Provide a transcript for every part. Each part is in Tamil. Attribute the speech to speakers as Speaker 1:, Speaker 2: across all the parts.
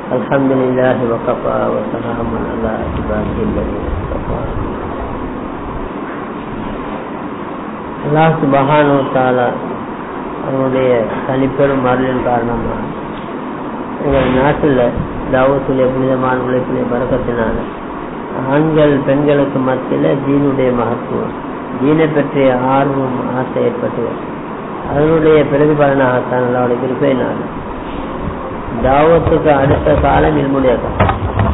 Speaker 1: الحمد لله وكفى وسلام على عباده الذين اصطفى அல்லாஹ் சுபஹானு தாலா அவனுடைய தனிப்பெரும் அருளின் காரணமாக எங்கள் நாட்டில் தாவத்துடைய புனிதமான உழைப்பிலே பறக்கத்தினால ஆண்கள் பெண்களுக்கு மத்தியில் தீனுடைய மகத்துவம் தீனை பற்றிய ஆர்வம் ஆசை ஏற்பட்டு அதனுடைய பிரதிபலனாகத்தான் அல்லாவுடைய கிருப்பையினால் தாவத்துக்கு அடுத்த காலம் இல்முடைய காலம்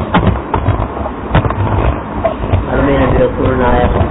Speaker 1: அருமை நபி சூழ்நாயகம்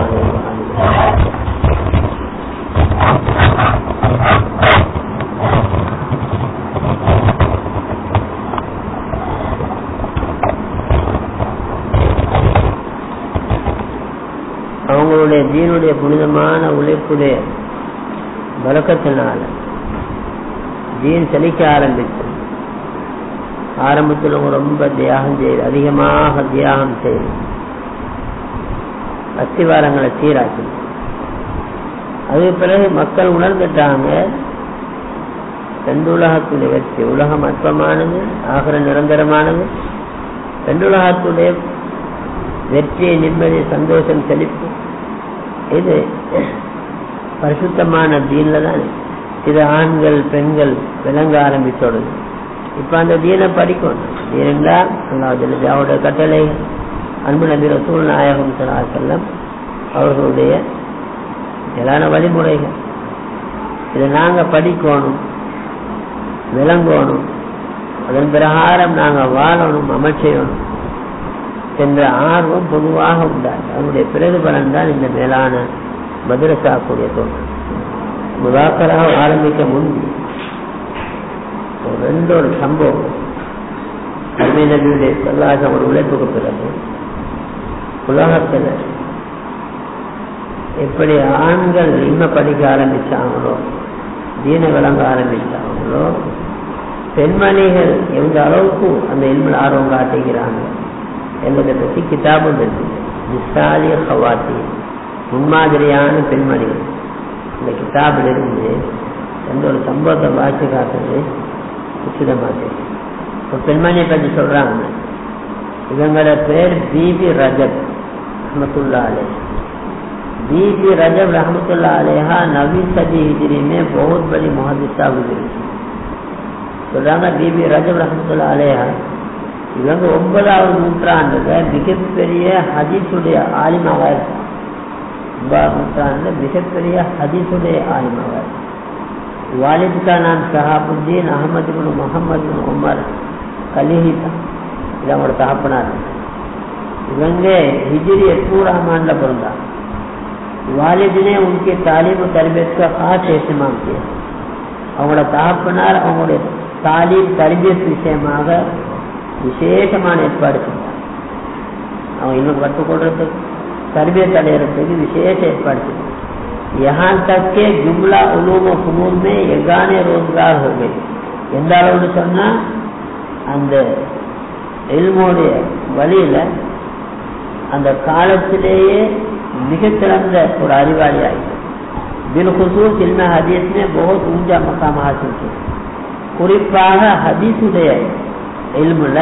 Speaker 1: அவங்களுடைய தீனுடைய புனிதமான உழைப்புடைய வழக்கத்தினால தீன் செழிக்க ஆரம்பித்து ஆரம்பத்தில் அவங்க ரொம்ப தியாகம் செய்து அதிகமாக தியாகம் செய்து அஸ்திவாரங்களை சீராக்கி அதுக்கு பிறகு மக்கள் உணர்ந்துட்டாங்க ரெண்டுலகத்துடைய வெற்றி உலகம் அற்பமானது ஆகிற நிரந்தரமானது ரெண்டுலகத்துடைய வெற்றி நிம்மதி சந்தோஷம் செழிப்பு இது பரிசுத்தமான தீன்ல தான் இது ஆண்கள் பெண்கள் விளங்க ஆரம்பித்தோடுது இப்ப அந்த தீனை படிக்கணும் தீனண்டா அல்லாவுடைய கட்டளை அன்பு நபி ரசூல் நாயகம் செல்லம் அவர்களுடைய எல்லான வழிமுறைகள் இதை நாங்க படிக்கணும் விளங்கணும் அதன் பிரகாரம் நாங்க வாழணும் அமைச்செய்யணும் என்ற ஆர்வம் பொதுவாக உண்டாது அதனுடைய பிரதிபலன் தான் இந்த மேலான மதுரசாக்குடைய தோற்றம் முதாக்கராக ஆரம்பிக்க முன்பு ரெண்டு ஒரு சம்பவம் அருமை நபியுடைய சொல்லாக ஒரு உழைப்புக்கு பிறகு உலகத்தில் எப்படி ஆண்கள் இன்மை படிக்க ஆரம்பிச்சாங்களோ தீன விளங்க ஆரம்பிச்சாங்களோ பெண்மணிகள் எந்த அளவுக்கு அந்த இன்மல் ஆர்வம் காட்டுகிறாங்க என்பதை பற்றி கிதாபம் நிசாலிய ஹவாத்தி முன்மாதிரியான பெண்மணிகள் இந்த கிதாபில் இருந்து எந்த ஒரு சம்பவத்தை வாசி காட்டுறது உச்சிதமாக இப்போ பெண்மணியை பற்றி சொல்றாங்க இவங்களோட பேர் பிபி ரஜப் ரஹமத்துல்லா அலே बीबी रजब रहमतुल्लाह अलैहा नवी सदी हिजरी में बहुत बड़ी मुहदसा गुजरी சொல்றாங்க பிபி ரஜப் ரஹமத்துல்லா அலேஹா இவங்க ஒன்பதாவது நூற்றாண்டுல மிகப்பெரிய ஹதீஸுடைய ஆலிமாக ஒன்பதாம் நூற்றாண்டுல மிகப்பெரிய ஹதீஸுடைய ஆலிமாக வாலித் கா நாம் ஷஹாபுத்தீன் அகமது பின் முகமது பின் உமர் கலிஹி தான் இது அவங்களோட தகப்பனார் இவங்க ஹிஜிரி எட்நூறாம் ஆண்டுல பிறந்தாங்க वालिद ने उनके तालीम और तरबियत का खास एहतमाम किया அவங்களோட தகப்பனார் அவங்களுடைய தாலீம் தர்பியத் விஷயமாக விசேஷமான ஏற்பாடு செஞ்சாங்க அவங்க இன்னும் கற்றுக்கொள்றதுக்கு தர்பியத் அடையிறதுக்கு விசேஷ ஏற்பாடு செஞ்சாங்க यहाँ तक के जुमला उलूम फनून में यगाने रोजगार हो गई எந்த அளவுன்னு சொன்னா அந்த எல்மோடைய வழியில அந்த காலத்திலேயே மிகச்சிறந்த ஒரு அறிவாளி ஆகிட்டு பில்குசூஸ் இல்ம ஹதீஸ்னே बहुत ऊंचा मकाम हासिल किया குறிப்பாக ஹதீஸுடைய இல்முல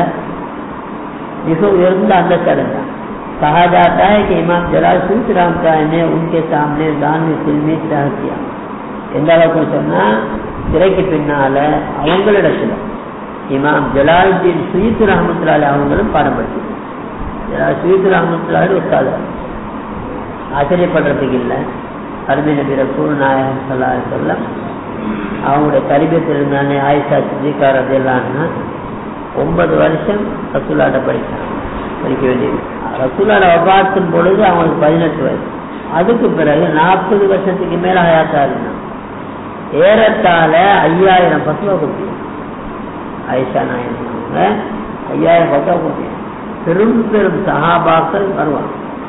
Speaker 1: மிக உயர்ந்த அந்த தான் कहा जाता है कि इमाम जलाल सूत राम ने उनके सामने दान फिल्मी तह किया எந்த அளவுக்கு சொன்னா திரைக்கு பின்னால அவங்களிடத்துல இமாம் ஜலாலுத்தீன் சுயித் ரஹமத்துலாலி அவங்களும் பாடம் படிச்சு ஜலால் சுயித் ரஹமத்துலாலி உஸ்தாதர் ஆச்சரியப்படுறதுக்கு இல்லை அருமை நபி ரசூல் நாயகம் சொல்லா சொல்ல அவங்களுடைய கரிபத்தில் இருந்தானே ஆயிஷா சித்திகார் அதெல்லாம்னா ஒன்பது வருஷம் ரசூலாட்ட படித்தாங்க படிக்க வேண்டியது ரசூலாட வபாத்தின் பொழுது அவங்களுக்கு பதினெட்டு வயசு அதுக்கு பிறகு நாற்பது வருஷத்துக்கு மேல ஹயாத்தா இருந்தாங்க ஏறத்தாழ ஐயாயிரம் பசுவா கொடுத்தீங்க ஆயிஷா நாயகம் ஐயாயிரம் பசுவா கொடுத்தீங்க பெரும் பெரும் சகாபாக்கள் வருவாங்க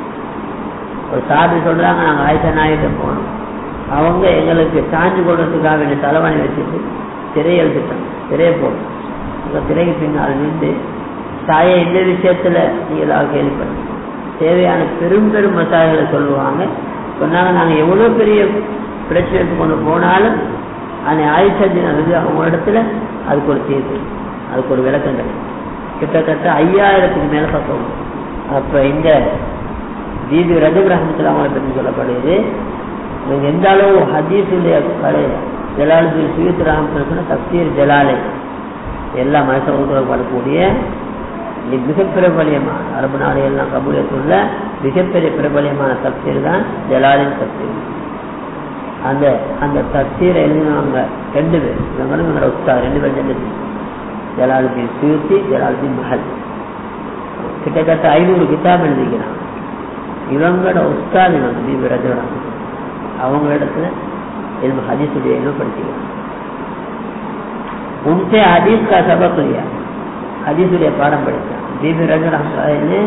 Speaker 1: ஒரு சாபி சொல்றாங்க நாங்க ஆயிஷா நாயிட்ட போனோம் அவங்க எங்களுக்கு சாஞ்சு கொள்றதுக்காக வேண்டிய தலைவாணி வச்சுட்டு திரையை எழுதிட்டாங்க திரையை போடும் அந்த திரைக்கு பின்னால் நின்று தாயை இந்த விஷயத்துல நீங்க ஏதாவது கேள்விப்பட்ட தேவையான பெரும் பெரும் மசாலைகளை சொல்லுவாங்க சொன்னாங்க நாங்க எவ்வளவு பெரிய பிரச்சனை கொண்டு போனாலும் அந்த ஆயுஷத்தின் அது அவங்க இடத்துல அதுக்கு ஒரு தீர்வு அதுக்கு ஒரு விளக்கம் கிடைக்கும் கிட்டத்தட்ட ஐயாயிரத்துக்கு மேல பக்கம் அப்ப இந்த தீபி ரஜு ரஹமத்துல அவங்களை பற்றி சொல்லப்படுது இவங்க எந்த அளவு ஹதீஸுடைய கலை ஜலாலுதீன் சுயத் ரஹமத்துல தப்சீர் ஜலாலை எல்லா மனசவர்களும் வரக்கூடிய மிக பிரபலியமான அரபு நாடுகள்லாம் கபூலியத்துள்ள மிகப்பெரிய பிரபலியமான தப்சீர் தான் ஜலாலின் தப்சீர் அந்த அந்த தப்சீரை எழுதினவங்க ரெண்டு பேர் இவங்களும் இவங்களோட உஸ்தா ரெண்டு பேர் ரெண்டு பேர் ஜலாலுதீன் சுயூத்தி ஜலாலுதீன் மஹல் கிட்டத்தட்ட ஐநூறு கிதாப் எழுதிக்கிறாங்க இவங்களோட உஸ்தாத் இவங்க தீபி ரஜோட அவங்களிடத்துல इल्म हदीस लिए इल्म पढ़ती है उनसे हदीस का सबक लिया हदीस लिए पाठम पढ़ता बीबी रजल ने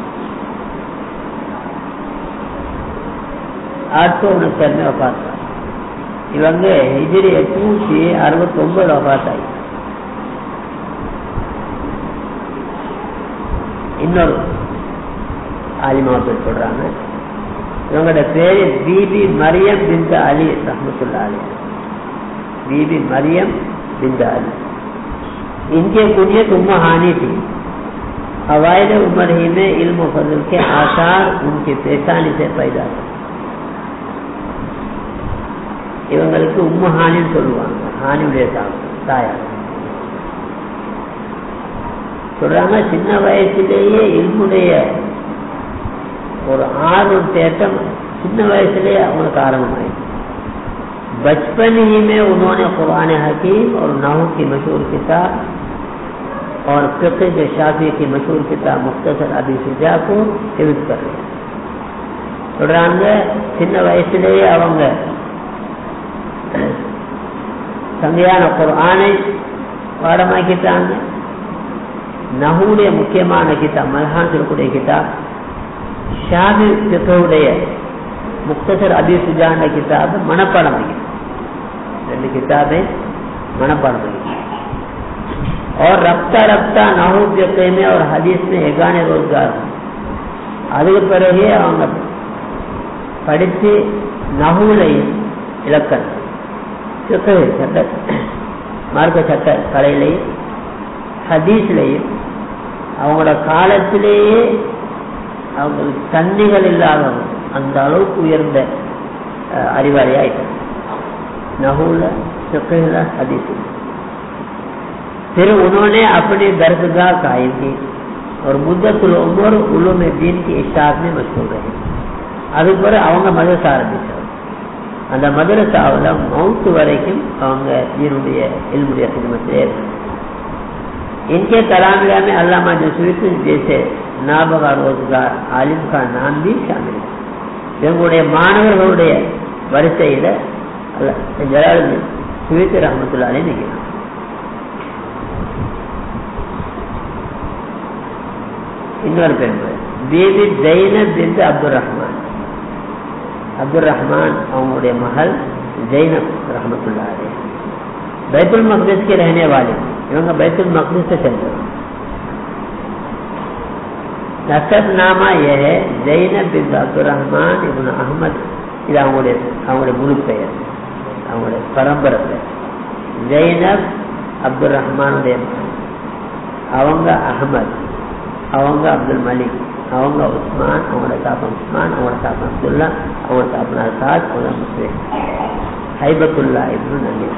Speaker 1: आठ सौ उनहत्तर में वफात था இவங்க ஹிஜிரி எட்நூத்தி அறுபத்தி ஒன்பது வபாத் ஆகி இன்னொரு ஆலிமாவை சொல்றாங்க இவங்களோட பேரு பிபி மரியம் பிந்த அலி ரஹமத்துல்லா அலி बीबी मरियम बिंदाली इनके कुनियत उम्म हानि थी अवायद उम्र ही में इल्म फजल के आसार उनकी पेशानी से पैदा थे இவங்களுக்கு உம்மு ஹானின்னு சொல்லுவாங்க ஹானியுடைய தாயார் சொல்றாங்க சின்ன வயசுலேயே இல்முடைய ஒரு ஆர்வம் தேட்டம் சின்ன வயசுலேயே அவங்களுக்கு ஆரம்பமாயிடுச்சு बचपन ही में उन्होंने कुरान हकीम और नाहू की मशहूर किताब और फिक्र के शाफी की मशहूर किताब मुख्तसर अभी सुजा को हिवित कर लिया சொல்றாங்க சின்ன வயசுலேயே அவங்க சங்கையான குரானை பாடமாக்கிட்டாங்க நஹுடைய முக்கியமான கிதாப் மல்ஹான் சொல்லக்கூடிய கிதாப் ஷாமி பித்தவுடைய முக்தசர் அபி சுஜான கிதாப் மனப்பாடம் வைக்கணும் ரெண்டு கிताबें மனப்பாடம் வைக்கணும் और रफ्ता रफ्ता नाहूद फिक़े में और हदीस में एगाने रोजगार அதுக்கு பிறகு அவங்க படித்து நகுலையும் இலக்கணம் சட்ட மார்க்க சட்ட கலையிலையும் ஹதீஸ்லையும் அவங்களோட காலத்திலேயே அவங்களுக்கு தன்னிகள் இல்லாதவங்க அந்த அளவுக்கு உயர்ந்த அறிவாளி ஆயிட்டாங்க नहूल फिqह हदीस फिर उन्होंने अपनी दरगाह कायम की और मुद्दतुल उमर उलूम दीन की इशात में मशहूर रहे அதுக்கு பிறகு அவங்க மதரசா ஆரம்பிச்சாங்க அந்த மதரசாவில் மவுத்து வரைக்கும் அவங்க தீனுடைய இல்முடைய சினிமத்திலே इनके कलामिया में अल्लामा जसवीत जैसे नाबगा रोजगार आलिम का नाम भी शामिल है இவங்களுடைய மாணவர்களுடைய வரிசையில் ஜலாலுதீன் சுவித் ரஹமத்துல்லாலே நிற்கிறான் இன்னொரு பெண் பேபி ஜெயினப் பின் அப்துல் ரஹ்மான் அப்துல் ரஹ்மான் அவங்களுடைய மகள் ஜெயினப் ரஹமத்துல்லாலே बैतुल मकदस के रहने वाले इवங்க बैतुल मकदस से चलते நசப்நாமா ஏ ஜெயினப் பின் அப்துல் ரஹ்மான் இவன் அகமது இது அவங்களுடைய அவங்களுடைய முழு பெயர் அவங்களுடைய பரம்பரை பெயர் ஜெயினப் அப்துல் ரஹ்மானுடைய அவங்க அகமது அவங்க அப்துல் மலிக் அவங்க உஸ்மான் அவங்களோட தாப்பன் உஸ்மான் அவங்களோட தாப்பன் அப்துல்லா அவங்களோட தாப்பன் அசாத் அவங்க முஸ்லீம் ஹைபத்துல்லா இப்னு நலி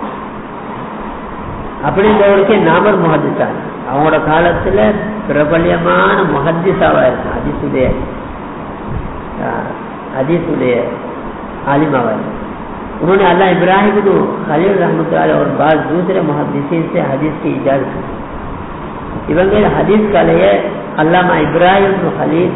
Speaker 1: அப்படின்றவருக்கே நாமர் முஹத்திசான் அவங்களோட காலத்துல பிரபல்யமான முஹத்திசாவா இருக்கும் அதிசுடைய हदीस आलिमा वाले उन्होंने अल्लाह इब्राहिम को खलील रहमत और बाद दूसरे मुहदसिन से हदीस की इजाजत இவங்க ஹதீஸ் கலையை அல்லாமா இப்ராஹிம் ஹலீல்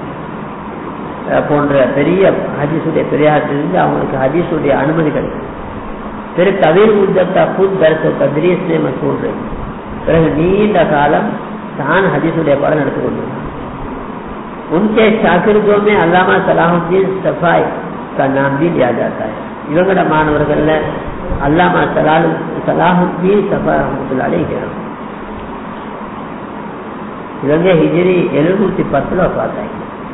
Speaker 1: போன்ற பெரிய ஹதீஸுடைய பெரியாற்றிலிருந்து அவங்களுக்கு ஹதீஸுடைய அனுமதி கிடைக்கும் பிறகு தவீர் முத்தத்தா புத் தர்ச தத்ரீஸ்லே மசூல் பிறகு நீண்ட காலம் தான் ஹதீஸுடைய பாடம் நடத்தி கொண்டிருந்தார் उनके शाकिर्दों में अल्लामा सलाहुद्दीन सफाई का नाम भी लिया जाता है இவங்களோட மாணவர்கள்ல அல்லாமா சலாலு சலாஹுத்தீன் சஃபா ரஹமத்துல்லாலே இருக்கிறாங்க இவங்க ஹிஜிரி எழுநூத்தி பத்துல பார்த்தாங்க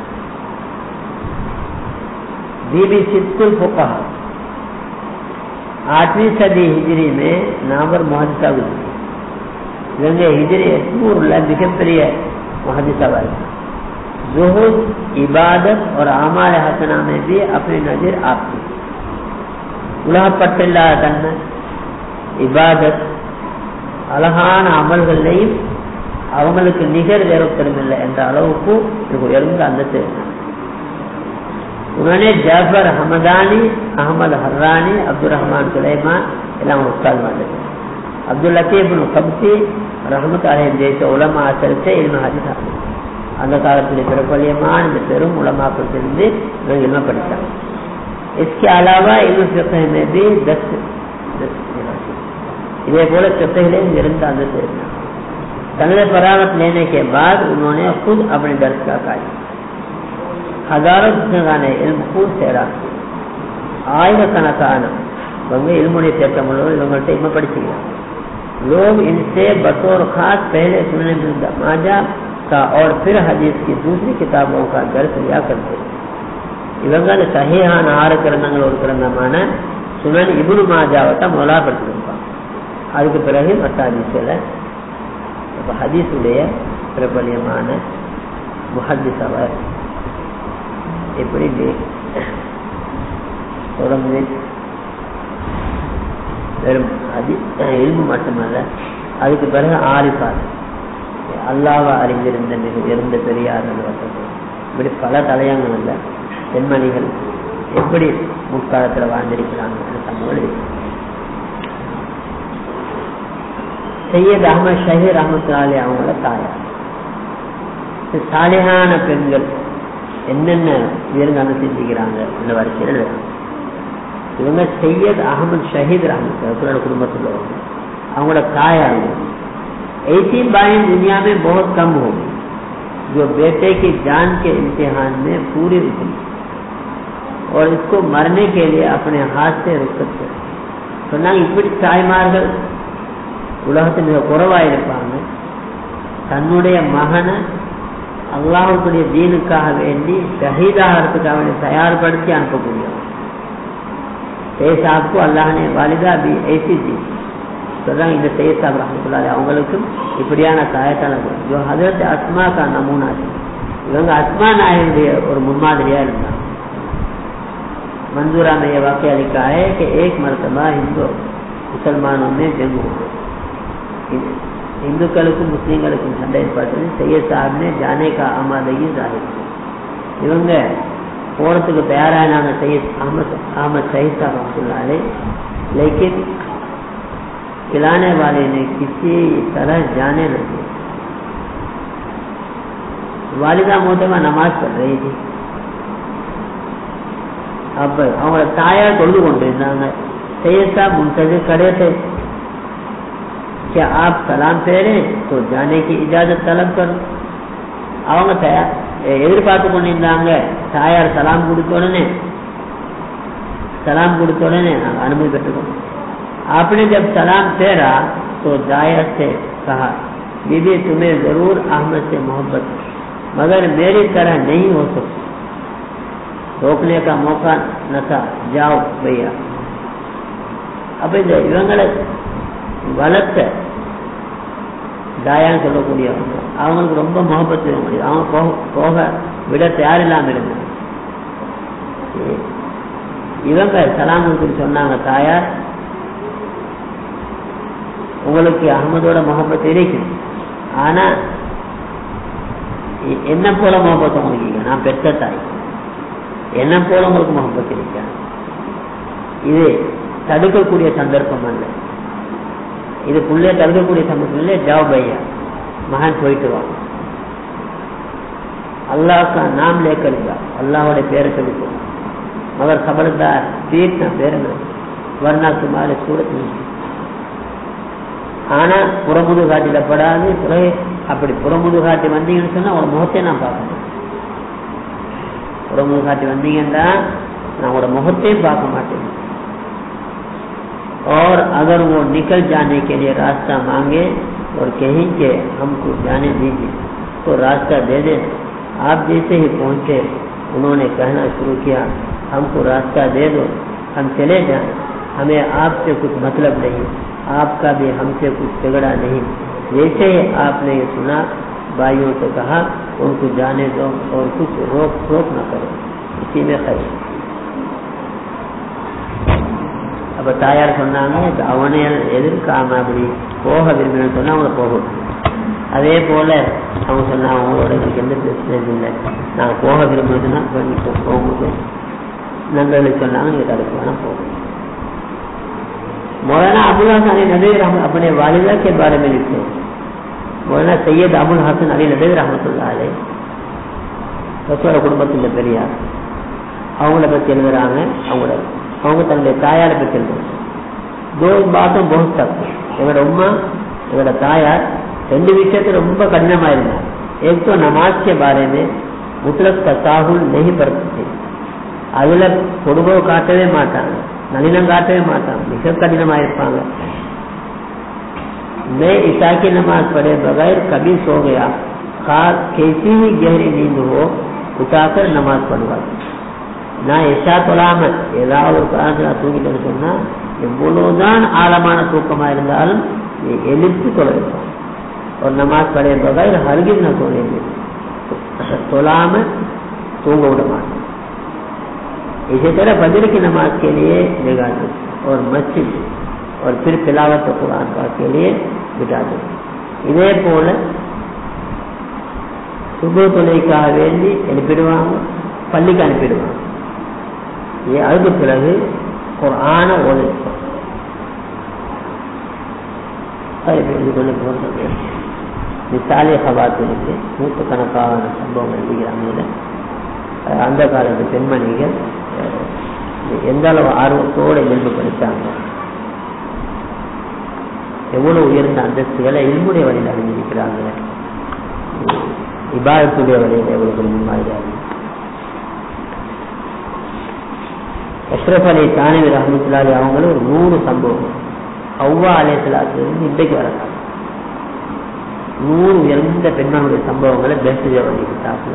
Speaker 1: बीबी सिद्दुल फुका आठवीं सदी हिजरी में नावर मुहदसा गुजरी இவங்க ஹிஜ்ரி எட்நூறுல மிகப்பெரிய மஹதிசாவா இருக்கு जुहूद इबादत और आमाल हसना में भी अपनी नजर आपकी உலகப்பட்டில்லாத தன்மை இபாதத் அழகான அமல்களையும் அவங்களுக்கு நிகர் வேறொத்தரும் இல்லை என்ற அளவுக்கு இது உயர்ந்த அந்த उन्होंने जाफर हमदानी अहमद हर्रानी अब्दुल रहमान सुलेमान எல்லாம் உஸ்தாத் மாதிரி அப்துல் லத்தீப் கப்சி ரஹமத் அலையம் ஜெயித்த உலமா ஆசரித்த இல்ம ஹதீஸ் அந்த காலத்தில் பிரபலியமான இந்த பெரும் உலமாக்கள் தெரிந்து இவங்க இல்ம படித்தாங்க इसके अलावा इल्म फिqh में भी दस இதே போல फिqहலையும் இருந்த அந்த தெரிந்தாங்க तगड़े परामत लेने के बाद उन्होंने खुद अपने दर्ज का काया हजारों ने इल्म खूब சேரா ஆயிரக்கணக்கான இவங்க இல்முடைய தேட்டம் உள்ளவர் இவங்கள்ட்ட இல்ம படிச்சுக்கிறாங்க लोग इनसे बतौर खास पहले सुनने मिलता माजा का और फिर हदीस की दूसरी किताबों का दर्ज लिया करते இவங்க அந்த சஹிஹான ஆறு கிரந்தங்கள் ஒரு கிரந்தமான சுனன் இபுனு மாஜாவை தான் முதலா படிச்சிருப்பாங்க அதுக்கு பிறகு மற்ற ஹதீஸ்களை இப்போ ஹதீஸுடைய பிரபலியமான முஹத்திஸ் அவர் எப்படி தொடர்ந்து வெறும் அதி எலும்பு மட்டுமல்ல அதுக்கு பிறகு ஆரிப்பார் அல்லாவ அறிந்திருந்த மிக உயர்ந்த பெரியார் இப்படி பல தலையங்கள் இல்லை பெண்மணிகள் எப்படி முற்காலத்தில் வாழ்ந்திருக்கிறாங்க தகவல் சையத் அகமது ஷஹீர் அஹமது அலி அவங்கள தாயார் சாலிகான பெண்கள் என்னென்ன உயர்ந்தாங்க சிந்திக்கிறாங்க இந்த வரிசையில் இவங்க सैयद अहमद शहीद रहमत कुटुंबத்தில் அவங்களோட தாயார் ऐसी बाएं दुनिया में बहुत कम होगी जो बेटे की जान के इम्तिहान में पूरी रुकनी और इसको मरने के लिए अपने हाथ से रुकत சொன்னாங்க இப்படி தாய்மார்கள் உலகத்தில் மிக குறைவாக இருப்பாங்க தன்னுடைய மகனை அல்லாஹுடைய தீனுக்காக வேண்டி ஷஹீதாகிறதுக்காக வேண்டி தயார்படுத்தி அனுப்பக்கூடியவர் सैद साहब को अल्लाह ने वालिदा भी ऐसी दी சொல்றாங்க இந்த சையத் சாப் ரஹமத்துல்லாஹி அவங்களுக்கும் இப்படியான தாயத்தான जो हजरत அஸ்மா का नमूना இவங்க அஸ்மா நாயனுடைய ஒரு முன்மாதிரியா இருந்தாங்க मंजूरा में यह वाक्य लिखा है कि एक मरतबा हिंदू मुसलमानों में जंग हो गई இந்துக்களுக்கும் முஸ்லீம்களுக்கும் சண்டை ஏற்பட்டது சையத் சாஹிப் ने जाने का आमादगी जाहिर இவங்க போறதுக்கு तैयारानाங்க सैयद अहमद अहमद शहीद साहब रहमतुल्लाह लेकिन खिलाने वाले ने किसी तरह जाने न दिया वालिदा मोहतमा नमाज पढ़ रही थी अब அவங்கள தாயார் தொழுது கொண்டு இருந்தாங்க सैयद साहब मुंतजर खड़े थे क्या आप सलाम फेरे तो जाने की इजाजत तलब करो அவங்க தயார் எதிர்பார்த்து கொண்டிருந்தாங்க தாயார் சலாம் கொடுத்த உடனே सलाम கொடுத்த உடனே நாங்கள் அனுமதி பெற்றுக்கோம் आपने जब सलाम फेरा तो दायर से कहा बीबी तुम्हें जरूर अहमद से मोहब्बत मगर मेरी तरह नहीं हो सकती रोकने का मौका न था जाओ भैया அப்ப இந்த இவங்களை வளர்த்த தாயான்னு சொல்லக்கூடியவங்க அவங்களுக்கு ரொம்ப முகப்பத்து முடியும் அவங்க போக போக விட தயாரில்லாம இருந்தாங்க இவங்க சலாமுக்கு சொன்னாங்க தாயார் உங்களுக்கு அகமதோட முகப்பத்து இருக்கு ஆனா என்ன போல முகப்பத்து உங்களுக்கு நான் பெற்ற தாய் என்ன போல உங்களுக்கு முகப்பத்து இருக்க இது தடுக்கக்கூடிய சந்தர்ப்பம் அல்ல இது புள்ளைய தடுக்கக்கூடிய சந்தர்ப்பம் இல்லை ஜாவ் பையா மகன் போயிட்டு வா अल्लाह का नाम लेकर जा अल्लाह பேரை சொல்லிக்கோ मगर खबरदार पीठ न फेरना वरना तुम्हारे सूरत नहीं ஆனா புறமுது காட்டில படாது பிறகு அப்படி புறமுது காட்டி வந்தீங்கன்னு சொன்னா உங்க முகத்தை நான் பார்க்கணும் புறமுது காட்டி வந்தீங்கன்னா நான் உங்களோட முகத்தையும் பார்க்க மாட்டேன் और अगर वो निकल जाने के लिए रास्ता मांगे और कहीं के हमको जाने दीजिए तो रास्ता दे दे आप जैसे ही पहुंचे उन्होंने कहना शुरू किया हमको रास्ता दे दो हम चले जाएं हमें आपसे कुछ मतलब नहीं आपका भी हमसे कुछ झगड़ा नहीं जैसे ही आपने ये सुना भाइयों से कहा उनको जाने दो और कुछ रोक टोक न करो इसी में खैर அப்ப தாயார் சொன்னாங்க அவனை எதிர்க்காம அப்படி போக விரும்பினு சொன்னா அவங்கள போகும் அதே போல அவங்க சொன்னாங்க அவங்களோட எனக்கு எந்த பிரச்சனையும் இல்லை நான் போக விரும்புறதுன்னா போகும்போது நண்பர்களுக்கு சொன்னாங்க நீங்க தடுக்க வேணாம் போகும் मौलाना अबुल हसन अली नबी अपने वालिदा के बारे में लिखे मौलाना सैयद अबुल हसन अली नबी रहमतुल्लाह अलैह ரசோட குடும்பத்தில் பெரியார் அவங்கள பற்றி எழுதுறாங்க அவங்களோட அவங்க தன்னுடைய தாயாரை பற்றி எழுதுறாங்க दो बातों बहुत तक எங்களோட உமா எங்களோட தாயார் ரெண்டு விஷயத்துல ரொம்ப கடினமா இருந்தார் एक तो नमाज के बारे में मुतलक तसाहुल नहीं बरतते அதுல பொடுபோ காட்டவே மாட்டாங்க நளினம் காட்டவே மாட்டாங்க மிக கடினமா இருப்பாங்க मैं ईशा की नमाज पढ़े बगैर कभी सो गया खास कैसी ही गहरी नींद हो उठाकर नमाज पढ़वा நான் எஷா தொழாம ஏதாவது ஒரு காலத்தில் நான் தூங்கிட்டேன்னு சொன்னா எவ்வளவுதான் ஆழமான தூக்கமா இருந்தாலும் எழுத்து தொலை வைப்பான் और नमाज पढ़े बगैर हरगिज न सोने தொழாம तूंग விட மாட்டேன் इसी तरह फजर की नमाज के लिए जगा दो और मस्जिद और फिर तिलावत कुरान का के लिए बिठा दो இதே போல சுப தொலைக்காக வேண்டி அனுப்பிடுவாங்க பள்ளிக்கு அனுப்பிடுவாங்க அதுக்கு பிறகு ஒரு ஆன ஓதை கொண்டு போகிறது மிசாலிய சபாத்திற்கு நூற்றுக்கணக்கான சம்பவம் எழுதுகிறாங்க அந்த காலத்து பெண்மணிகள் எந்த அளவு ஆர்வத்தோடு இயல்பு படித்தாங்க எவ்வளவு உயர்ந்த அந்தஸ்துகளை இல்முடைய வழியில் அடைஞ்சிருக்கிறாங்க இபாதத்துடைய வழியில் எவ்வளவு முன்மாதிரியாக அஷ்ரப் அலி தானவி ரஹமத்துல்லாலி அவங்களும் ஒரு நூறு சம்பவம் அவ்வா அலேசலாத்திலிருந்து இன்றைக்கு வரலாம் நூறு உயர்ந்த பெண்மனுடைய சம்பவங்களை பெஸ்ட் பண்ணிக்கிட்டாப்புல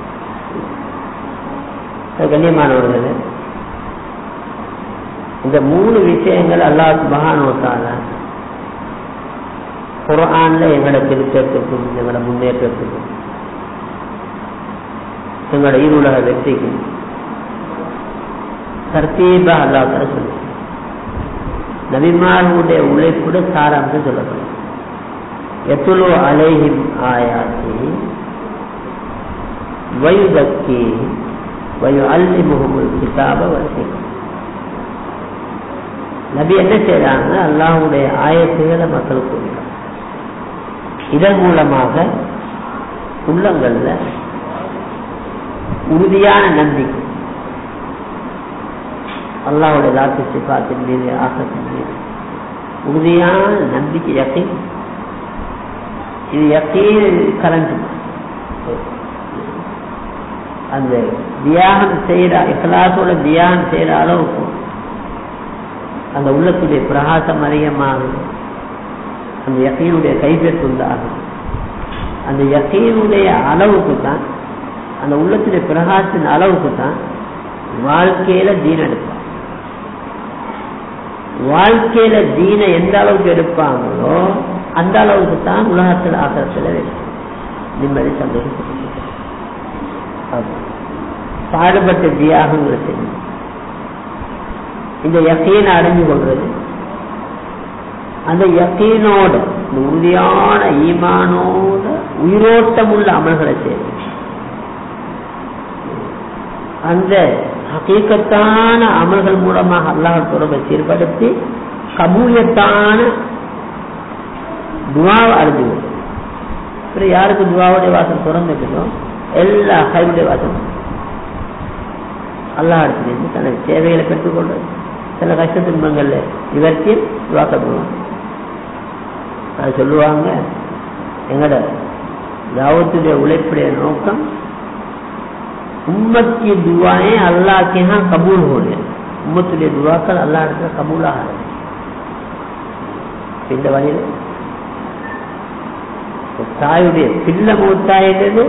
Speaker 1: கண்ணியமானவர்கள் இந்த மூணு விஷயங்கள் அல்லாஹ் மகானோத்தால குரான்ல எங்களோட திருத்தத்துக்கும் எங்களோட முன்னேற்றத்துக்கும் எங்களோட ஈருலக வெற்றிக்கும் தர்த்தீபா அல்லாஹ் சொல்லு நபிமார்களுடைய உழைப்புட சாராம்சம் சொல்லப்படும் எத்துலு அலைஹிம் ஆயாத்தி வயுதக்கி வயு அல்லி முகமுல் கிதாப வசிக்கும் நபி என்ன செய்யறாங்க அல்லாஹுடைய ஆயத்துகளை மக்களுக்கு கொடுக்கிறாங்க இதன் மூலமாக உள்ளங்கள்ல உறுதியான நம்பிக்கை அல்லாவுடைய லாத்து சிபாத்தின் மீது ஆசத்தின் மீது உறுதியான நம்பிக்கை யக்கை இது யக்கீன் கரண்ட் அந்த தியாகம் செய்யற இக்கலாசோட தியாகம் செய்யற அளவுக்கு அந்த உள்ளத்துடைய பிரகாசம் அதிகமாகும் அந்த யக்கீனுடைய கைப்பற்று உண்டாகும் அந்த யக்கீனுடைய அளவுக்கு தான் அந்த உள்ளத்துடைய பிரகாசத்தின் அளவுக்கு தான் வாழ்க்கையில தீன் எடுப்பாங்க வாழ்க்கையில தீனை எந்த அளவுக்கு எடுப்பாங்களோ அந்த அளவுக்கு தான் உலகத்தில் ஆக்கிறதுல நிம்மதி சந்தோஷம் பாடுபட்ட தியாகங்களை செய்யும் இந்த யக்கீனை அடைஞ்சு கொள்றது அந்த யக்கீனோட இந்த உறுதியான ஈமானோட உயிரோட்டம் உள்ள அமல்களை செய்யும் அந்த ஹக்கீக்கத்தான அமல்கள் மூலமாக அல்லாஹ் தொடர்பை சீர்படுத்தி கபூலியத்தான துவாவை அறிஞ்சு கொள்ளும் யாருக்கு துவாவுடைய வாசல் திறந்துட்டோ எல்லா ஹைவுடைய வாசலும் அல்லாஹ் இடத்துலேருந்து தனது சேவைகளை பெற்றுக்கொள்றது சில கஷ்ட துன்பங்கள்ல நிவர்த்தி துவாக்கப்படுவாங்க அது சொல்லுவாங்க எங்கட தாவத்துடைய உழைப்புடைய நோக்கம் उम्मत की दुआएं अल्लाह के यहाँ कबूल हो रहे उम्मत के दुआ कर अल्लाह இடத்துல கபூல் ஆகிறது இந்த வழியில் தாயுடைய பிள்ளை மூத்தாயிட்டது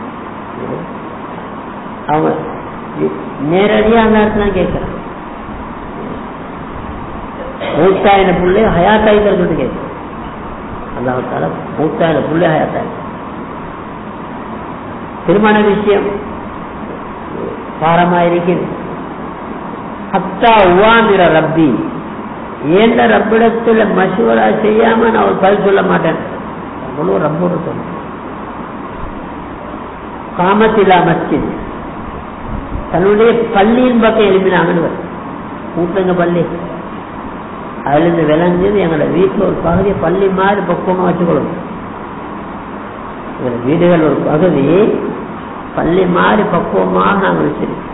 Speaker 1: அவங்க நேரடியாக அந்த இடத்துல கேட்கிறான் மூத்தாயின பிள்ளை ஹயாத்தாயிட்ட சொல்லிட்டு கேட்கிறான் அல்லாஹால மூத்தாயில புள்ளையாத்தாரு திருமண விஷயம் பாரமாயிருக்கிறது ஹத்தா உவாந்திர ரப்பி ஏண்ட ரப்பிடத்துல மசூரா செய்யாம நான் ஒரு பதில் சொல்ல மாட்டேன் அவ்வளவு ரப்போட சொல்ல காமத்திலா மஸ்ஜித் தன்னுடைய பள்ளியின் பக்கம் எழுப்பினாங்கன்னு கூட்டுங்க பள்ளி அதுல இருந்து விளைஞ்சது எங்களோட வீட்டுல ஒரு பகுதியை பள்ளி மாதிரி பக்குவமா வச்சுக்கொள்ளும் எங்களோட வீடுகள் ஒரு பகுதி பள்ளி மாதிரி பக்குவமாக நாங்கள் வச்சிருக்கோம்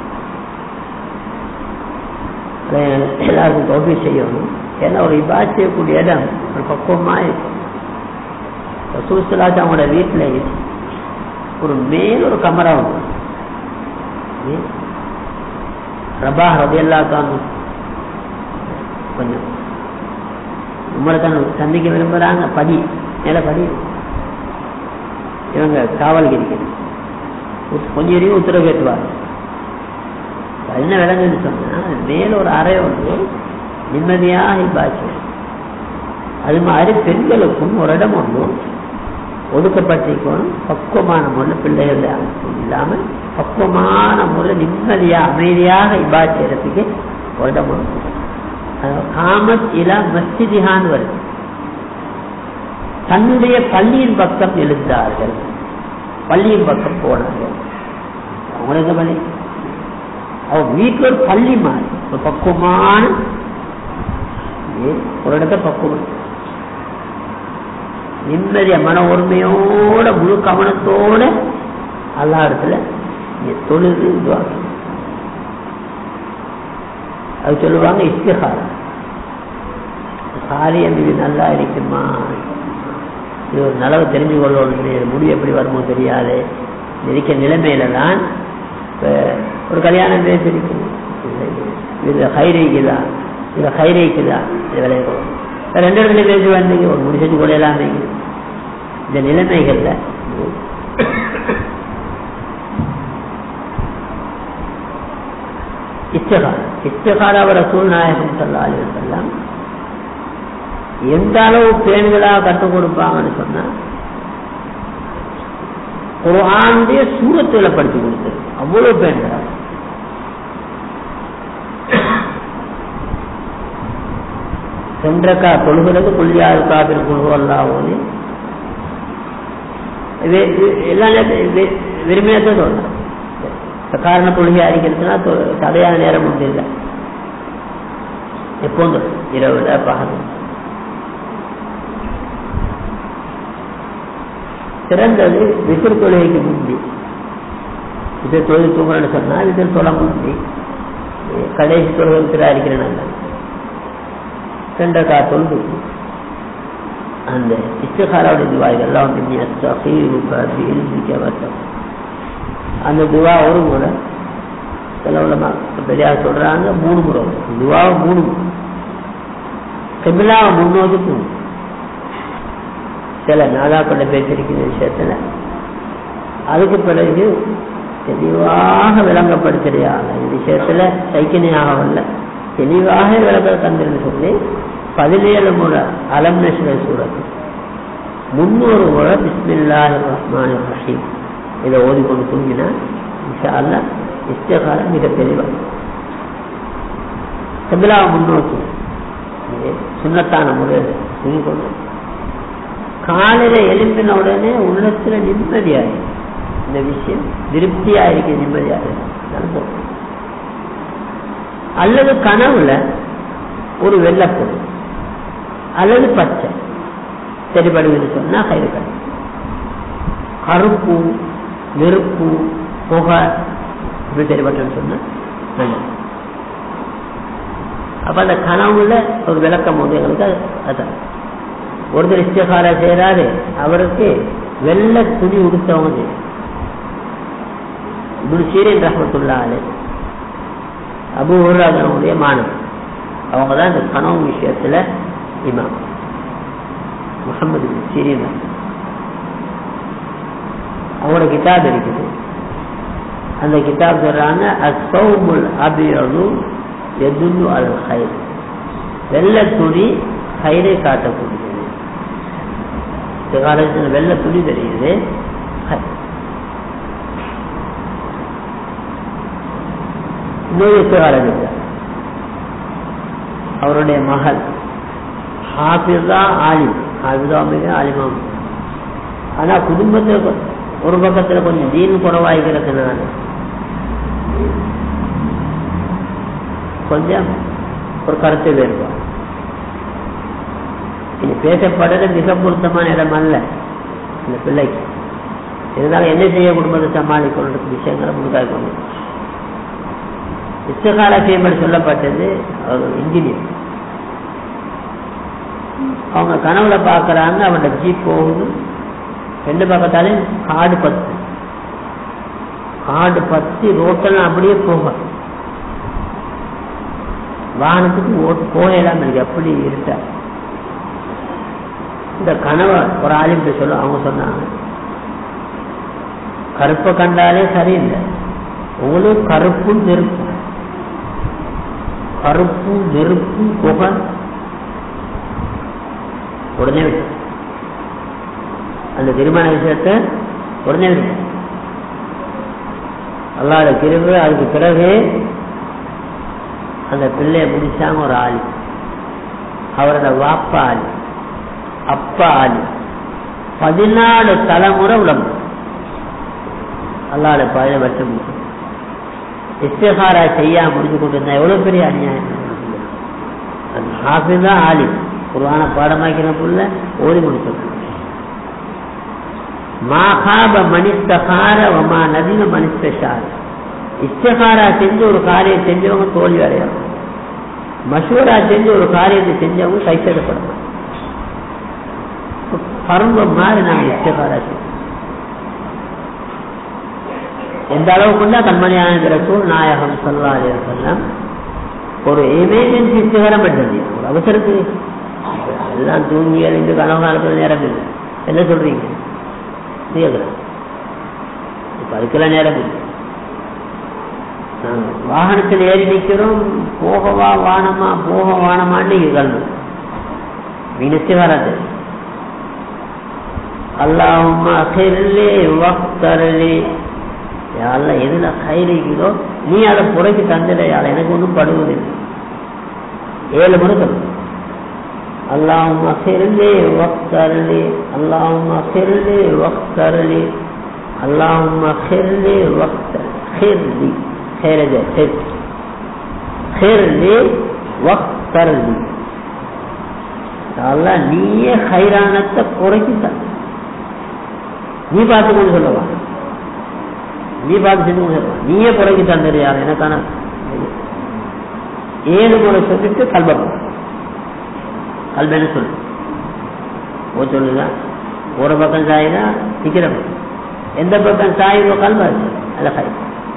Speaker 1: எல்லாருக்கும் தொகை செய்யணும் ஏன்னா ஒரு இபா செய்யக்கூடிய இடம் ஒரு பக்குவமா இருக்கும் சூசலாச்சு அவங்களோட வீட்டில் ஒரு மேல் ஒரு கமரா உண்டு ரபா ரபியல்லா காணும் கொஞ்சம் உங்களை தான் சந்திக்க விரும்புறாங்க படி மேல படி இவங்க காவல் இருக்கிறது கொஞ்சம் எரியும் உத்தரவு கேட்டுவார் என்ன விளங்குன்னு சொன்னா மேல ஒரு அறை ஒன்று நிம்மதியாக பாய்ச்சி அது மாதிரி பெண்களுக்கும் ஒரு இடம் ஒன்று ஒதுக்கப்பட்டிருக்கணும் பக்குவமான முறையில் பிள்ளைகள் இல்லாமல் பக்குவமான முறையில் நிம்மதியாக அமைதியாக இபா செய்யறதுக்கு ஒரு இடம் ஒன்று காமத் இலா மஸ்ஜிதிஹான் வருது தன்னுடைய பள்ளியின் பக்கம் எழுந்தார்கள் பள்ளியின் பக்கம் போனார்கள் அவங்களுக்கு பள்ளி அவன் வீட்டில் ஒரு பள்ளி மாதிரி ஒரு பக்குவமான ஒரு இடத்த பக்குவம் நிம்மதிய மன ஒருமையோட முழு கவனத்தோட அல்லா இடத்துல தொழுது இதுவாங்க அது சொல்லுவாங்க இஸ்திகாரம் காரியம் இது நல்லா இருக்குமா இது ஒரு நலவு தெரிஞ்சு கொள்ளணும் முடிவு எப்படி வருமோ தெரியாது இருக்க நிலைமையில தான் ஒரு கல்யாணம் பேசிருக்கும் இதுல ஹைரைக்குதா இதுல ஹைரைக்குதா இது விளையாடும் ரெண்டு இடத்துல பேசி வந்தீங்க ஒரு முடி செஞ்சு கொள்ளலாமே இந்த நிலைமைகள்ல இச்சகால் இச்சகால் அவரை சூழ்நாயகம் சொல்லா அலிவசல்லாம் எந்த அளவு பேணுகளாக கற்றுக் கொடுப்பாங்கன்னு சொன்னா குரானுடைய சூரத்துல படிச்சு கொடுத்தது அவ்வளவு பேணுகளா சென்றக்கா தொழுகிறது கொள்ளியாது காப்பில் குழு அல்லாவோன்னு எல்லா நேரத்தையும் விரும்பினத்தை சொல்லலாம் காரண தொழுகை அடிக்கிறதுனா தடையான நேரம் ஒன்று இல்லை எப்போதும் இரவுல பகல் சிறந்தது விசிறு தொழுகைக்கு முந்தி விசிறு தொழுகை தூங்குறேன்னு சொன்னா விசிறு தொலை முந்தி கடைசி தொழுகை விசிறா இருக்கிறேன் சென்றக்கா தொழுது அந்த இஷ்டகாரோட துவாய்கள் எல்லாம் வந்து அந்த துவா ஒரு முறை சில உள்ளமா பெரியார் சொல்றாங்க மூணு முறை துவாவை மூணு முறை கபிலாவை முன்னோக்கி சில நாதாக்கள பேசிருக்கிற விஷயத்துல அதுக்கு பிறகு தெளிவாக விளங்கப்படுத்துறியாக இந்த விஷயத்துல சைக்கிணையாகவில்லை தெளிவாக விளக்க தந்திருந்து சொல்லி பதினேழு முறை அலம் நஷ்ர சூரத் முன்னூறு முறை பிஸ்மில்லாஹ் ரஹ்மான் ரஹீம் இதை ஓதிக்கொண்டு தூங்கினா இன்ஷா அல்லா இஷ்டகாலம் மிக தெளிவாக கபிலாவை முன்னோக்கி சுண்ணத்தான முறையில் தூங்கிக்கொண்டு காலையில எழும்பின உடனே உள்ளத்துல நிம்மதியாக இந்த விஷயம் திருப்தியா இருக்கு நிம்மதியாக நடக்கும் அல்லது கனவுல ஒரு வெள்ளப்பொருள் அல்லது பச்சை சரிபடுவது சொன்னா கயிறு கடை கருப்பு நெருப்பு புகை இப்படி சரிபட்டன்னு சொன்னா நல்லது அப்ப அந்த கனவுல ஒரு விளக்கம் வந்து எங்களுக்கு அதான் ஒருத்தர் இஷ்டகார செய்யறாரு அவருக்கு வெள்ளை துணி உடுத்தவங்க செய்யும் இப்படி சீரியன் ரஹமத்துள்ளாலே அபு உருவாதனுடைய மாணவன் அவங்க தான் இந்த கனவு விஷயத்துல இமாம் முகமது சீரியன் அவங்களோட கிதாப் இருக்குது அந்த கிதாப் சொல்றாங்க அசௌமுல் அபியது எதுன்னு அல் ஹைர் வெள்ள துணி கயிறை காட்டக்கூடியது இஸ்திகாரத்தில் வெள்ளை துணி தெரியுது இன்னொரு இஸ்திகாரம் இல்லை அவருடைய மகள் ஹாஃபிஸா ஆலிம் ஹாஃபிஸா மிக ஆலிமாம் ஆனா குடும்பத்துல ஒரு பக்கத்துல கொஞ்சம் தீன் குறவாய்க்கிறதுனால கொஞ்சம் ஒரு கருத்து வேறுபாடு இது பேசப்படுறது மிக பொருத்தமான இடம் அல்ல இந்த பிள்ளைக்கு இருந்தாலும் என்ன செய்ய குடும்பத்தை சமாளிக்கணும் விஷயங்களை முழுக்காய் கொண்டு இஷ்டகால செய்யப்படி சொல்லப்பட்டது இன்ஜினியர் அவங்க கனவுல பாக்குறாங்க அவனோட ஜீப் போகுது ரெண்டு பக்கத்தாலையும் காடு பத்து காடு பத்தி ரோட்டெல்லாம் அப்படியே போக வாகனத்துக்கு ஓட்டு போகலாம் இருக்கு அப்படி இருட்ட இந்த கனவை ஒரு ஆலிம் சொல்ல அவங்க சொன்னாங்க கருப்பை கண்டாலே சரியில்லை உங்களுக்கு கருப்பும் நெருப்பு கருப்பும் நெருப்பும் புகை உடனே விட்டு அந்த திருமண விஷயத்தை உடனே விட்டு அல்லாத கிருபு அதுக்கு பிறகு அந்த பிள்ளைய முடிச்சாங்க ஒரு ஆளி அவரோட வாப்பா ஆளி அப்பா ஆளி பதினாலு தலைமுறை உடம்பு அல்லாத பழைய வருஷம் இஸ்திகாரா செய்யாம முடிஞ்சு கொண்டு இருந்தா எவ்வளவு பெரிய அநியாயம் அந்த ஹாஃபிஸ் தான் ஆளி குருவான பாடமாக்கின புள்ள ஓடி முடிச்சது மாகாப மனிஸ்தகார வமா நதின மனிஸ்தார இஸ்தகாரா செஞ்சு ஒரு காரியம் செஞ்சவங்க தோல்வி அடையும் மசூரா செஞ்சு ஒரு காரியத்தை செஞ்சவங்க கைத்தடப்படணும் பருவம் மாதிரி நாங்கள் இஸ்தகாரா செஞ்சோம் எந்த அளவுக்குண்டா கண்மணியான ரசூல் நாயகம் சொல்லா செல்லம் ஒரு எமர்ஜென்சி இஸ்திகாரம் பண்ணது ஒரு அவசரத்துக்கு எல்லாம் தூங்கி அழிந்து கனவு காலத்துல நேரம் இல்லை என்ன சொல்றீங்க கேட்குறேன் இப்ப அதுக்கெல்லாம் நேரம் இல்லை நாங்கள் வாகனத்தில் ஏறி நிற்கிறோம் போகவா வானமா போக வானமான்னு கல்வி மீனஸ்திகாரத்து அல்லாஹும்மா அகிர்லே வக்தரலே யாரெல்லாம் எதுல கைரிக்குதோ நீ அதை புறைக்கு தந்துடையாள் எனக்கு ஒன்றும் படுவதில்லை ஏழு முறை சொல்லு اللهم اغفر لي واغفر لي اللهم اغفر لي واغفر لي اللهم اغفر لي واغفر خير لي خير ده خير خير لي واغفر لي அல்லா நீயே ஹைரானத்தை குறைச்சி தந்த நீ பார்த்து கொண்டு சொல்லவா நீ பார்த்து செஞ்சு கொண்டு சொல்லவா நீயே குறைச்சி தந்துடுறியா எனக்கான ஏழு முறை சொல்லிட்டு கல்பம் கல்பன்னு சொல்லு ஓ சொல்லுங்க ஒரு பக்கம் சாயினா நிக்கிற பக்கம் எந்த பக்கம் சாயிரோ கல்வாது அல்ல கை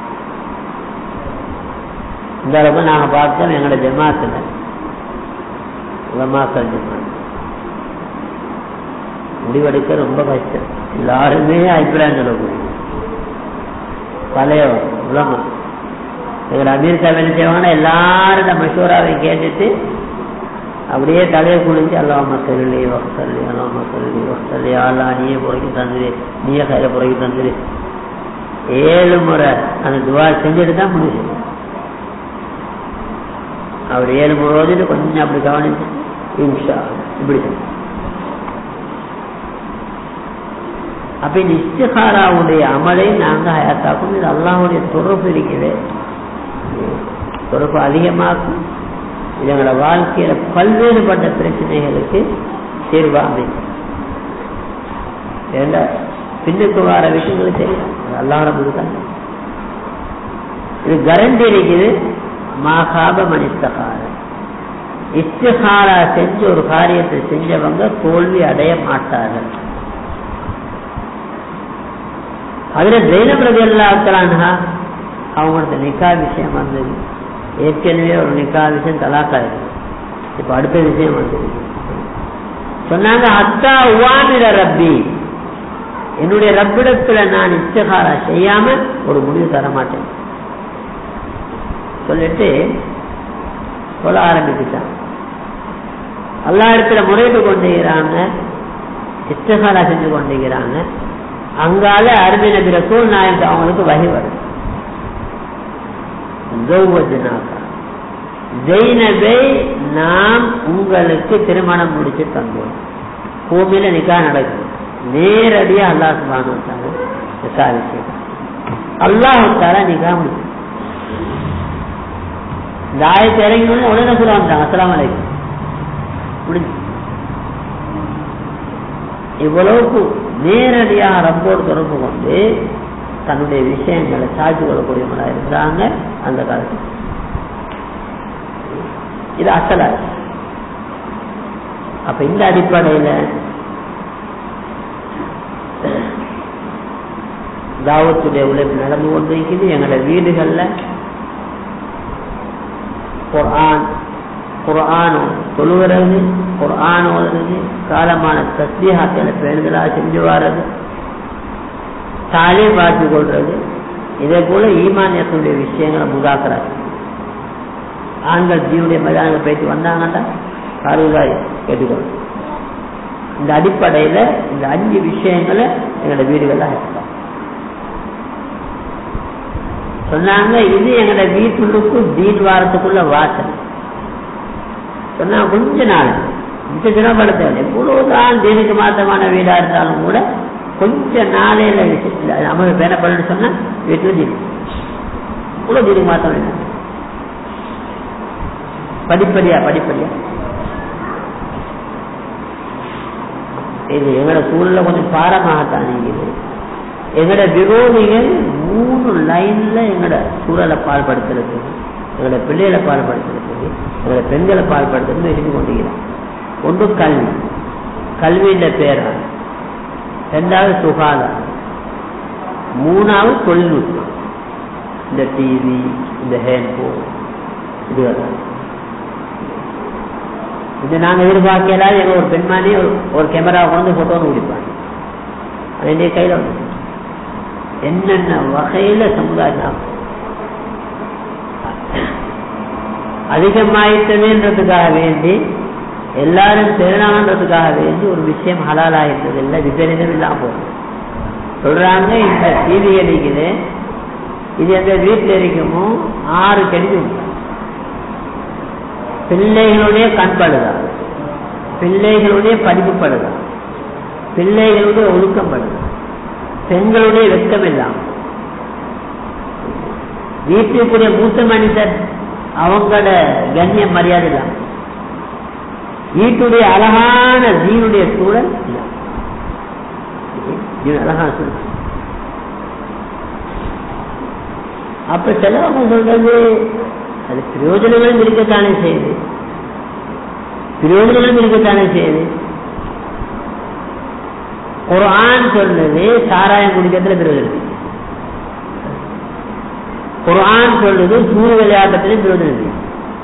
Speaker 1: இந்த அளவுக்கு நாங்க பார்த்தோம் எங்களோட ஜமாத்துல உலமாக்கல் ஜமாத் முடிவெடுக்க ரொம்ப கஷ்டம் எல்லாருமே அபிப்பிராயம் சொல்லக்கூடிய பழைய உலமா எங்களை அமீர் சாமி என்ன செய்வாங்கன்னா எல்லாரோட மஷூராவை கேட்டுட்டு அப்படியே தலையை குளிஞ்சு அல்லாம சொல்லி வசல்லி அல்லாம சொல்லி வசல்லி அல்லா நீயே புறக்கி தந்துரு நீயே கையில புறக்கி தந்துரு ஏழு முறை அந்த துவா செஞ்சுட்டு தான் முடிச்சு அவர் ஏழு முறை ஓதிட்டு கொஞ்சம் அப்படி கவனிச்சு இன்ஷா இப்படி அப்ப இந்த இஸ்திகாராவுடைய அமலை நாங்க ஹயாத்தாக்கும் இது அல்லாவுடைய தொடர்பு இருக்குது தொடர்பு அதிகமாக்கும் இது எங்களோட வாழ்க்கையில பல்வேறுபட்ட பிரச்சனைகளுக்கு தீர்வா அமைக்கும் ஏண்டா பின்னுக்கு வர விஷயங்களுக்கு தெரியும் எல்லாரும் இருக்காங்க இது கரண்டி இருக்குது மாகாப மனிஸ்தகார இஸ்திகாரா செஞ்சு ஒரு காரியத்தை செஞ்சவங்க தோல்வி அடைய மாட்டார்கள் அதுல ஜெயினம் ரவி எல்லாத்தானா அவங்களோட நிக்கா விஷயம் வந்தது ஏற்கனவே ஒரு நிக்கா விஷயம் தலாக்காயிருக்கு இப்ப அடுத்த விஷயம் வந்தது சொன்னாங்க அத்தா உவாமிர ரப்பி என்னுடைய ரப்பிடத்துல நான் இஷ்டகாரா செய்யாம ஒரு முடிவு தர மாட்டேன் சொல்லிட்டு சொல்ல ஆரம்பிச்சுட்டான் எல்லா இடத்துல முறையிட்டு கொண்டு இருக்கிறாங்க இஸ்தகாலா செஞ்சு கொண்டிருக்கிறாங்க அங்கால அருமை நபி ரசூல் நாயக்கு அவங்களுக்கு வகை வரும் ஜௌவஜனாக்கா ஜெயினபை நாம் உங்களுக்கு திருமணம் முடிச்சு தந்தோம் பூமியில நிக்கா நடக்குது நேரடியா அல்லாஹ் சுபானு விசாரிச்சு அல்லாஹால நிக்கா முடிச்சு இந்த ஆயத்தை இறங்கினோடனே உடனே சொல்ல வந்தாங்க அஸ்லாம் வலைக்கும் முடிஞ்சு இவ்வளவுக்கு நேரடியாக ரப்போடு தொடர்பு கொண்டு தன்னுடைய விஷயங்களை சாட்சி கொள்ளக்கூடியவங்களா இருக்கிறாங்க அந்த காலத்தில் இது அசலா அப்ப இந்த அடிப்படையில தாவத்துடைய உழைப்பு நடந்து கொண்டிருக்குது எங்களோட வீடுகள்ல குர்ஆன் குர்ஆன் தொழுகிறது குர்ஆன் ஓதுறது காலமான தஸ்பீஹாக்களை பேணுதலாக செஞ்சு வர்றது தாலீம் பார்த்து கொள்றது இதே போல ஈமானியத்தினுடைய விஷயங்களை முதாக்கிறார் ஆண்கள் ஜீவனுடைய மைதானங்கள் போயிட்டு வந்தாங்கன்னா அறுபதாய் கேட்டுக்கொள்ளும் இந்த அடிப்படையில இந்த அஞ்சு விஷயங்களை எங்களோட வீடுகள்ல இருக்கலாம் சொன்னாங்க இது எங்களோட வீட்டுக்கு தீன் வாரத்துக்குள்ள வாசல் சொன்னா கொஞ்ச நாள் மிச்ச தினப்படுத்த எவ்வளவுதான் தீனுக்கு மாத்தமான வீடா இருந்தாலும் கூட கொஞ்ச நாளையில அமல் பேனப்படன்னு சொன்னா வீட்டுல தீனு இவ்வளவு தீனுக்கு மாத்தம் இல்லை படிப்படியா படிப்படியா இது எங்களோட சூழல கொஞ்சம் பாரமாகத்தான் நீங்க எங்களோட விரோதிகள் மூணு லைன்ல எங்களோட சூழலை பால்படுத்துறது எங்களோட பிள்ளைகளை பால்படுத்துறது எங்களோட பெண்களை பால்படுத்துறது இருந்து கொண்டிருக்கிறான் ஒன்று கல்வி கல்வியின் பேரா ரெண்டாவது சுகாதாரம் மூணாவது தொழில்நுட்பம் இந்த டிவி இந்த ஹேண்ட்போன் இதுதான் இது நாங்கள் எதிர்பார்க்கல எங்க ஒரு பெண்மானி ஒரு கேமரா கொண்டு போட்டோன்னு பிடிப்பாங்க அது என்னுடைய கையில் வந்து என்னென்ன வகையில சமுதாயம் அதிகமாயிட்டதுன்றதுக்காக வேண்டி எல்லாரும் பெருநான்றதுக்காக வேண்டி ஒரு விஷயம் ஹலாலாயிருந்தது இல்லை விபரீதம் இல்லாம போகும் சொல்றாங்க இந்த டிவி அடிக்குது இது எந்த வீட்டில் இருக்குமோ ஆறு கெடுதி பிள்ளைகளுடைய கண்படுதான் பிள்ளைகளுடைய படிப்பு படுதான் பிள்ளைகளுடைய ஒழுக்கம் படுதான் பெண்களுடைய வெட்கம் இல்லாம வீட்டுக்குரிய மூத்த மனிதர் அவங்களோட கண்ணியம் மரியாதை இல்லாம வீட்டுடைய அழகான ஜீனுடைய சூழல் இல்லாம அழகான சூழல் அப்ப சிலவங்க சொல்றது அது பிரயோஜனங்களும் இருக்கத்தானே செய்யுது பிரயோஜனங்களும் இருக்கத்தானே செய்யுது ஒரு ஆண் சொல்றது சாராயம் குடிக்கிறதுல பிரயோஜனம் ஒரு ஆண் சொல்றது சூரிய விளையாட்டத்திலும் பிரயோஜனம்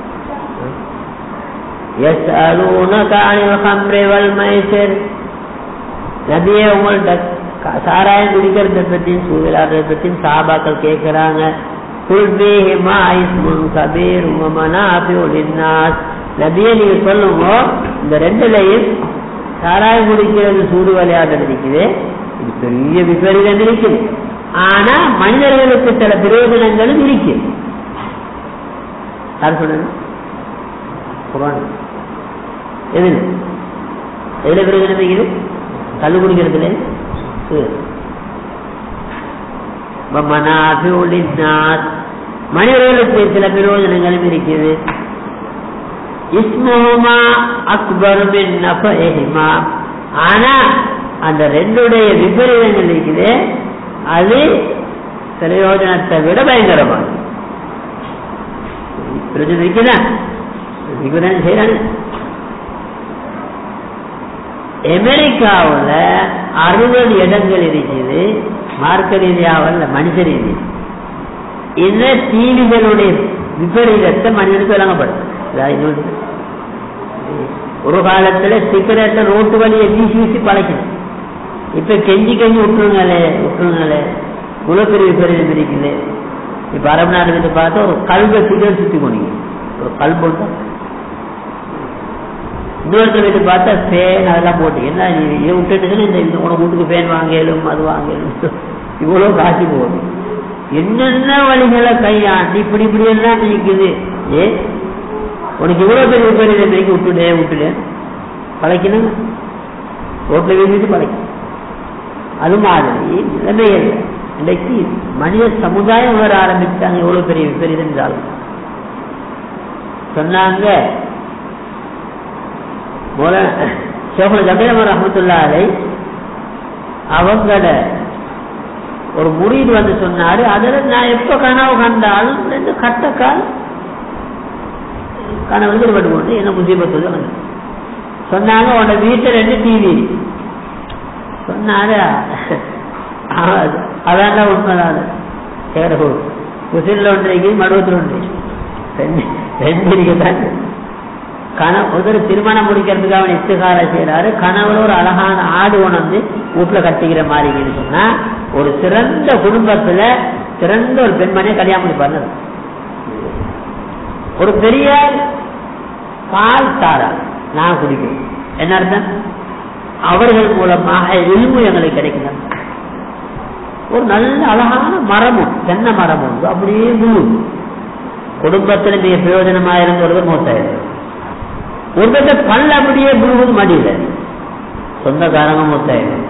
Speaker 1: நபியே உங்கள்ட்ட சாராயம் குடிக்கிறத பத்தியும் சூரிய விளையாடுறத பத்தியும் சாபாக்கள் கேட்கிறாங்க நபியை நீங்க சொல்லுங்க இந்த ரெண்டுலையும் சாராயம் குடிக்கிறது சூடு விளையாடுறது இருக்குது இது பெரிய விபரீதம் இருக்குது ஆனா மனிதர்களுக்கு சில பிரயோஜனங்களும் இருக்கு யார் சொன்னது எது எதுல பிரயோஜனம் இருக்குது கல்லு குடிக்கிறதுல மனிதர்களுக்கு சில பிரயோஜனங்களும் இருக்குது இஸ்மோமா அக்பர் நஃபஹிமா ஆனா அந்த ரெண்டுடைய விபரீதங்கள் இருக்குது அது பிரயோஜனத்தை விட பயங்கரமான பிரயோஜனம் இருக்குதா விபரீதம் செய்யறாங்க அமெரிக்காவில் அறுபது இடங்கள் இருக்குது மார்க்க ரீதியாவில் மனித ரீதி இந்த தீவிகளுடைய விபரீதத்தை மனிதனுக்கு வழங்கப்படும் ஒரு காலத்துல சிகரெட்டை ரோட்டு வழியை வீசி வீசி பழக்கணும் இப்ப கெஞ்சி கெஞ்சி விட்டுருங்களே விட்டுருங்களே குலப்பெரிய விபரீதம் இருக்குது இப்ப அரபு நாடுகளுக்கு பார்த்தா ஒரு கல்வை சிகரெட் சுத்தி கொண்டீங்க ஒரு கல் போட்டு இன்னொருத்தர் வீட்டு பார்த்தா ஃபேன் அதெல்லாம் போட்டு என்ன நீ இதை விட்டுட்டு இந்த இந்த உனக்கு வீட்டுக்கு ஃபேன் வாங்கலும் அது வாங்கலும் இவ்வளோ காசு போகுது என்னென்ன வழிகளை கையாண்டு இப்படி இப்படி எல்லாம் நிற்குது ஏ உனக்கு இவ்வளோ பெரிய பெரிய இன்றைக்கு விட்டுடே விட்டுடே பழைக்கணும் ரோட்டில் வீசிட்டு பழைக்கணும் அது மாதிரி நிலைமைகள் இன்றைக்கு மனித சமுதாயம் வர ஆரம்பிச்சாங்க எவ்வளவு பெரிய விபரீதம் என்றாலும் சொன்னாங்க ஷேகுல ஜபீரமர் ரஹமத்துல்லாலை அவங்கள ஒரு முறீடு வந்து சொன்னாரு அதுல நான் எப்ப கனவு கண்டாலும் ரெண்டு கட்டக்கால் கனவு ஈடுபட்டு கொண்டு என்ன முசீபத்து வந்து சொன்னாங்க உன்னோட வீட்டுல ரெண்டு டிவி சொன்னாரு அதான் உண்மைதான் சேரோ முசில்ல ஒன்றைக்கு மடுவத்தில் ஒன்று ரெண்டு ரெண்டு இருக்குதான் கனவு ஒரு திருமணம் முடிக்கிறதுக்கு அவன் இத்துகார செய்யறாரு கனவுல ஒரு அழகான ஆடு உணர்ந்து வீட்டுல கட்டிக்கிற மாதிரி சொன்னா ஒரு சிறந்த குடும்பத்துல சிறந்த ஒரு பெண்மணியை கல்யாணம் பண்ணி பண்ணது ஒரு பெரிய பால் தாரா நான் குடிக்கிறேன் என்ன அர்த்தம் அவர்கள் மூலமாக எலும்பு எங்களுக்கு கிடைக்கிறது ஒரு நல்ல அழகான மரமும் தென்னை மரமும் அப்படியே முழு குடும்பத்தில் மிக பிரயோஜனமா இருந்தவர்கள் மூத்தாயிரம் ஒரு பத்த பல்ல அப்படியே முழுவது மடியில சொந்தக்காரங்க மூத்தாயிரம்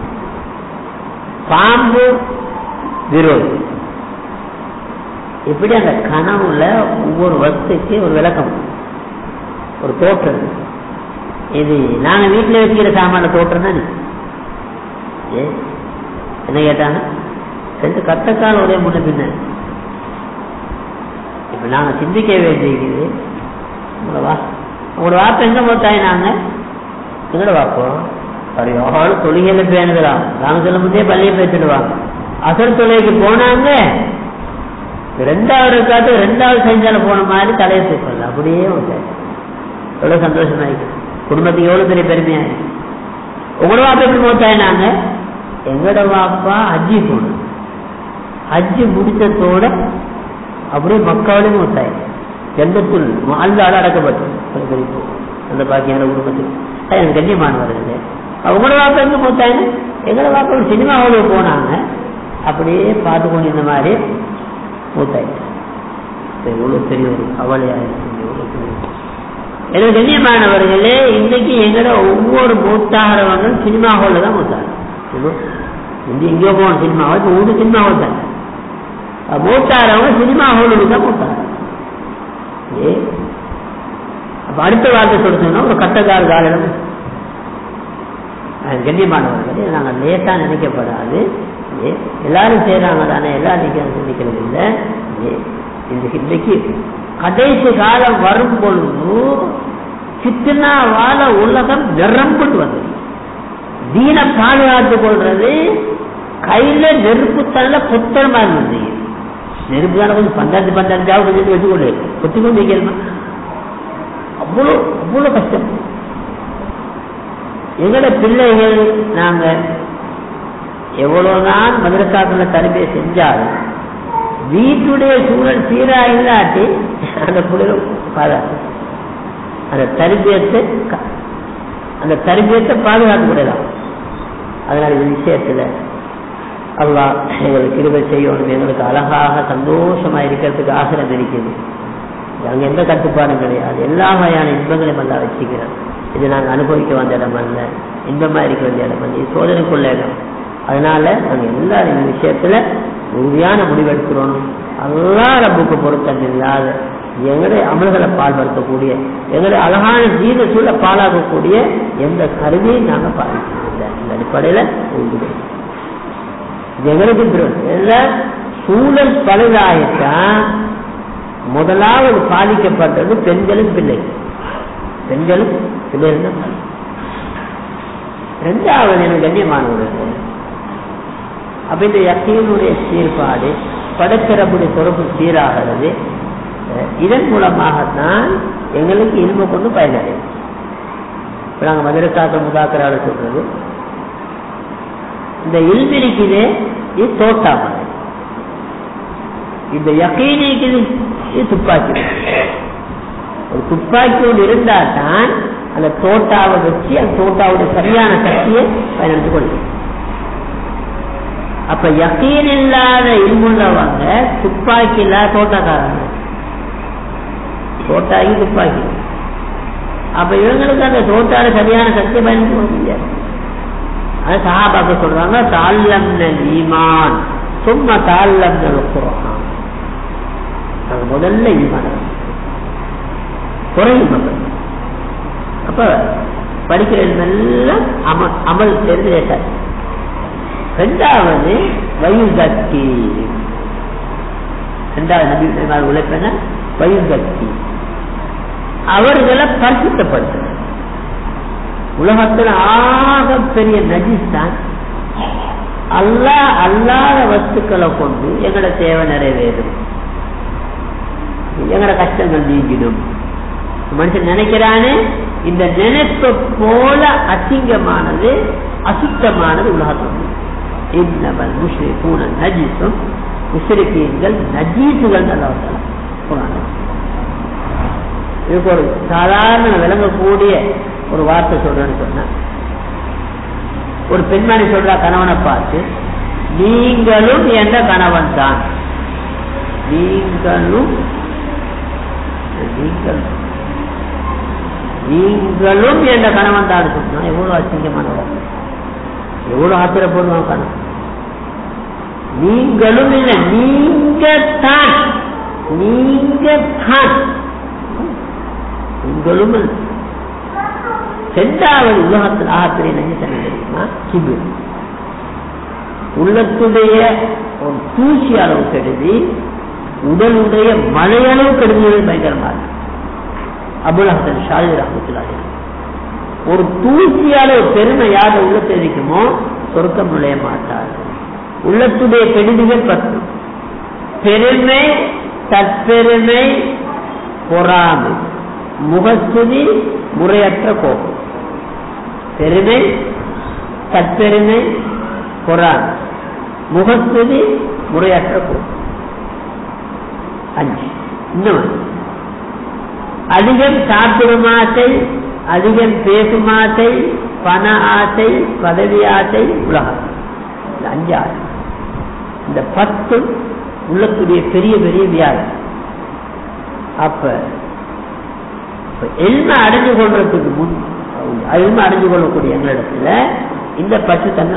Speaker 1: பாம்பு விரோதி இப்படி அந்த கனவுல ஒவ்வொரு வஸ்துக்கு ஒரு விளக்கம் ஒரு தோற்றம் இது நாங்க வீட்டுல வச்சுக்கிற சாமான தோற்றம் தானே ஏ என்ன கேட்டாங்க ரெண்டு கட்டக்கால் ஒரே முன்ன பின்ன இப்ப நாங்க சிந்திக்க வேண்டியது உங்களோட வா உங்களோட வாப்ப எங்க போத்தாய் நாங்க எங்கட வாப்போம் சரியான தொழுகையில பேணுகிறான் நாங்க சொல்லும் போதே பள்ளியை பேசிடுவாங்க அசர் தொழுகைக்கு போனாங்க ரெண்டாவது காட்டு ரெண்டாவது செஞ்சால போன மாதிரி தலையை தூக்கல அப்படியே வந்தாரு எவ்வளவு சந்தோஷமா இருக்கு குடும்பத்துக்கு எவ்வளவு பெரிய பெருமையா இருக்கு உங்களோட வாப்பா எப்படி போத்தாய் நாங்க எங்கட வாப்பா ஹஜ்ஜி போனோம் ஹஜ்ஜி முடிச்சதோட அப்படியே மக்காவிலே மூத்தாய் ஜெண்டத்துள் அல்லாத அடக்கப்பட்டு அந்த பாக்கியான குடும்பத்துக்கு எனக்கு கண்ணியமானவர்கள் அவங்களோட வாப்பா எங்க மூத்தாயின்னு எங்களோட வாப்பா ஒரு சினிமா ஹாலுக்கு போனாங்க அப்படியே பார்த்து கொண்டு இந்த மாதிரி மூத்தாயிட்டு எவ்வளவு பெரிய ஒரு கவலையா இருக்கு எவ்வளவு பெரிய எனக்கு கண்ணியமானவர்களே இன்னைக்கு எங்களோட ஒவ்வொரு மூத்தாகிறவங்க சினிமா ஹாலில் தான் மூத்தாங்க இங்க எங்கேயோ போகணும் சினிமா ஹால் இப்போ ஊரு சினிமா ஹால் தான் மூத்தாரவங்க சினிமா ஹாலுக்கு தான் மூத்தாங்க ஏ அப்ப அடுத்த வார்த்தை சொல்லிட்டோம்னா ஒரு கட்டக்கார காலம் கண்ணியமானவர்களே நாங்கள் லேசா நினைக்கப்படாது ஏ எல்லாரும் செய்யறாங்க தானே எல்லாரும் சிந்திக்கிறது இல்லை ஏ இந்த இன்றைக்கு கடைசி காலம் வரும் பொழுது சித்தனாவால உலகம் நிரம்பிட்டு வந்தது தீன பாதுகாத்துக் கொள்றது கையில நெருப்பு தள்ள புத்தரமா இருந்தது நெருப்பு தானே கொஞ்சம் பன்னெண்டு பன்னெண்டாவது கொஞ்சம் வச்சுக்கொண்டு கொத்திக்கொண்டு வைக்கணுமா அவ்வளோ அவ்வளோ கஷ்டம் எங்களோட பிள்ளைகள் நாங்க எவ்வளவுதான் மதுரக்காக்குள்ள தரம்பியை செஞ்சாலும் வீட்டுடைய சூழல் சீரா இல்லாட்டி அந்த பிள்ளைகள் பாதுகாத்து அந்த தரிபியத்தை அந்த தரிபியத்தை பாதுகாக்கக்கூடியதான் அதனால இந்த விஷயத்துல அல்லாஹ் எங்களுக்கு கிருபை செய்யணும் எங்களுக்கு அழகாக சந்தோஷமா இருக்கிறதுக்கு ஆசிரம் இருக்குது அங்க எந்த கட்டுப்பாடும் கிடையாது எல்லா வகையான இன்பங்களையும் எல்லாம் வச்சுக்கிறோம் இது நாங்கள் அனுபவிக்க வந்த இடம் அல்ல இன்பமா இருக்க வேண்டிய இடம் அல்ல இது சோதனைக்குள்ள இடம் அதனால நாங்க எல்லாரும் இந்த விஷயத்துல உறுதியான முடிவெடுக்கிறோம் அல்லா ரப்புக்கு பொருத்தம் இல்லாத எங்களுடைய அமல்களை பால்படுத்தக்கூடிய எங்களுடைய அழகான ஜீவ சூழலை பாலாகக்கூடிய எந்த கருவியும் நாங்க பாதிக்கிறதில்லை இந்த அடிப்படையில உண்டு எங்களுக்கு சூழல் பழுதாயிட்டான் முதலாவது பாதிக்கப்பட்டது பெண்களும் பிள்ளைகள் பெண்களும் பிள்ளைகள் தான் ரெண்டாவது எனக்கு கண்ணியமானவர்கள் அப்ப இந்த யக்கீனுடைய சீர்பாடு படச்சிறப்புடைய தொடர்பு சீராகிறது இதன் மூலமாகத்தான் எங்களுக்கு இல்ம கொண்டு பயனடையும் இப்ப நாங்க மதுரசாக்க முதாக்கரால சொல்றது இந்த இல்மிரிக்குது இது தோட்டாமல் இந்த யக்கீனிக்குது இது துப்பாக்கி ஒரு துப்பாக்கி ஒன்று இருந்தா தான் அந்த தோட்டாவை வச்சு அந்த தோட்டாவுடைய சரியான சக்தியை பயன்படுத்திக் கொள்ளும் அப்ப யக்கீன் இல்லாத இல்முள்ளவங்க துப்பாக்கி இல்லாத தோட்டக்காரங்க தோட்டாகி துப்பாக்கி அப்ப இவங்களுக்கு அந்த தோட்டால சரியான சக்தியை பயன்படுத்தி கொள்ள முடியாது அது சஹாபாக்க சொல்றாங்க தாழ்லம் ஈமான் சும்மா தாழ்லம் குரான் அது முதல்ல ஈமான் குறையும் மக்கள் அப்ப படிக்கிறது எல்லாம் அமல் அமல் தெரிந்து கேட்டார் ரெண்டாவது வயுதக்கி ரெண்டாவது நபி உழைப்பென வயுதக்கி அவர்களை பரிசுத்தப்படுத்த உலகத்தில் ஆக பெரிய நஜிஸ் தான் அல்லா அல்லாத வஸ்துக்களை கொண்டு எங்களோட தேவை நிறைவேறும் எங்களோட கஷ்டங்கள் நீங்கிடும் மனுஷன் நினைக்கிறானே இந்த நினைப்பை போல அசிங்கமானது அசுத்தமானது உலகத்தில் இன்னவன் முஸ்லி பூன நஜீசும் முஸ்லிக்கீன்கள் நஜீசுகள் நல்லா இதுக்கு ஒரு சாதாரண விளங்கக்கூடிய ஒரு வார்த்தை சொல்றேன்னு சொன்ன ஒரு பெண்மணி சொல்றா கணவனை பார்த்து நீங்களும் என்ற கணவன் தான் நீங்களும் நீங்கள் நீங்களும் என்ற கணவன் தான் சொன்னா எவ்வளவு அசிங்கமானவர் எவ்வளவு ஆத்திரப்படுவான் கணவன் நீங்களும் இல்லை நீங்க தான் நீங்க தான் நீங்களும் சென்றாவது உலகத்தில் ஆகப்பெரிய நெஞ்சத்தனை தெரியுமா கிபு உள்ளத்துடைய ஒரு தூசி அளவு கெடுதி உடலுடைய மழையளவு கெடுதிகள் பயங்கரமாக அபுலஹன் ஷாஜி ரஹமத்துல்லாஹி ஒரு தூசி அளவு பெருமை யார் உள்ளத்தை இருக்குமோ சொர்க்கம் நுழைய மாட்டார் உள்ளத்துடைய கெடுதிகள் பத்து பெருமை தற்பெருமை பொறாமை முகஸ்துதி முறையற்ற கோபம் பெருமை தற்பெருமை பொறாமை முகஸ்துதி முறையற்ற கோபம் அஞ்சு இன்னும் அதிகம் சாப்பிடும் ஆசை அதிகம் பேசும் ஆசை பண ஆசை பதவி ஆசை உலகம் இந்த அஞ்சு ஆசை இந்த பத்து உள்ளக்கூடிய பெரிய பெரிய வியாதி அப்ப எல்ம அடைஞ்சு கொள்றதுக்கு முன் எல்ம அடைஞ்சு கொள்ளக்கூடிய எங்களிடத்துல இந்த பத்து தன்மை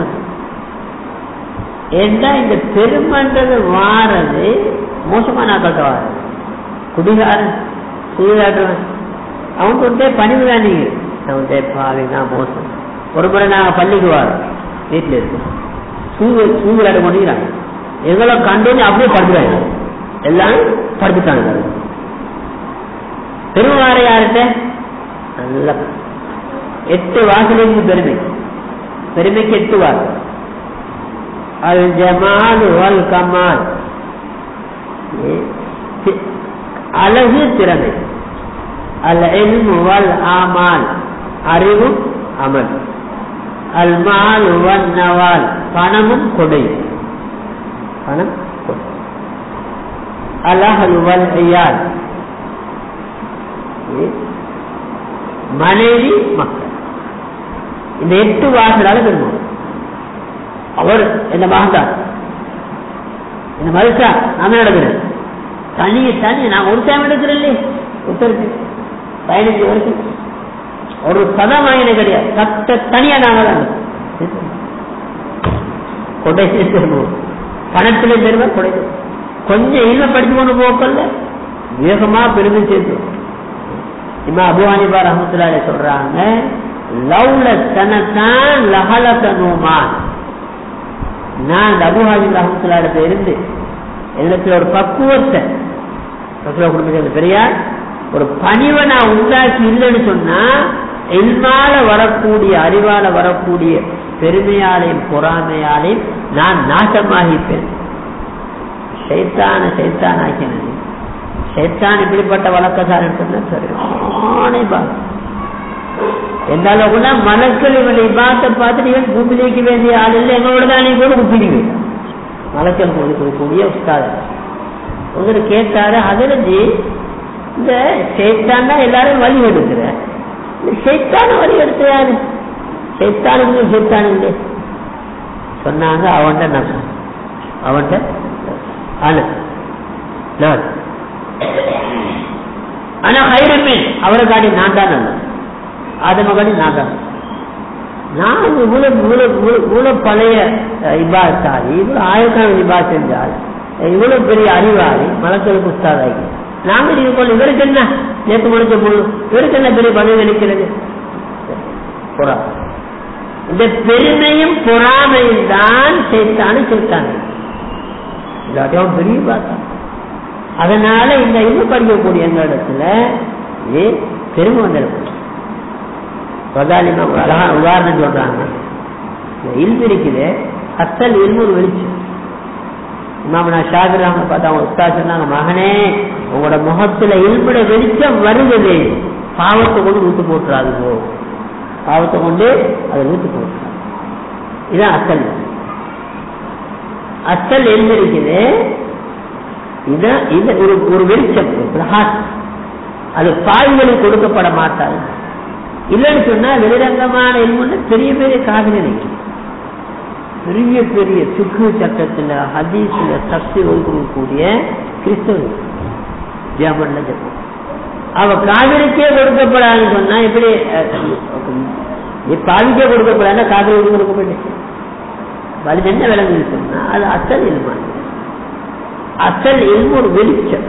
Speaker 1: ஏன்னா இந்த பெருமன்றது வாரது மோசமான ஆக்கள்கிட்ட வாரது குடிகாரன் சூதாடுறவன் அவன் கொண்டே பணிவு தான் நீங்க அவன் பாவி நான் மோசம் ஒரு முறை நாங்கள் பள்ளிக்கு வரோம் வீட்டில் இருக்கோம் சூது சூது விளையாட கொண்டிருக்கிறாங்க எங்களை கண்டோன்னு அப்படியே படுத்துறாங்க எல்லாம் படுத்துட்டாங்க பெருமாறு யார்கிட்ட நல்ல எட்டு வாசலுக்கு பெருமை பெருமைக்கு எட்டு வாசல் அல் ஜமால் வல் கமால் அழகு திறமை அல் எல்மு வல் ஆமால் அறிவும் அமல் அல் மால் வன் நவால் பணமும் கொடை பணம் கொடை அலஹல் வல் ஐயால் மனைவி மக்கள் இந்த எட்டு வாசலால பெருமாள் அவர் என்ன மகன்தான் என்ன மறுத்தா நாம நடக்கிறேன் தனியை தனி நான் ஒரு டைம் எடுக்கிறேன் இல்லையே ஒருத்தருக்கு பதினஞ்சு வருஷம் ஒரு சதம் வாங்கின கிடையாது சத்த தனியா நாங்க தான் கொடை சேர்த்து பணத்திலே பெருமை கொடை கொஞ்சம் இல்ல படிச்சு கொண்டு போக்கல வேகமா பெருமை சேர்த்து இம்மா அபுவானிபா ரஹமத்துல்லாலே சொல்றாங்க லவ்ல தனத்தான் லஹலத நோமான் நான் அந்த அபுஹாஜி ரஹமத்துல்லாடத்தை இருந்து என்னத்துல ஒரு பக்குவத்தை ரசூலா குடும்பத்தில் பெரியார் ஒரு பணிவை நான் உண்டாக்கி இல்லைன்னு சொன்னா எல்மால வரக்கூடிய அறிவால வரக்கூடிய பெருமையாலையும் பொறாமையாலையும் நான் நாசமாகிப்பேன் சைத்தான சைத்தான் ஆக்கினது சைத்தான் இப்படிப்பட்ட வழக்கசாரன் சொன்னா சரியானே பாகம் என்னால கூட மலக்கள் இவனை பார்த்த பார்த்துட்டு இவன் கூப்பிடிக்க வேண்டிய ஆள் இல்லை எங்களோட தானே கூட கூப்பிடுங்க மலக்கள் கொடுக்கக்கூடிய உஸ்தாத ஒருத்தர் கேட்டாரு அதிலிருந்து இந்த சேத்தான் தான் எல்லாரும் வழி எடுக்கிற இந்த சைத்தான வழி எடுத்து யாரு சைத்தானுக்கு சைத்தான் இல்லை சொன்னாங்க அவன்கிட்ட நான் அவன்கிட்ட ஆனா நான் ஆனா ஹைரமீன் அவரை காட்டி நான் தான் நல்ல ஆதம காட்டி நான் தான் நான் இவ்வளவு இவ்வளவு இவ்வளவு இவ்வளவு பழைய இபாத்தாளி இவ்வளவு ஆயிரக்கணக்கான இபா செஞ்சால் இவ்வளவு பெரிய அறிவாளி மலக்களுக்கு உஸ்தாதாகி நாங்க இது போல இவருக்கு என்ன நேற்று முடிச்ச முழு இவருக்கு என்ன பெரிய பதவி அளிக்கிறது புறா இந்த பெருமையும் பொறாமையும் தான் சேர்த்தானு சேர்த்தாங்க இல்லாட்டியும் பெரிய பார்த்தா அதனால இந்த இது படிக்கக்கூடிய எங்க இடத்துல இது பெருமை வந்திருக்கும் பிரதானிமா ஒரு அழகான உதாரணம் சொல்றாங்க இந்த இல்பு இருக்குது அசல் இல்பு ஒரு வெளிச்சம் இமாமனா ஷாகிர் அவங்க பார்த்தா அவங்க உஸ்தா சொன்னாங்க மகனே உங்களோட முகத்துல இல்புட வெளிச்சம் வருகிறது பாவத்தை கொண்டு ஊத்து போட்டுறாது போ பாவத்தை கொண்டு அதை ஊத்து போட்டுறாது இதான் அசல் அசல் எல்பு இருக்குது இதான் இது ஒரு ஒரு வெளிச்சம் ஒரு பிரகாசம் அது பாய்களுக்கு கொடுக்கப்பட மாட்டாது இல்லைன்னு சொன்னா வெளிரங்கமான எல்முன்னு பெரிய பெரிய காதலி பெரிய பெரிய சுக்கு சட்டத்துல ஹதீஸ்ல சக்தி ஒதுக்கக்கூடிய கிறிஸ்தவர்கள் ஜெர்மன்ல ஜெர்மன் அவ காதலிக்கே கொடுக்கப்படாதுன்னு சொன்னா எப்படி பாவிக்கே கொடுக்கப்படாது காதலுக்கு கொடுக்கப்பட்டு அது என்ன விளங்குது சொன்னா அது அசல் இல்மான் அசல் இல்மு ஒரு வெளிச்சம்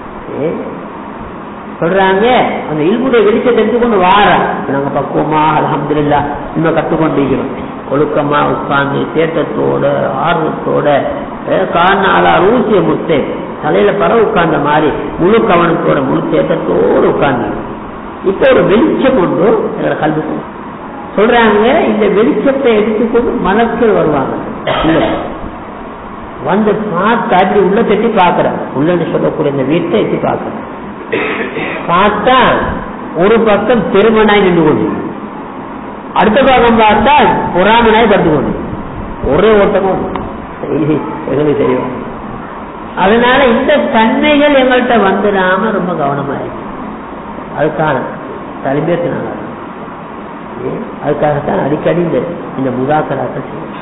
Speaker 1: சொல்றாங்க அந்த இல்முடைய வெளிச்சத்தை எடுத்துக்கொண்டு வாரா நாங்க பக்குவமா அலமதுல்லா இன்னும் கற்றுக்கொண்டிருக்கிறோம் ஒழுக்கமா உட்கார்ந்து தேட்டத்தோட ஆர்வத்தோட காரணாலா ரூசிய முத்தே தலையில பற உட்கார்ந்த மாதிரி முழு கவனத்தோட முழு தேட்டத்தோடு உட்கார்ந்து இப்ப ஒரு வெளிச்சம் கொண்டு எங்களை கல்வி சொல்றாங்க இந்த வெளிச்சத்தை எடுத்துக்கொண்டு மலக்கள் வருவாங்க வந்து பார்த்தா அப்படி உள்ள தட்டி பாக்குற உள்ளன்னு சொல்லக்கூடிய இந்த வீட்டை எட்டி பாக்குற பார்த்தா ஒரு பக்கம் பெருமனாய் நின்று கொண்டு அடுத்த பக்கம் பார்த்தா பொறாமனாய் படுத்து கொண்டு ஒரே ஓட்டமும் எங்களுக்கு தெரியும் அதனால இந்த தன்மைகள் எங்கள்கிட்ட வந்துடாம ரொம்ப கவனமா இருக்கு அதுக்கான தலைமையத்தினால அதுக்காகத்தான் அடிக்கடி இந்த இந்த முதாக்கராக்கள் செய்யும்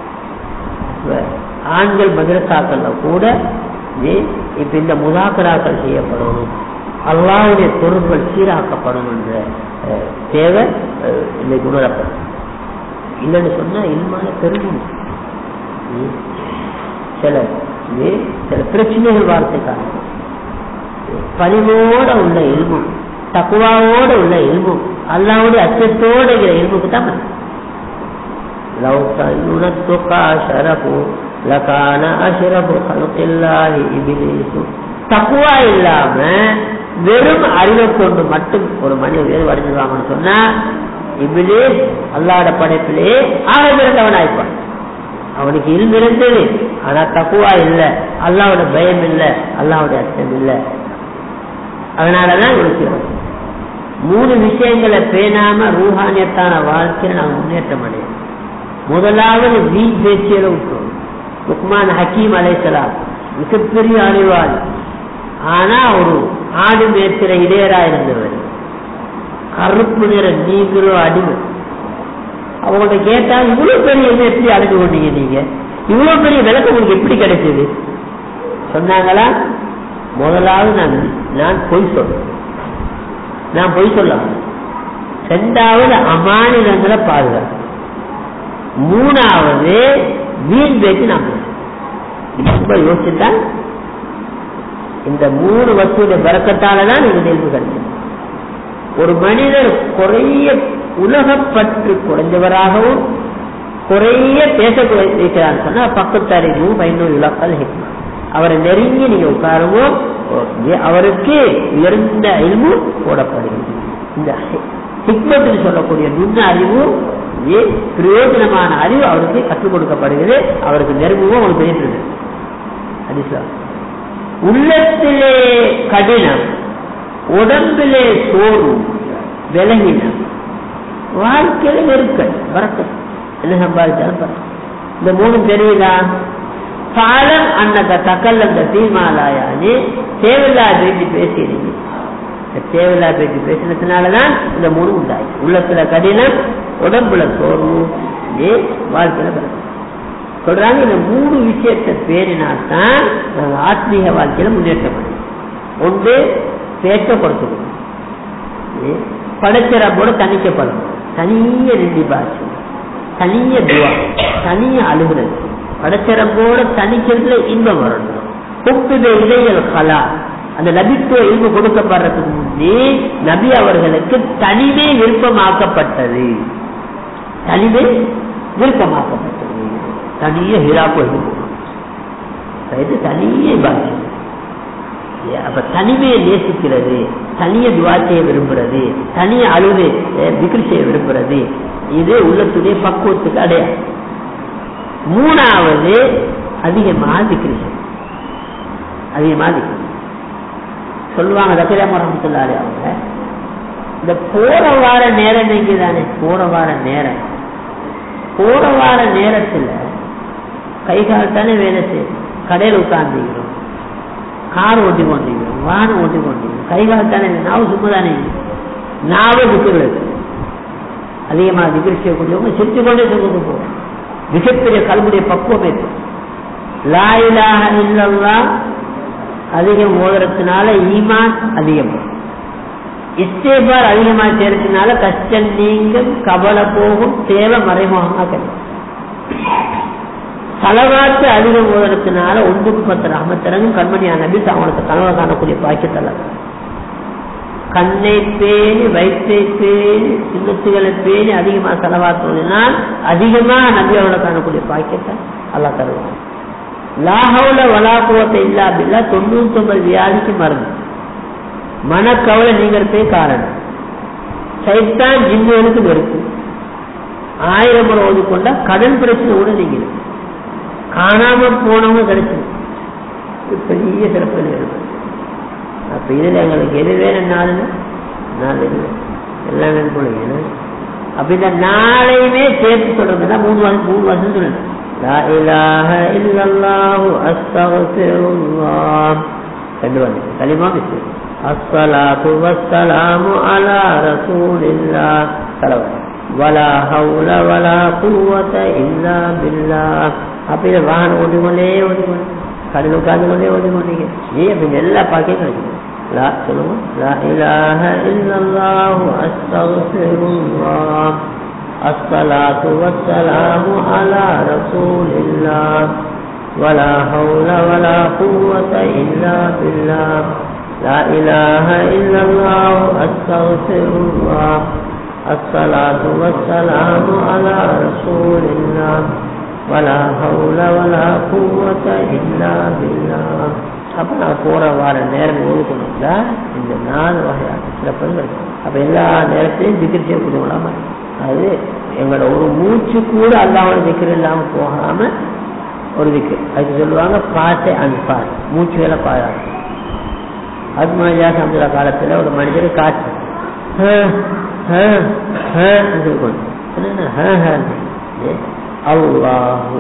Speaker 1: ஆண்கள் மதரசாக்கள்ல கூட இப்ப இந்த முதாக்கராக்கள் செய்யப்படணும் அல்லாவுடைய பொருட்கள் சீராக்கப்படும் என்ற தேவை இன்னைக்கு உணரப்படும் இல்லைன்னு சொன்னா இல்மான பெருகும் சில சில பிரச்சனைகள் வார்த்தைக்காக பணிவோட உள்ள இல்மும் தக்குவாவோட உள்ள இல்மும் அல்லாவுடைய அச்சத்தோட இருக்கிற இல்முக்கு தான் لو كان التقى شرف لكان أشرف خلق الله إبليس தக்குவா இல்லாம வெறும் அறிவை கொண்டு மட்டும் ஒரு மனிதன் வேறு அடைஞ்சிருவாங்கன்னு சொன்னா இபிலே அல்லாட படைப்பிலே ஆக பிறந்தவன் ஆயிப்பான் அவனுக்கு இருந்திருந்தது ஆனா தக்குவா இல்ல அல்லாவோட பயம் இல்ல அல்லாவோட அச்சம் இல்ல அதனாலதான் இவனுக்கு மூணு விஷயங்களை பேணாம ரூஹானியத்தான வாழ்க்கையில நான் முன்னேற்றம் அடையும் முதலாவது வீண் பேச்சியல விட்டுரும் லுக்மான் ஹக்கீம் அலைசலாம் மிகப்பெரிய அறிவாளி ஆனா ஒரு ஆடு மேய்க்கிற இடையரா இருந்தவர் கருப்பு நிற நீங்களோ அடிமை அவங்கள்ட்ட கேட்டா இவ்வளவு பெரிய என்ன எப்படி அடைஞ்சு கொண்டீங்க நீங்க இவ்வளவு பெரிய விளக்கம் உங்களுக்கு எப்படி கிடைச்சது சொன்னாங்களா முதலாவது நான் நான் பொய் சொல்றேன் நான் பொய் சொல்ல ரெண்டாவது அமானிதங்களை பாதுகாப்பு மூணாவது வீண் பேச்சு நான் ரொம்ப யோசிச்சுட்டா இந்த மூணு வசூடைய பறக்கத்தாலதான் இந்த தெளிவு கிடைச்சது ஒரு மனிதர் குறைய உலகப்பற்று குறைஞ்சவராகவும் குறைய பேச இருக்கிறார் சொன்னா பக்கத்தறிவு பயனூர் இலக்கல் ஹிக்மா அவரை நெருங்கி நீங்க உட்காரவோ அவருக்கு உயர்ந்த அறிவு போடப்படுகிறது இந்த ஹிக்மத்தில் சொல்லக்கூடிய நுண்ண அறிவு பிரயோஜனமான அறிவு அவருக்கு கற்றுக் கொடுக்கப்படுகிறது அவருக்கு நெருங்குவோம் அவருக்கு தெரிந்தது அதிசா உள்ளத்திலே கடினம் உடம்பிலே சோறு விலகினம் வாழ்க்கையில நெருக்கல் வரக்கம் என்ன சம்பாதிச்சாலும் இந்த மூணு தெரியுதா பாலம் அன்னக தக்கல் அந்த தீமாலாயானே தேவையில்லாத பேசி பேசிடுங்க தேவையில்லா பேச்சு பேசினதுனாலதான் இந்த மூணு உண்டாயிடுச்சு உள்ளத்துல கடினம் உடம்புல சோர்வு இதே வாழ்க்கையில பிறகு சொல்றாங்க இந்த மூணு விஷயத்தை பேரினால்தான் நாங்க ஆத்மீக வாழ்க்கையில முன்னேற்றம் அடையும் ஒன்று பேச்ச கொடுத்துக்கணும் படைச்சிறப்போட தனிக்கப்படும் தனிய ரெண்டு பாஷை தனிய துவா தனிய அழுகுறது படைச்சிறப்போட தனிக்கிறதுல இன்பம் வரணும் ஒப்புத இடையல் கலா அந்த நபித்துவ இல்பு கொடுக்கப்படுறதுக்கு முன்னே நபி அவர்களுக்கு தனிமே விருப்பமாக்கப்பட்டது தனிமே விருப்பமாக்கப்பட்டது தனிய ஹிராப்பு இது தனிய பாஷை அப்ப தனிமையை நேசிக்கிறது தனிய துவா செய்ய விரும்புறது தனிய அழுது விக்ரி செய்ய விரும்புறது இது உள்ளத்துடைய பக்குவத்துக்கு அடையாது மூணாவது அதிகமாக விக்ரி செய்யும் அதிகமாக விக்ரி சொல்லுவாங்க தக்கரியா மரமத்துள்ளாரு அவங்க இந்த போற வார நேரம் நீங்க தானே போற வார நேரம் போற வார நேரத்துல கை கால் தானே வேலை செய்யும் கடையில் உட்கார்ந்துக்கிறோம் கார் ஓட்டி கொண்டிருக்கிறோம் வாகனம் ஓட்டி கொண்டிருக்கிறோம் கை கால் தானே நாவு சும்மா தானே நாவே விற்கிறது அதிகமாக திகிர் செய்யக்கூடியவங்க சிரித்து கொண்டே சொல்லிட்டு போவோம் மிகப்பெரிய கல்வியுடைய பக்குவம் இருக்கு லாயிலாக இல்லல்லா அதிகம் ஓதுறதுனால ஈமான் அதிகம் இஸ்தேபார் அதிகமாக சேர்றதுனால கஷ்டம் நீங்கும் கவலை போகும் தேவை மறைமுகமாக கிடைக்கும் தலவாத்து அதிகம் ஓதுறதுனால ஒன்றுக்கு பத்து ரஹமத்திறங்கும் கண்மணியா நபி அவங்களுக்கு கனவு காணக்கூடிய பாக்கியத்தல கண்ணை பேணி வயிற்றை பேணி சின்னத்துகளை பேணி அதிகமா செலவாக்குவதனால் அதிகமா நபி அவளை காணக்கூடிய பாக்கியத்தை அல்லா தருவாங்க லாஹவுல வலாக்குவத்தை இல்லா அப்படின்னா தொண்ணூத்தி ஒன்பது வியாதிக்கு மருந்து மனக்கவலை நீங்கிறதே காரணம் சைத்தான் ஜிம்முகளுக்கு வெறுப்பு ஆயிரம் முறை ஓதிக்கொண்டா கடன் பிரச்சனை கூட நீங்க காணாம போனவங்க கிடைச்சது பெரிய சிறப்பு இருக்கு அப்ப இதுல எங்களுக்கு எது வேணும்னாலும் நாள் இல்லை எல்லாம் நினைக்கணும் அப்ப இந்த நாளையுமே சேர்த்து சொல்றதுன்னா மூணு வருஷம் மூணு வருஷம் சொல்லணும் لا إله إلا الله أستغفر الله ரெண்டு வந்து கலிமா மிஸ்ஸு الصلاة والسلام على رسول الله صلوات ولا حول ولا قوة إلا بالله அப்ப இதை வாகனம் ஓடிக்கொண்டே ஓடிக்கொண்டு கடல் உட்கார்ந்து கொண்டே ஓடிக்கொண்டீங்க நீ அப்ப எல்லா பாக்கியம் கிடைக்கும் லா சொல்லுங்க லா இலாஹ இல்லல்லாஹு அஸ்தக்ஃபிருல்லாஹ் الصلاة والسلام على رسول الله ولا حول ولا قوة إلا بالله لا إله إلا الله أستغفر الله الصلاة والسلام على رسول الله ولا حول ولا قوة إلا بالله அப்ப நான் போற வார நேரம் ஒதுக்கணும்ல இந்த நாலு வகையான சிறப்புகள் இருக்கு அப்ப எல்லா நேரத்தையும் திக்கர் செய்யக்கூடியவங்களா அது எங்களோட ஒரு மூச்சு கூட அல்லாவோட திக்கர் இல்லாம போகாம ஒரு திக்கு அதுக்கு சொல்லுவாங்க பாட்டை அன்பார் மூச்சு வேலை பாடாது அது மாதிரி சமுதிர காலத்துல ஒரு மனிதர் காற்று அல்லாஹூ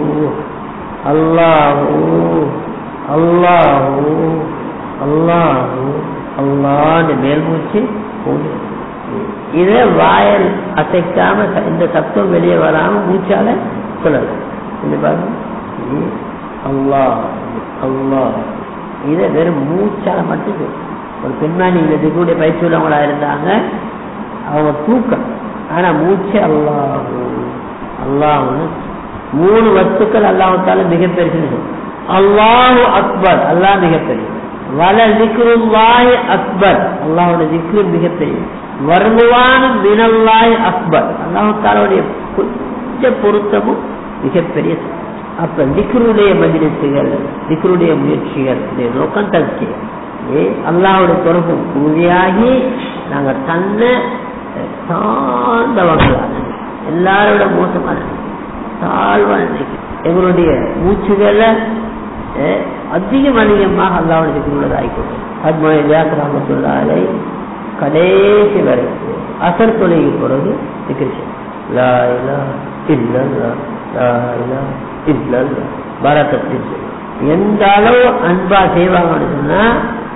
Speaker 1: அல்லாஹூ அல்லாஹூ அல்லாஹூ அல்லான்னு மேல் மூச்சு இதை வாயல் அசைக்காம இந்த சத்தம் வெளியே வராம மூச்சால சொல்லலாம் இந்த பாருங்க அல்லாஹ் அல்லாஹ் இதை வெறும் மூச்சால மட்டும் சொல்லு. ஒரு பெண்மானி இந்த கூட பயிற்சி உள்ளவங்களா இருந்தாங்க அவங்க தூக்கம் ஆனா மூச்சு அல்லாஹ் அல்லாஹ்னு மூணு வஸ்துக்கள் அல்லாஹால மிகப்பெருசுன்னு அல்லாஹு அக்பர் அல்லாஹ் மிகப்பெரிய வல திக்ருல்லாஹி அக்பர் அல்லாஹோட திக்ரு மிகப்பெரிய வருவான மினல்லாய் அக்பர் அல்லாஹாலுடைய கொஞ்சம் பொருத்தமும் மிகப்பெரிய அப்ப திக்ருடைய மஜிலிசுகள் திக்ருடைய முயற்சிகள் நோக்கம் தவிர்க்க ஏ அல்லாவுடைய தொடர்பு உறுதியாகி நாங்க தன்னை தாழ்ந்தவங்களான எல்லாரோட மோசமான தாழ்வா நினைக்கிறோம் எங்களுடைய மூச்சுகளை அதிகம் அதிகமாக அல்லாவுடைய திக்ருள்ளது ஆகிக்கொள்ளும் அத்மய வியாக்கிராமத்துள்ளாலை கடைசி வரை அசர் தொலைக்கு பிறகு திக்ரி லா இலா இல்லல்லா லா இலா இல்லல்லா பாரதத்தில் எந்த அளவு அன்பா செய்வாங்கன்னு சொன்னா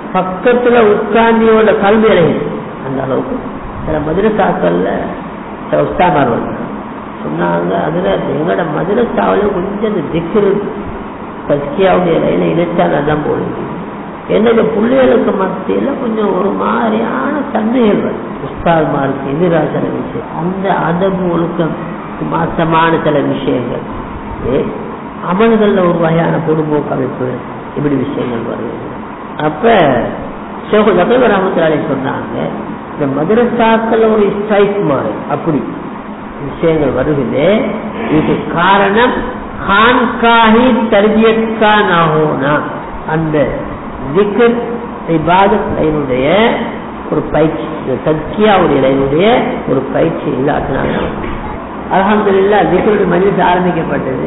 Speaker 1: பக்கத்துல உட்கார்ந்தியோட கல்வி அடையுது அந்த அளவுக்கு சில மதுரசாக்கள்ல சில உஸ்தாமார் வந்தாங்க சொன்னாங்க அதுல எங்களோட மதுரசாவில கொஞ்சம் இந்த திக்கு பஸ்கியாவுடைய லைனை இணைச்சா நல்லா போடுது என்னோட பிள்ளைகளுக்கு மத்தியில கொஞ்சம் ஒரு மாதிரியான தன்மைகள் வரும் உஸ்தாத்மாருக்கு எதிராக விஷயம் அந்த அதபு ஒழுக்கம் மாற்றமான சில விஷயங்கள் ஏ, அமல்கள்ல ஒரு வகையான பொதுபோக்கு அமைப்பு இப்படி விஷயங்கள் வருது அப்ப ஷேகு ஜகீர் ரஹமத்துல்லாஹி சொன்னாங்க இந்த மதுரசாக்கள் ஒரு ஸ்ட்ரைக் மாதிரி அப்படி விஷயங்கள் வருகிறது இதுக்கு காரணம் கான்காஹி தர்பியத்கா நாகோனா அந்த திக்கர் இபாதத் லைனுடைய ஒரு பயிற்சி இந்த தத்கியாவுடைய லைனுடைய ஒரு பயிற்சி இல்லாதனால அலமதுல்லா திக்கருடைய மஜிலிஸ் ஆரம்பிக்கப்பட்டது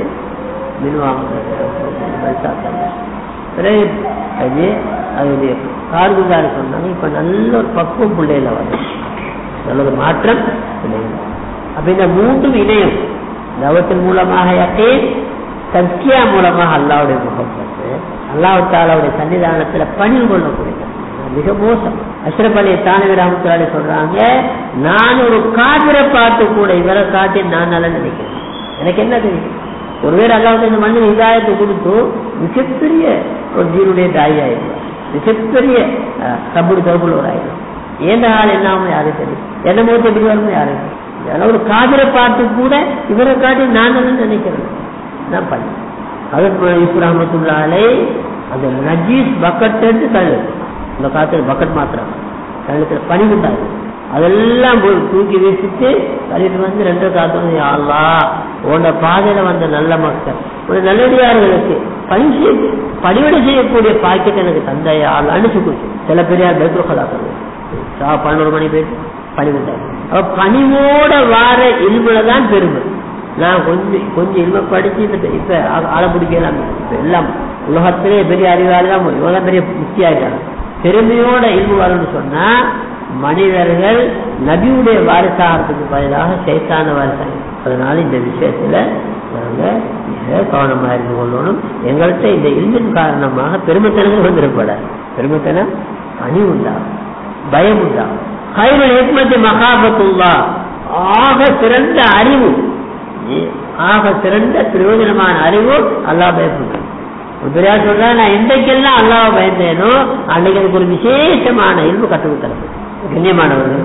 Speaker 1: மின்வாங்க பிறகு அது அதனுடைய கார்குதாரி சொன்னாங்க இப்ப நல்ல ஒரு பக்குவம் பிள்ளையில வரும் நல்ல ஒரு மாற்றம் பிள்ளைகள் அப்ப இந்த மூன்றும் இணையும் தவத்தின் மூலமாக யக்கீன் சத்தியா மூலமாக அல்லாவுடைய முகப்பட்டு அல்லாஹ் தாலாவுடைய சன்னிதானத்துல பணிவு கொள்ளக்கூடியது மிக மோசம் அஷ்ரப் அலி தானவி ராமத்துலாடி சொல்றாங்க நான் ஒரு காவிரை பார்த்து கூட இவரை காட்டி நான் நல்லா நினைக்கிறேன் எனக்கு என்ன தெரியும் ஒருவேளை அல்லாவுக்கு இந்த மனிதன் இதாயத்தை கொடுத்து மிகப்பெரிய ஒரு ஜீருடைய தாய் ஆயிடும் மிகப்பெரிய கபடி தொடர்புள்ள ஒரு ஆயிடும் ஏன் ஆள் என்ன ஆகும் யாரும் தெரியும் என்ன முகத்தை எப்படி வரணும் யாரும் தெரியும். அதனால ஒரு காதிரை பார்த்து கூட இவரை காட்டி நான் என்ன நினைக்கிறேன் நான் பண்ணேன் அதற்கு இப்ராமத்துள்ளாலே அந்த நஜீஸ் பக்கெட் எடுத்து தள்ளு இந்த காலத்துல பக்கெட் மாத்திரம் கழுத்துல பனி உண்டாது அதெல்லாம் போய் தூக்கி வீசிட்டு கழிட்டு வந்து ரெண்டு காத்து வந்து யாழ்லா உன்னோட பாதையில வந்த நல்ல மக்கள் ஒரு நல்லடியார்களுக்கு பணி செய்ய பணிவிடை செய்யக்கூடிய பாக்கெட் எனக்கு தந்தையா அனுச்சு கொடுத்து சில பெரியார் பெட்ரோல் சா பன்னெண்டு மணி போயிட்டு பணி உண்டாது அப்ப பணிவோட வார இல்முல தான் பெருமை நான் கொஞ்சம் கொஞ்சம் இல்ம படிச்சு இந்த இப்ப ஆளை பிடிக்கலாம் இப்ப எல்லாம் உலகத்திலே பெரிய அறிவாளி தான் இவங்க பெரிய முக்தி ஆயிட்டாங்க பெருமையோட இல்மு வரணும்னு சொன்னா மனிதர்கள் நபியுடைய வாரிசாகிறதுக்கு பதிலாக சைத்தான வாரிசாக அதனால இந்த விஷயத்துல நாங்க மிக கவனமா இருந்து கொள்ளணும் எங்கள்கிட்ட இந்த இல்மின் காரணமாக பெருமைத்தனங்கள் வந்துடக்கூடாது பெருமைத்தனம் பணி உண்டாகும் பயம் உண்டாகும் கைவல் ஹிக்மத்து மகாபத்துல்லா ஆக சிறந்த அறிவு ஆக சிறந்த பிரயோஜனமான அறிவு அல்லா பயப்படுறான் பெரியார் சொல்றா நான் இன்றைக்கெல்லாம் அல்லாவை பயந்தேனோ அன்றைக்கு எனக்கு ஒரு விசேஷமான இல்பு கற்றுக்கிறது கண்ணியமானவர்கள்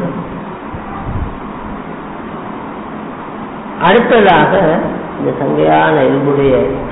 Speaker 1: அடுத்ததாக இந்த சங்கையான இல்புடைய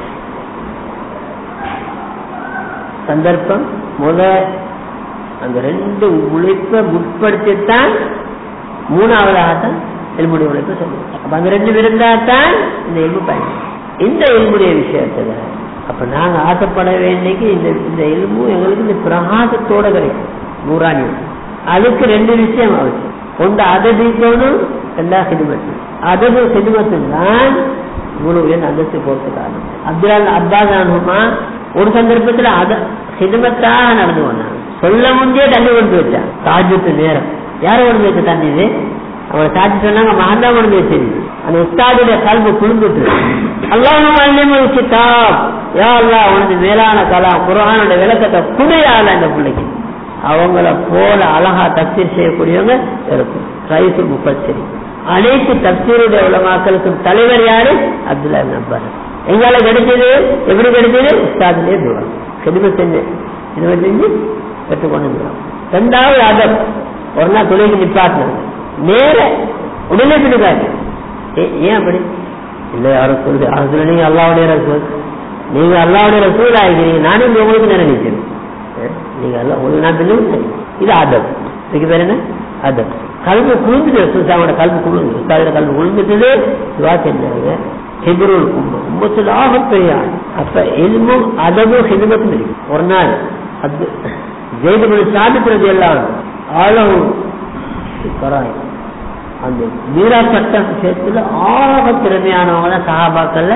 Speaker 1: சந்தர்ப்பம் முத அந்த ரெண்டு உழைப்பை முற்படுத்தித்தான் மூணாவதாகத்தான் எலும்புடைய உழைப்பு சொல்லுவோம் அப்ப அந்த ரெண்டு இருந்தால்தான் இந்த எலும்பு பயன் இந்த எலும்புடைய விஷயத்துல அப்ப நாங்க ஆசைப்பட வேண்டிக்கு இந்த இந்த எலும்பு எங்களுக்கு இந்த பிரகாசத்தோட கிடைக்கும் நூறாணியம் அதுக்கு ரெண்டு விஷயம் அவசியம் ஒன்று அதை தீர்க்கணும் எல்லா சினிமத்து அதது சினிமத்து தான் இவ்வளவு உயர்ந்த அந்தஸ்து போறது காரணம் அப்துல் அப்பாஸ் ஒரு சந்தர்ப்பத்துல அத சினிமத்தாக நடந்து வந்தாங்க சொல்ல முந்தே தண்ணி கொண்டு வச்சான் தாஜத்து நேரம் யாரை கொண்டு வச்ச தண்ணி இது அவரை சாட்சி சொன்னாங்க மகந்தா கொண்டு வச்சது அந்த உஸ்தாதுடைய கல்வி குழுந்துட்டு அல்லாஹும் அல்லிமல் கிதாப் யா அல்லா உனது மேலான கலாம் குரானோட விளக்கத்தை குடையால இந்த பிள்ளைக்கு அவங்கள போல அழகா தப்சீர் செய்யக்கூடியவங்க இருக்கும் ரைசுல் முப்பச்சரி அனைத்து தப்சீருடைய உலமாக்களுக்கும் தலைவர் யாரு அப்துல்லா நம்பர் எங்கால கிடைச்சது எப்படி கிடைச்சது உஸ்தாதுலேயே தூரம் கெடுமை செஞ்சு இது செஞ்சு பெற்றுக்கொண்டு ரெண்டாவது அதப் ஒரு நாள் தொழிலுக்கு நிப்பாட்டினாங்க நேர உடனே பிடிக்காது ஏன் அப்படி இல்ல யாரும் சொல்லுது அதுல நீங்க அல்லாவுடைய ரசூல் நீங்க அல்லாவுடைய ரசூல் ஆகிறீங்க நானும் இங்க உங்களுக்கு நேரம் நிற்கிறேன் நீங்க எல்லாம் உங்களுக்கு நான் பின்னும் இது அதப் இதுக்கு பேர் என்ன அதப் கல்வி குளிர்ந்துட்டு ரசூசாவோட கல்வி குளிர்ந்து உஸ்தாவோட கல்வி குளிர்ந்துட்டு துவா செஞ்சாங்க ஹிபருல் கும்பம் கும்பத்தில் ஆக பெரிய ஆள் அப்ப எலும்பும் அதமும் ஹிதமத்தும் இருக்கு ஒரு நாள் அது ஜெயிதபடி சாதிக்கிறது எல்லாம் ஆழம் கராய் அந்த மீரா சட்ட விஷயத்துல ஆக திறமையானவங்க தான் சகாபாக்கள்ல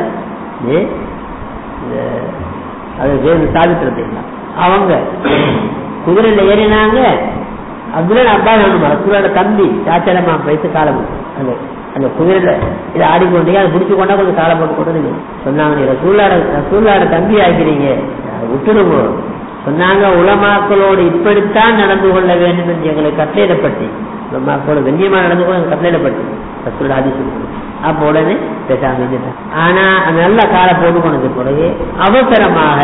Speaker 1: அதை சாதிக்கிறது இல்லை அவங்க குதிரையில ஏறினாங்க அப்துல்லா அப்பா வேணுமா ரசூலோட தம்பி சாச்சலமா வயசு காலம் அந்த அந்த குதிரையில இதை ஆடிக்கொண்டே அதை பிடிச்சு கொண்டா கொஞ்சம் காலை போட்டு கொண்டு சொன்னாங்க நீ ரசூல்லாட ரசூல்லாட தம்பி ஆகிறீங்க விட்டுடுங்க சொன்னாங்க உலமாக்களோடு இப்படித்தான் நடந்து கொள்ள வேண்டும் என்று எங்களுக்கு கட்டளையிடப்பட்டு உலமாக்களோடு கண்ணியமா நடந்து கொள்ள எங்களுக்கு கட்டளையிடப்பட்டு ரசூல் ஹதீஸ் அப்போ உடனே பேசாம இருந்துட்டான் ஆனா நல்ல காலை போட்டு கொண்டது பிறகு அவசரமாக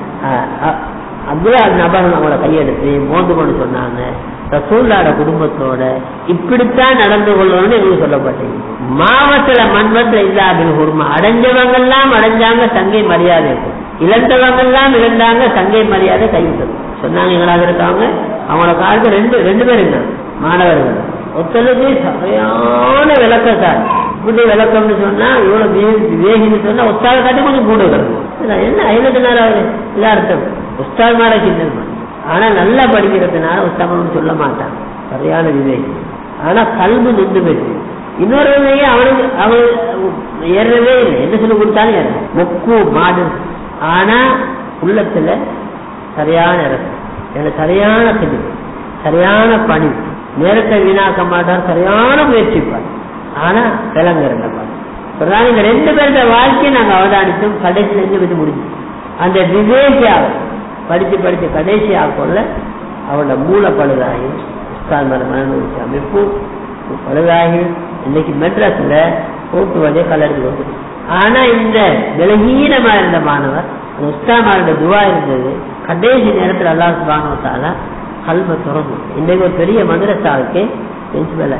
Speaker 1: அப்துல்லா நபர்கள் அவங்கள கையெடுத்து மோந்து கொண்டு சொன்னாங்க ரசூல்லாட குடும்பத்தோட இப்படித்தான் நடந்து கொள்ளணும்னு எங்களுக்கு சொல்லப்பட்டது மாவட்டல மண்வத்துல இல்லாத உரிமை அடைஞ்சவங்கெல்லாம் அடைஞ்சாங்க சங்கை மரியாதை இருக்கும் இழந்தவங்கெல்லாம் இழந்தாங்க சங்கை மரியாதை கைவிட்டது சொன்னாங்க எங்களாக இருக்காங்க அவங்களோட காலத்து ரெண்டு ரெண்டு பேர் இருந்தாங்க மாணவர்கள் ஒருத்தருக்கு சரியான விளக்கத்தார் இப்படி விளக்கம்னு சொன்னா இவ்வளவு விவேகின்னு சொன்னா உஸ்தாத காட்டி கொஞ்சம் கூட கிடக்கும் என்ன ஐநூறு நேரம் இல்ல அர்த்தம் உஸ்தாத் மாற சின்ன ஆனா நல்லா படிக்கிறதுனால உஸ்தாமன் சொல்ல மாட்டான் சரியான விவேகி ஆனா கல்வி நின்று போயிடுச்சு இன்னொரு விவேகி அவனுக்கு அவன் ஏறவே இல்லை என்ன சொல்லி கொடுத்தாலும் ஏற மொக்கு மாடு ஆனா உள்ளத்துல சரியான இறக்கம் எனக்கு சரியான திணி சரியான பணி நேரத்தை வீணாக்க மாட்டார் சரியான முயற்சிப்பார் ஆனா விலங்குறங்க சொல்றாங்க இந்த ரெண்டு பேருடைய வாழ்க்கையை நாங்க அவதானித்தோம் கடைசியில இருந்து விட்டு முடிஞ்சு அந்த விவேகியாக படிச்சு படிச்சு கடைசியாக கொள்ள அவனோட மூல பழுதாகி உஸ்தான் மன அமைப்பு பழுதாகி இன்னைக்கு மெட்ராஸ்ல கூட்டு வழியை கலருக்கு வந்து ஆனா இந்த விலகீனமா இருந்த மாணவர் அந்த உஸ்தாமாரோட துவா இருந்தது கடைசி நேரத்தில் அல்லாஹ் சுபானவத்தால கல்வ திறந்து இன்றைக்கு ஒரு பெரிய மதரசாவுக்கு பிரின்சிபல்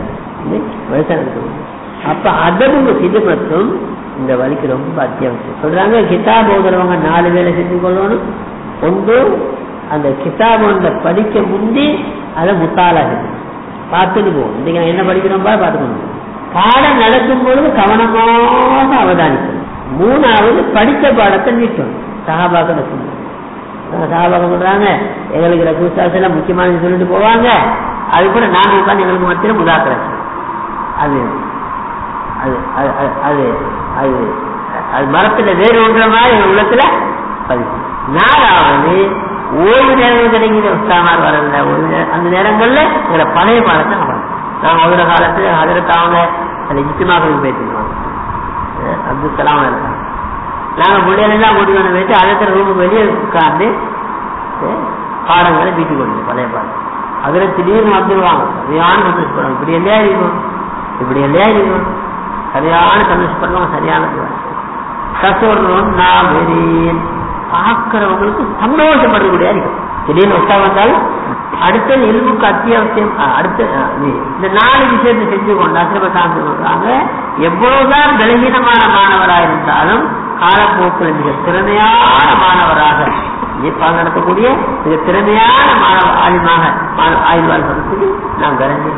Speaker 1: வயசான அப்ப அதவும் சிதுமத்தும் இந்த வழிக்கு ரொம்ப அத்தியாவசியம் சொல்றாங்க கிதாப் ஓதுறவங்க நாலு வேலை செஞ்சு கொள்ளணும் ஒன்று அந்த கிதாப் ஒன்றை படிக்க முந்தி அதை முத்தாலாக பார்த்துட்டு போகும் இன்னைக்கு நான் என்ன படிக்கிறோம் பார்த்துக்கணும் பாடம் நடக்கும் பொழுது கவனமாக அவதானிக்கணும் மூணாவது படித்த பாடத்தை நீட்டணும் சகாபாக்களை சொல்லணும் சகாபாக்கம் சொல்றாங்க எங்களுக்கு ரசூசாஸ் எல்லாம் முக்கியமானது சொல்லிட்டு போவாங்க அது கூட நாங்க உட்காந்து எங்களுக்கு மத்தியில முதாக்கிறேன் அது அது அது அது அது அது மரத்துல வேறு ஒன்ற மாதிரி எங்க உள்ளத்துல பதிவு நாலாவது ஓய்வு நேரம் கிடைக்கிற உஸ்தாமார் வரல ஒரு அந்த நேரங்கள்ல எங்களை பழைய பாடத்தை நம்ம நாங்க ஒரு காலத்துல அதற்கு அவங்க அந்த இஜித்திமாக பேசிடுவாங்க அப்துல் கலாம் இருக்காங்க நாங்க முடியலாம் கூட்டி வந்து வச்சு அதற்கு ரூமுக்கு வெளியே உட்கார்ந்து பாடங்களை வீட்டுக்கு கொண்டு பழைய பாடம் அதுல திடீர்னு வந்துடுவாங்க சரியான சந்தோஷப்படுவாங்க இப்படி இல்லையா இருக்கும் இப்படி இல்லையா இருக்கும் சரியான சந்தோஷப்படுவாங்க சரியான கசோர்றோம் நான் வெறியன் பார்க்கிறவங்களுக்கு சந்தோஷப்படக்கூடிய இருக்கும் திடீர்னு உத்தா வந்தாலும் அடுத்த எலும்புக்கு அத்தியாவசியம் அடுத்த இந்த நாலு விஷயத்தை செஞ்சு கொண்டு அசிரமசாமி சொல்றாங்க எவ்வளவுதான் பலகீனமான மாணவராக இருந்தாலும் காலப்போக்கில் மிக திறமையான மாணவராக பால் நடத்தக்கூடிய மிக திறமையான மாணவ ஆயுமாக ஆய்வாள் சொல்றதுக்கு நாம் கரஞ்சு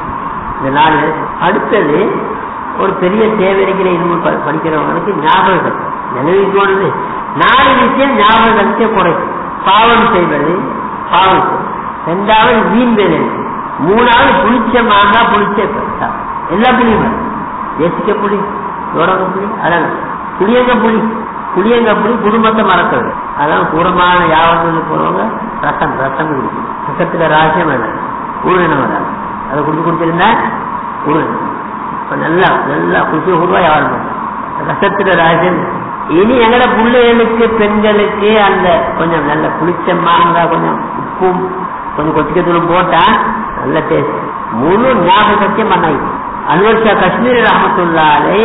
Speaker 1: இந்த நாலு அடுத்தது ஒரு பெரிய தேவை இருக்கிற இன்னும் படிக்கிறவங்களுக்கு ஞாபகம் நிலவிக்கோனது நாலு விஷயம் ஞாபக சக்தியை குறைக்கும் பாவம் செய்வது பாவம் ரெண்டாவது வீண் வேலை மூணாவது புளிச்ச மாங்காய் புளிச்ச பெருசா எல்லா புளியும் தேசிக்க புளி தோரங்க புளி அதான் புளியங்க புளி புளியங்க புளி குடும்பத்தை மறக்கிறது அதான் தூரமான யாவத்தில் போறவங்க ரசம் ரசம் குடிக்கும் ரசத்துல ராசியம் வேணும் உருவினம் வராது அதை குடிச்சு குடிச்சிருந்தா உருவினம் இப்ப நல்லா நல்லா குடிச்சு உருவா யாரும் ரசத்துல ராசியம் இனி எங்கட பிள்ளைகளுக்கு பெண்களுக்கு அந்த கொஞ்சம் நல்ல புளிச்ச மாங்காய் கொஞ்சம் உப்பும் கொஞ்சம் கொச்சிக்கத்தூளும் போட்டா நல்ல டேஸ்ட் முழு ஞாபகத்தையும் பண்ணாய் அன்வர்ஷா காஷ்மீர் ரஹமத்துல்லாலே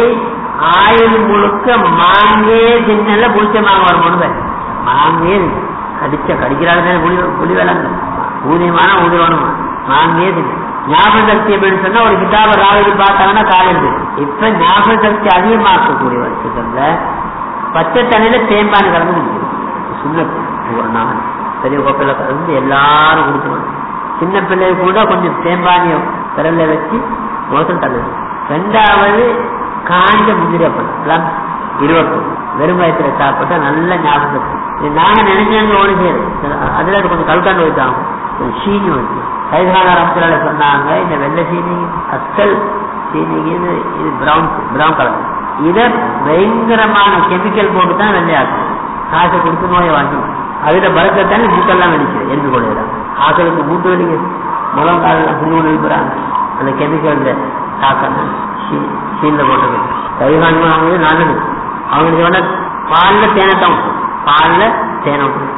Speaker 1: ஆயுள் முழுக்க மாங்கே தின்னல புளிச்ச மாங்காய் வரும்போது மாங்கே கடிச்ச கடிக்கிறாள் புளி புளி விளங்க ஊதியமான ஊதியணுமா மாங்கே தின்னு ஞாபக சக்தி அப்படின்னு சொன்னா ஒரு கிதாப ராவதி பார்த்தாங்கன்னா காலையில் இப்ப ஞாபக சக்தி அதிகமாக்கக்கூடிய வருஷத்துல பச்சை தண்ணியில தேம்பான் கலந்து குடிக்கணும் சுண்ணத்து ஒரு நாள் பெரிய கோப்பையில கலந்து எல்லாரும் குடிக்கணும் சின்ன பிள்ளை கூட கொஞ்சம் தேம்பானியம் விரல்ல வச்சு மோசம் தள்ளுது ரெண்டாவது காஞ்ச முந்திரி அப்பளம் இருபத்தொன்று வெறும் வயசுல சாப்பிட்டா நல்ல ஞாபகம் நாங்க நினைச்சாங்க ஓடி செய்யறது அதுல கொஞ்சம் கல்காண்டு வைத்தாங்க கொஞ்சம் சீனி வச்சு கைதான ரமத்தில சொன்னாங்க இந்த வெள்ளை சீனி அஸ்கல் சீனிக்கு இது பிரவுன் பிரவுன் கலர் இதை பயங்கரமான கெமிக்கல் போட்டு தான் வெள்ளையாக்கும் காசை கொடுத்து நோயை வாங்கி அதுல பறக்கத்தானே மூக்கெல்லாம் வெடிக்குது என்று கொள்ளுகிறான் ஆக்களுக்கு மூட்டு வலிக்கு முழங்காலெல்லாம் புண்ணு எழுப்புறாங்க அந்த கெமிக்கல் தாக்கம் சீன்ல போட்டது கைகாண்மை அவங்க நல்லது அவங்களுக்கு வேணா பால்ல தேனை தான் பால்ல தேனை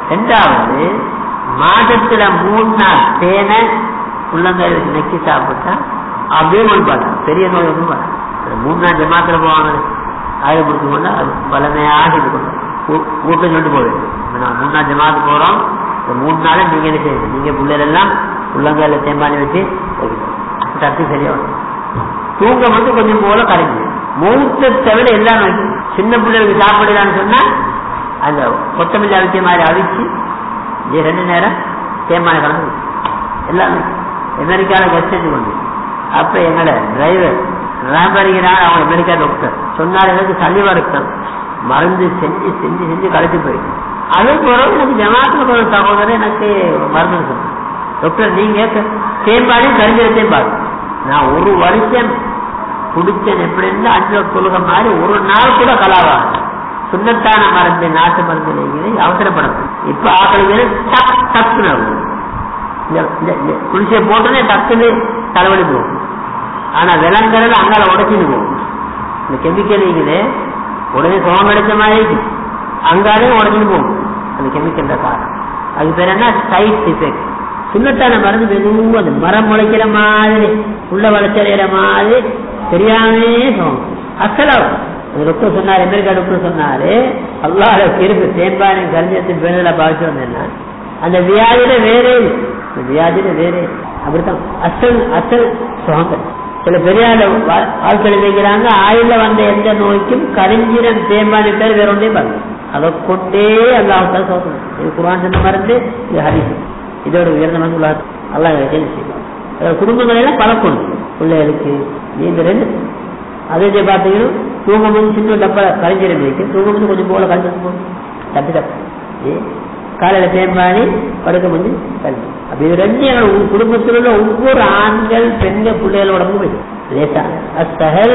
Speaker 1: ரெண்டாவது மாதத்துல மூணு நாள் தேனை உள்ளங்கையில் நெக்கி சாப்பிட்டா அப்படியே ஒழிப்பாங்க பெரிய நோய் ஒன்றும் வராது அந்த மூணு நாள் ஜமாத்துல போவாங்க ஆயுத பிடிச்சு கொண்டா அது பலமையாக இது கொண்டு வீட்டில் சொல்லிட்டு போயிடும் நான் மூணு நாள் ஜமாத்து போறோம் இந்த மூணு நாளை நீங்க என்ன செய்யுங்க நீங்க பிள்ளைகள் எல்லாம் உள்ளங்கையில தேம்பானி வச்சு வைக்கணும் தட்டு சரியா வரும் தூக்கம் வந்து கொஞ்சம் போல கரைஞ்சு மூத்த தவிர எல்லாம் நோய்க்கும் சின்ன பிள்ளைகளுக்கு சாப்பிடலான்னு சொன்னா அந்த கொத்தமல்லி அவிச்ச மாதிரி அவிச்சு இது ரெண்டு நேரம் தேம்பானை கலந்து எல்லாமே அமெரிக்காவில் கஷ்டத்து கொண்டு அப்ப எங்களோட டிரைவர் ராம்பரிகிறார் அவன் அமெரிக்கா டாக்டர் சொன்னார் எனக்கு சளி வருத்தம் மருந்து செஞ்சு செஞ்சு செஞ்சு கழிச்சு போயிடும் அது பிறகு எனக்கு ஜமாத்துல ஒரு சகோதரர் எனக்கு மருந்து சொன்னார் டாக்டர் நீங்க தேம்பாடி கரிஞ்சிட தேம்பாடு நான் ஒரு வருஷம் குடிச்சேன் எப்படின்னு அஞ்சு தொழுக மாதிரி ஒரு நாள் கூட கலாவா சுண்ணத்தான மருந்து நாட்டு மருந்து நீங்க அவசரப்படணும் இப்ப ஆக்களுக்கு டக் டக்குன்னு ஆகும். இந்த இந்த குளிசையை போட்டோன்னே டக்குன்னு தலைவலி போகும் ஆனா விலங்குறது அங்கால உடச்சிட்டு போகும் இந்த கெமிக்கல் இருக்குது உடனே சுகம் கிடைச்ச மாதிரி இருக்கு. அங்காலே உடச்சிட்டு போகும் அந்த கெமிக்கல் காரணம் அது பேர் என்ன சைட் எஃபெக்ட் சுண்ணத்தான மருந்து மெதுவும் அந்த மரம் முளைக்கிற மாதிரி உள்ள வளர்ச்சடைகிற மாதிரி தெரியாமே சுகம் அசலம் அந்த டாக்டர் சொன்னாரு அமெரிக்கா டாக்டர் சொன்னாரு அல்லாஹ் கிருப்பு தேம்பானை கரிஞ்சத்தின் பேருல பாதிச்சு வந்தேன்னா அந்த வியாதியில வேறே இல்லை. அந்த வியாதியில வேறே இல்லை. அப்படித்தான் அசல் அசல் சுகங்கள் சில பெரிய ஆட்கள் நினைக்கிறாங்க ஆயுள்ல வந்த எந்த நோய்க்கும் கரிஞ்சிரம் தேம்பானி பேர் வேற ஒன்றே பாருங்க அதை கொண்டே அல்லாஹால சோதனை இது குரான் சொன்ன மருந்து இது ஹரிசு இதோட உயர்ந்த மருந்து உலக அல்லாஹ் என்ன செய்வாங்க அதாவது குடும்பங்களை எல்லாம் பழக்கணும் பிள்ளைகளுக்கு நீ இந்த ரெண்டு அதே பார்த்தீங்கன்னா தூங்கும் போது சின்ன டப்பா கரைஞ்சிரம் இருக்கு தூங்கும் போது கொஞ்சம் போல கரைஞ்சிட்டு போகும் தப்பி தப்பு ஏ, காலையில தேம்பாடி படுக்க முடிஞ்சு கல்வி அப்படி இது ரெண்டு எங்களோட உ- குடும்பத்தில் உள்ள ஒவ்வொரு ஆண்கள் பெண்கள் பிள்ளைகளோட போய் லேசா அஸ்தஹல்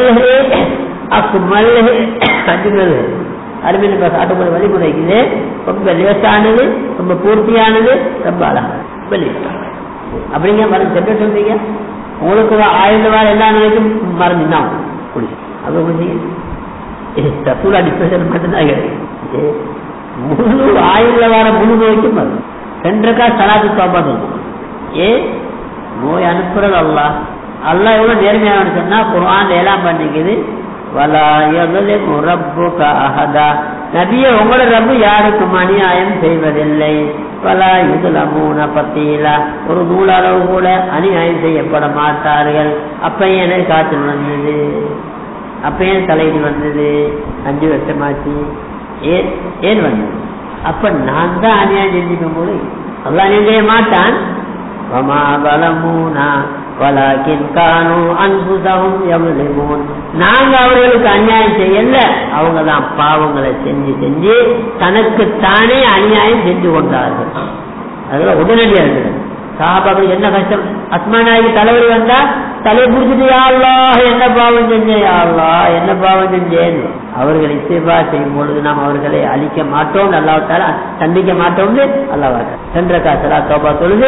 Speaker 1: அக்குமல் அஜுமல் அருமையில் இப்ப காட்டக்கூடிய வழிமுறைக்குது ரொம்ப லேசானது ரொம்ப பூர்த்தியானது ரொம்ப அழகானது ரொம்ப லேசானது அப்படிங்க மருந்து செப்ப சொல்றீங்க உங்களுக்கு ஆயுள் வார எல்லா நிலைக்கும் மருந்து தான் குடிச்சு அது குடிச்சீங்க தசூலா டிஸ்பெஷல் மட்டும்தான் கிடையாது முழு ஆயுள்ல வர முழு நோய்க்கும் மருந்து ரெண்டரைக்கா சலாத்து தோப்பா சொல்லுவோம் ஏ நோய் அனுப்புறது அல்லா அல்லாஹ் எவ்வளவு நேர்மையானு சொன்னா குர்ஆன் ஏலாம் பண்ணிக்குது வலா யظلم ربك அஹதா நபியே உங்களோட ரப்பு யாருக்கும் அநியாயம் செய்வதில்லை வலா யுதுலமூன பத்தீலா ஒரு நூலளவு கூட அநியாயம் செய்யப்பட மாட்டார்கள் அப்ப எனக்கு காய்ச்சல் வந்தது அப்ப ஏன் தலையீடு வந்தது அஞ்சு வருஷமாச்சு ஏன் ஏன் வந்தது அப்ப நான் தான் அநியாயம் செஞ்சுக்கும் போது அல்லாஹ் அநியாயம் செய்ய மாட்டான் வமா பலமூனா வலாக்கின் கானு அன்புதவும் எவ்வளவு நாங்க அவர்களுக்கு அநியாயம் செய்யல அவங்க தான் பாவங்களை செஞ்சு செஞ்சு தனக்கு தானே அநியாயம் செஞ்சு கொண்டார்கள் அதெல்லாம் உடனடியாக இருக்குது சாபாக்கள் என்ன கஷ்டம் அஸ்மானாகி தலைவலி வந்தா தலை பிடிச்சிட்டு யாழ்லா என்ன பாவம் செஞ்சேன் யாழ்லா என்ன பாவம் செஞ்சேன் அவர்களை இசைவா செய்யும் பொழுது நாம் அவர்களை அழிக்க மாட்டோம் அல்லாவிட்டால தண்டிக்க மாட்டோம்னு அல்லாவாட்ட சென்ற காசலா தோபா தொழுது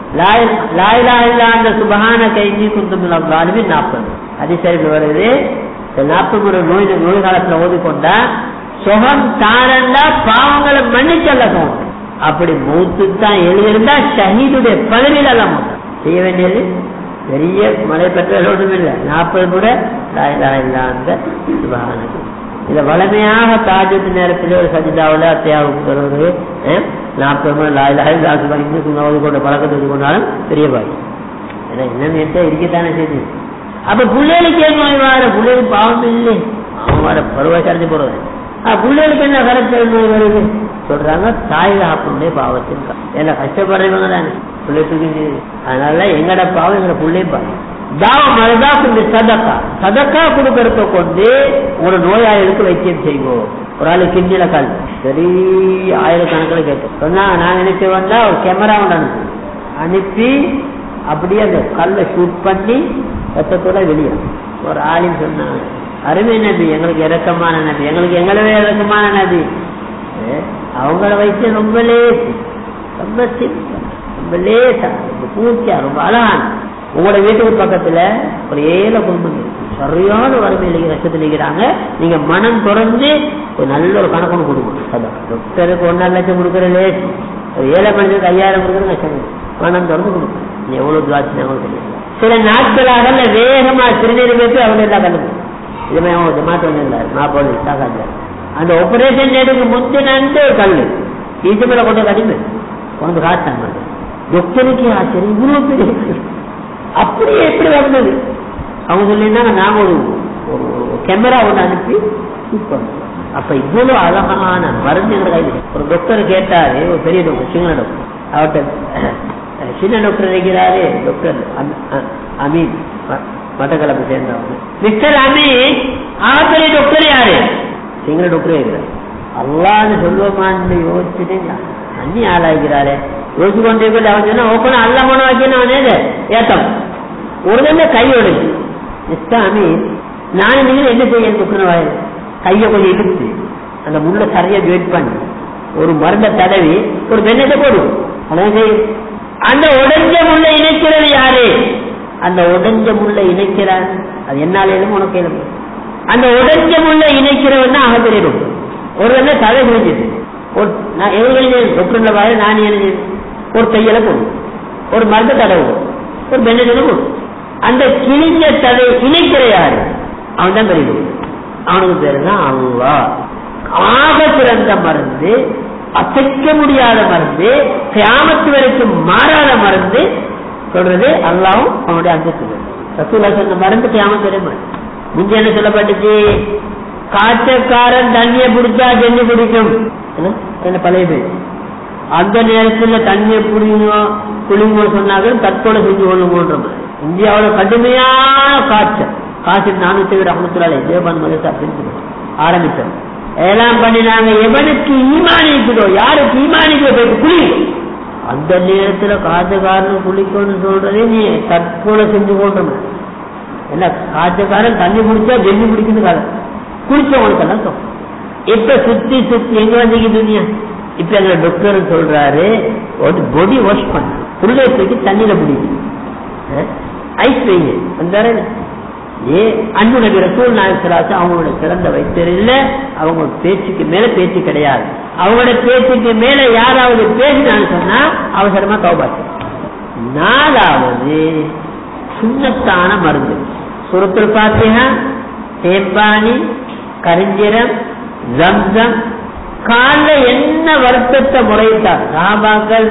Speaker 1: லாயிலா இல்லா அந்த சுபகான கைஞ்சி குந்தும் அல்லாலுமே நாற்பது அதிசரிப்பு வருது இந்த நாற்பது முறை நோய் நோய் காலத்துல ஓதிக்கொண்டா சுகம் தாரண்டா பாவங்களை மன்னிச்சல்ல சுகம் அப்படி மூத்துக்கு தான் எழுதியிருந்தா ஷஹீதுடைய பதவியில் எல்லாம் மூத்தம் செய்ய வேண்டியது பெரிய மழை பெற்றது ஒன்றும் இல்லை நாற்பது கூட அந்த சுபகானது இதை வளமையாக தாஜத்து நேரத்தில் ஒரு சஜிதாவில் அத்தியாவுக்கு வருவது நாற்பது முறை லாயிலா இன்னும் ஓதி கொண்ட பழக்கத்தை வச்சு கொண்டாலும் பெரிய பாய் ஏன்னா என்ன நேரத்தை இருக்கத்தானே செய்து அப்ப பிள்ளைகளுக்கு ஏன் நோய் வார பிள்ளைகளுக்கு பாவம் இல்லை அவன் வர பருவச்சாரத்தை போடுவது பிள்ளைகளுக்கு என்ன கரெக்ட் நோய் வருது சொல்றாங்க தாய் தகப்பனுடைய பாவத்தின் ஏன்னா கஷ்டப்படுறவங்க தானே பிள்ளை தூக்கி அதனால எங்கட பாவம் எங்கட பிள்ளை பாவம் தாவம் அதுதான் இந்த சதக்கா சதக்கா கொடுக்கறத கொண்டு ஒரு நோயாளிகளுக்கு வைத்தியம் செய்வோம் ஒரு ஆளு கிண்ணில கால் சரி ஆயிரக்கணக்கில் கேட்டோம் சொன்னா நான் நினைச்சு வந்தா ஒரு கேமரா ஒன்று அனுப்பி அனுப்பி அப்படியே அந்த கல்லை ஷூட் பண்ணி ரத்தத்தோட வெளியே ஒரு ஆளின்னு சொன்னாங்க அருமை நபி எங்களுக்கு இறக்கமான நபி எங்களுக்கு எங்களவே இறக்கமான நபி அவங்கள வச்சு ரொம்ப லேசு ரொம்ப சிம்பிள் ரொம்ப லேசா ரொம்ப பூச்சியா ரொம்ப அழகான உங்களோட வீட்டுக்கு பக்கத்துல ஒரு ஏழை குடும்பம் இருக்கு சரியான வறுமையில் கஷ்டத்தில் இருக்கிறாங்க நீங்க மனம் திறந்து ஒரு நல்ல ஒரு கணக்கு கொடுக்கணும் டாக்டருக்கு ஒன்றரை லட்சம் கொடுக்குற லேஸ் ஒரு ஏழை மனிதனுக்கு ஐயாயிரம் கொடுக்குறது கஷ்டம் பணம் திறந்து கொடுக்கும் நீ எவ்வளவு துவாச்சினாலும் தெரியும் சில நாட்களாக இல்ல வேகமா சிறுநீர் வைத்து அவங்க எல்லாம் கண்டுக்கும் இதுமே அவங்க ஜமாத்து ஒன்றும் இல்லை மாப்போல் சாகாது அந்த ஆபரேஷன் டேட்டுக்கு முந்தினு கல் இது மேல கொண்டு கடிமை கொண்டு காட்டாங்க டாக்டருக்கு ஆச்சரியம் இவ்வளவு பெரிய கல். அப்படியே எப்படி வந்தது அவங்க சொல்லியிருந்தாங்க நாம ஒரு கேமரா ஒன்று அனுப்பி shoot பண்ணோம். அப்ப இவ்வளவு அழகான மருந்து எங்க கையில் ஒரு டாக்டர் கேட்டாரு ஒரு பெரிய டாக்டர் சின்ன டாக்டர் அவர்கிட்ட சின்ன டாக்டர் இருக்கிறாரு டாக்டர் அம்- அ- அமீன் ம- மட்டக்களப்பு சேர்ந்தவங்க மிஸ்டர் அமீன் ஆசிரியர் டாக்டர் யாரு சிங்கள டாக்டரே இருக்கிறார் அல்லான்னு சொல்லுவோமான்னு யோசிச்சுட்டு அண்ணி ஆளாகிறாரே யோசிச்சு கொண்டே போய் அவன் சொன்னா ஓப்பனா அல்ல மன வைக்கணும் ஏத்தம் ஒரு தடவை கை உடைச்சு மிஸ்டர் அமீன் நான் நீங்கள் என்ன செய்ய துக்குன வாயில் கையை கொஞ்சம் இழுத்து அந்த முள்ள சரியா ஜாயின் பண்ணி ஒரு மருந்தை தடவி ஒரு வெண்ணத்தை போடு அதான் செய்யும். அந்த உடைஞ்ச முள்ள இணைக்கிறது யாரு அந்த உடைஞ்ச முள்ள இணைக்கிறான் அது என்னால எழும் உனக்கு எழும் அந்த உடைஞ்ச முள்ள இணைக்கிறவன் தான் அகப்பெரிய டாக்டர் ஒரு வேலை தலை விழுந்தது ஒரு நான் எவ்வளவு டாக்டர்ல வாய நான் எழுதியது ஒரு கையில போடும் ஒரு மருந்து தடவு ஒரு பெண்ணை போடும் அந்த கிழிஞ்ச தலை இணைக்கிற யாரு அவன் தான் பெரிய டாக்டர். அவனுக்கு பேரு தான் அல்லா ஆக சிறந்த மருந்து அசைக்க முடியாத மருந்து கியாமத்து வரைக்கும் மாறாத மருந்து சொல்றது அல்லாவும் அவனுடைய அந்தஸ்து ரசூலா சொன்ன மருந்து கியாமத்து வரை மருந்து முந்தி என்ன சொல்லப்பட்டுச்சு காய்ச்சக்காரன் தண்ணியை பிடிச்சா ஜெல்லி பிடிக்கும் என்ன? என்ன பழைய பேர் அந்த நேரத்துல தண்ணியை புடிங்கோ குளிங்கோ சொன்னார்கள் தற்கொலை செஞ்சு கொள்ளுங்கன்ற மாதிரி இந்தியாவோட கடுமையான காய்ச்சல் காய்ச்சல் நானூத்தி விட அமுத்துறாளே தேவபான் மதத்தை அப்படின்னு ஆரம்பித்தோம் எல்லாம் பண்ணினாங்க எவனுக்கு ஈமானி இருக்குதோ யாருக்கு ஈமானிக்கு போயிட்டு குளி அந்த நேரத்துல காய்ச்சக்காரன் குளிக்கணும்னு சொல்றதே நீ தற்கொலை செஞ்சு கொள்ற மாதிரி என்ன காய்ச்சக்காரன் தண்ணி குடிச்சா ஜெல்லி குடிக்குது காலம் குடிச்சவங்களுக்கெல்லாம் தோணும் இப்ப சுத்தி சுத்தி எங்க வந்தீங்க துணியா இப்ப எங்க டாக்டர் சொல்றாரு பொடி வாஷ் பண்ண புள்ளை தூக்கி தண்ணியில பிடிக்கும் ஐஸ் வைங்க வந்தாரு ஏ அன்பு நபி ரசூல் நாயகராசு அவங்களோட சிறந்த வைத்தியர் இல்ல அவங்க பேச்சுக்கு மேல பேச்சு கிடையாது அவங்களோட பேச்சுக்கு மேல யாராவது பேசினான்னு சொன்னா அவசரமா கௌபாச்சு நாலாவது சுண்ணத்தான மருந்து சுரத்தில் பார்த்தீங்கன்னா தேப்பானி கரிஞ்சிரம் ஜம்சம் கால என்ன வருத்தத்தை முறையிட்டார் சாபாக்கள்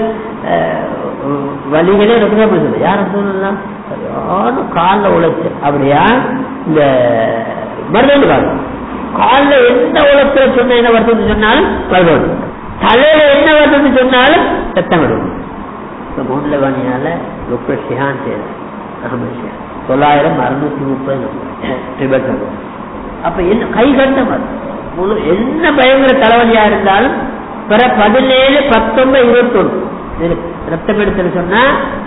Speaker 1: வழிகளே ரொம்ப சொல்லுது யாரும் சொல்லலாம் சரியான காலில் உழைச்சு அப்படியா இந்த மருந்து காலம் காலில் என்ன உழைச்ச சொன்ன என்ன வருத்தத்தை சொன்னாலும் மருந்து தலையில என்ன வருத்தத்தை சொன்னாலும் ரத்தம் விடும் இந்த மூணுல வாணியால டாக்டர் ஷிஹான் செய்யறார் அகமது ஷிஹான் தொள்ளாயிரம் அறுநூத்தி முப்பது டிபெட் அப்ப என்ன கை கண்ட மருந்து முழு என்ன பயங்கர தலைவலியா இருந்தாலும் பிற பதினேழு பத்தொன்பது இருபத்தொன்னு ரத்தம் எடுத்து சொன்னா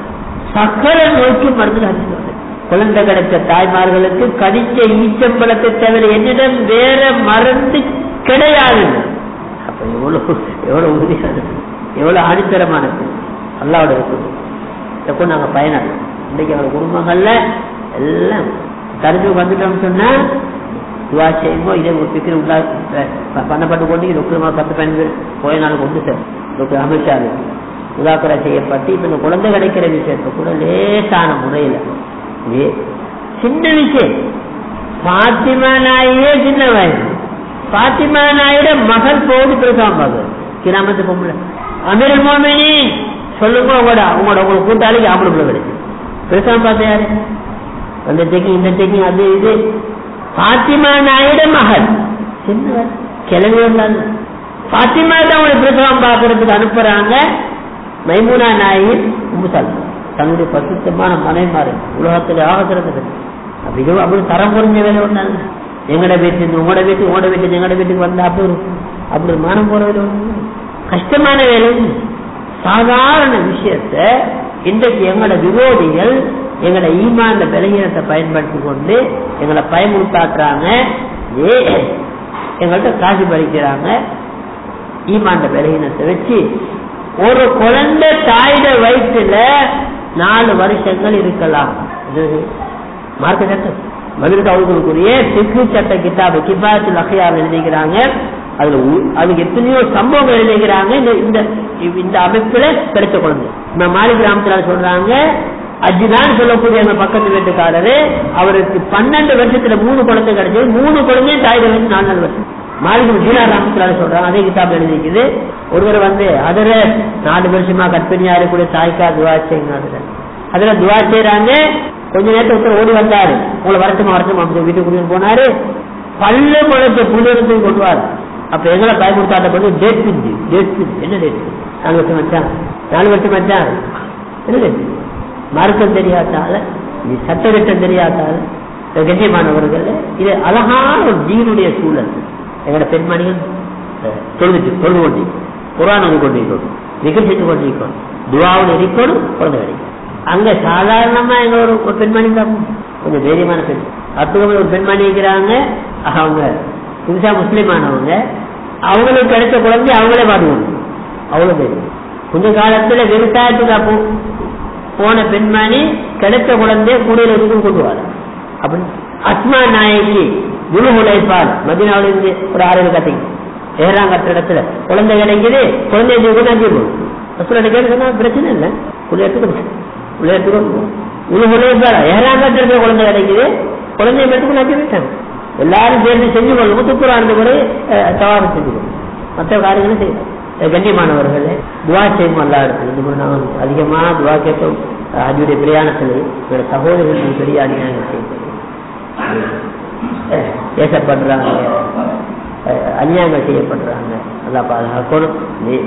Speaker 1: சக்கர நோக்கி மருந்து அடிச்சு குழந்தை கிடைச்ச தாய்மார்களுக்கு கடிச்ச ஈச்சம்பழத்தை தவிர என்னிடம் வேற மருந்து கிடையாது அப்ப எவ்வளவு எவ்வளவு உறுதியானது எவ்வளவு ஆணித்தரமானது அல்லாவோட இருக்குது எப்போ நாங்க பயனடைவோம் இன்னைக்கு அவர் குடும்பங்கள்ல எல்லாம் தரிஞ்சு வந்துட்டோம்னு சொன்னா துவா செய்யும்போது இதே ஒரு பிக்கிற உள்ளா பண்ணப்பட்டு கொண்டு டாக்டர் பத்து பதினஞ்சு போய நாள் கொண்டு சார் டாக்டர் அமித்ஷா உதாக்கரை செய்யப்பட்டு இப்ப இந்த குழந்தை கிடைக்கிற விஷயத்தை கூட லேசான முறையில ஏ சின்ன விஷயம் பாத்திமா நாயே சின்ன வயசு பாத்திமா நாயோட மகள் போது பேசாம கிராமத்து பொம்பளை அமீர் மோமினி சொல்லுங்க உங்களோட உங்களோட உங்களோட கூட்டாளிக்கு ஆம்பளை பிள்ளை கிடைச்சு பேசாம பார்த்தா யாரு அந்த டெக்கிங் இந்த டெக்கிங் அது இது பாத்திமா நாயோட மகள் சின்ன கிளம்பி வந்தாங்க பாத்திமா தான் உங்களை பிரசவம் பார்க்கறதுக்கு அனுப்புறாங்க மைமூனா நாயின் உம்புசால் தன்னுடைய பசுத்தமான மனைமாறு உலகத்தில் ஆக சிறந்தது அப்படி அப்படி தரம் புரிஞ்ச வேலை ஒன்றாங்க எங்கட வீட்டு உங்களோட வீட்டு உங்களோட வீட்டு எங்கட வீட்டுக்கு வந்தா அப்படி ஒரு அப்படி ஒரு மானம் போற வேலை ஒண்ணு கஷ்டமான வேலை சாதாரண விஷயத்த இன்றைக்கு எங்களோட விரோதிகள் எங்களோட ஈமான்ல பலகீனத்தை பயன்படுத்தி கொண்டு எங்களை பயமுறுத்தாக்குறாங்க ஏ எங்கள்கிட்ட காசு பறிக்கிறாங்க ஈமாண்ட பலகீனத்தை வச்சு ஒரு குழந்தை தாயிட வயிற்றுல நாலு வருஷங்கள் இருக்கலாம் மார்க்க சட்டம் மதுரை அவர்களுக்குரிய சிக்கு சட்ட கிட்டாபு கிபாயத்தில் அகையார் எழுதிக்கிறாங்க அதுல உ- அதுக்கு எத்தனையோ சம்பவங்கள் எழுதிக்கிறாங்க இந்த இந்த இந்த அமைப்புல கிடைச்ச குழந்தை நம்ம மாலி கிராமத்துல சொல்றாங்க அஜிதான் சொல்லக்கூடிய அந்த பக்கத்து வீட்டுக்காரரு அவருக்கு பன்னெண்டு வருஷத்துல மூணு குழந்தை கிடைச்சது மூணு குழந்தையும் தாய் வந்து நாலு நாலு வருஷம் மாலிகம் ஜீனா ராமத்துல சொல்றாங்க அதே கிதாப் எழுதிக்குது ஒருவர் வந்து அதுல நாலு வருஷமா கற்பிணியா இருக்கக்கூடிய தாய்க்கா துவா செய்யுங்க அதுல துவா செய்யறாங்க கொஞ்ச நேரத்துக்கு ஒருத்தர் ஓடி வந்தாரு உங்களை வரட்டுமா வரட்டுமா அப்படி வீட்டுக்கு கூட்டிட்டு போனாரு பல்லு முளைச்ச புள்ளிருந்து கொண்டு வாரு அப்ப எங்களை பயமுறுத்தாட்ட பண்ணி டேட் பிஞ்சு டேட் பிஞ்சு என்ன டேட் நாலு வருஷம் வச்சான் நாலு வருஷம் வச்சான் என்ன டேட் மார்க்கம் தெரியாதால இது சட்டத்திட்டம் தெரியாதால கண்ணியமானவர்கள் இது அழகான ஒரு ஜீவனுடைய சூழல் எங்களோட பெண்மணிகள் அஹ், தொழுது தொழுது கொண்டு குரான் வந்து கொண்டிருக்கணும் நிகழ்ச்சிட்டு கொண்டிருக்கணும் துவாவில் இருக்கணும் குழந்தை கிடைக்கும் அங்க சாதாரணமா எங்க ஒரு ஒரு பெண்மணி தான் கொஞ்சம் தைரியமான பெண் அற்புதமான ஒரு பெண்மணி இருக்கிறாங்க அவங்க புதுசா முஸ்லீமானவங்க அவங்களுக்கு கிடைச்ச குழந்தை அவங்களே பாடுவாங்க அவ்வளவு தைரியம் கொஞ்ச காலத்துல விவசாயத்துக்கு அப்போ போன பெண்மணி கிடைச்ச குழந்தைய கூடையில இருந்து கொண்டு வர அப்படின்னு அஸ்மா நாயகி குரு உழைப்பார் மதினாவில இருந்து ஒரு ஆறு கட்டிங்க ஏறாம் கட்டுற இடத்துல குழந்தை கிடைக்குது குழந்தைய தூக்கி அஞ்சு போகும் ரசூலுல்லாஹி கேட்டு சொன்னா பிரச்சனை இல்லை உள்ள எடுத்துக்கணும் உள்ள எடுத்துக்கணும் குரு உழைப்பார் ஏறாம் கட்டுறது குழந்தை கிடைக்குது குழந்தைய பெற்றுக்கணும் அஞ்சு போயிட்டாங்க எல்லாரும் சேர்ந்து செஞ்சு கொள்ளும் துப்புராண்டு கூட தவாரம் செஞ்சு கொள்ளும் மற்ற காரியங்களும் செய்யணும் அஹ் கண்ணியமானவர்களே துவா செய்யும் அல்லா இடத்துல இந்த முறை நாம் அதிகமா துவா கேட்டோம் அஜுடைய பிரயாணத்தில் என்னோட சகோதரர்கள் பெரிய அநியாயம் செய்யப்படுது அஹ் பேசப்படுறாங்க அஹ் அநியாயங்கள் செய்யப்படுறாங்க நல்லா பாதுகாக்கணும் நீ-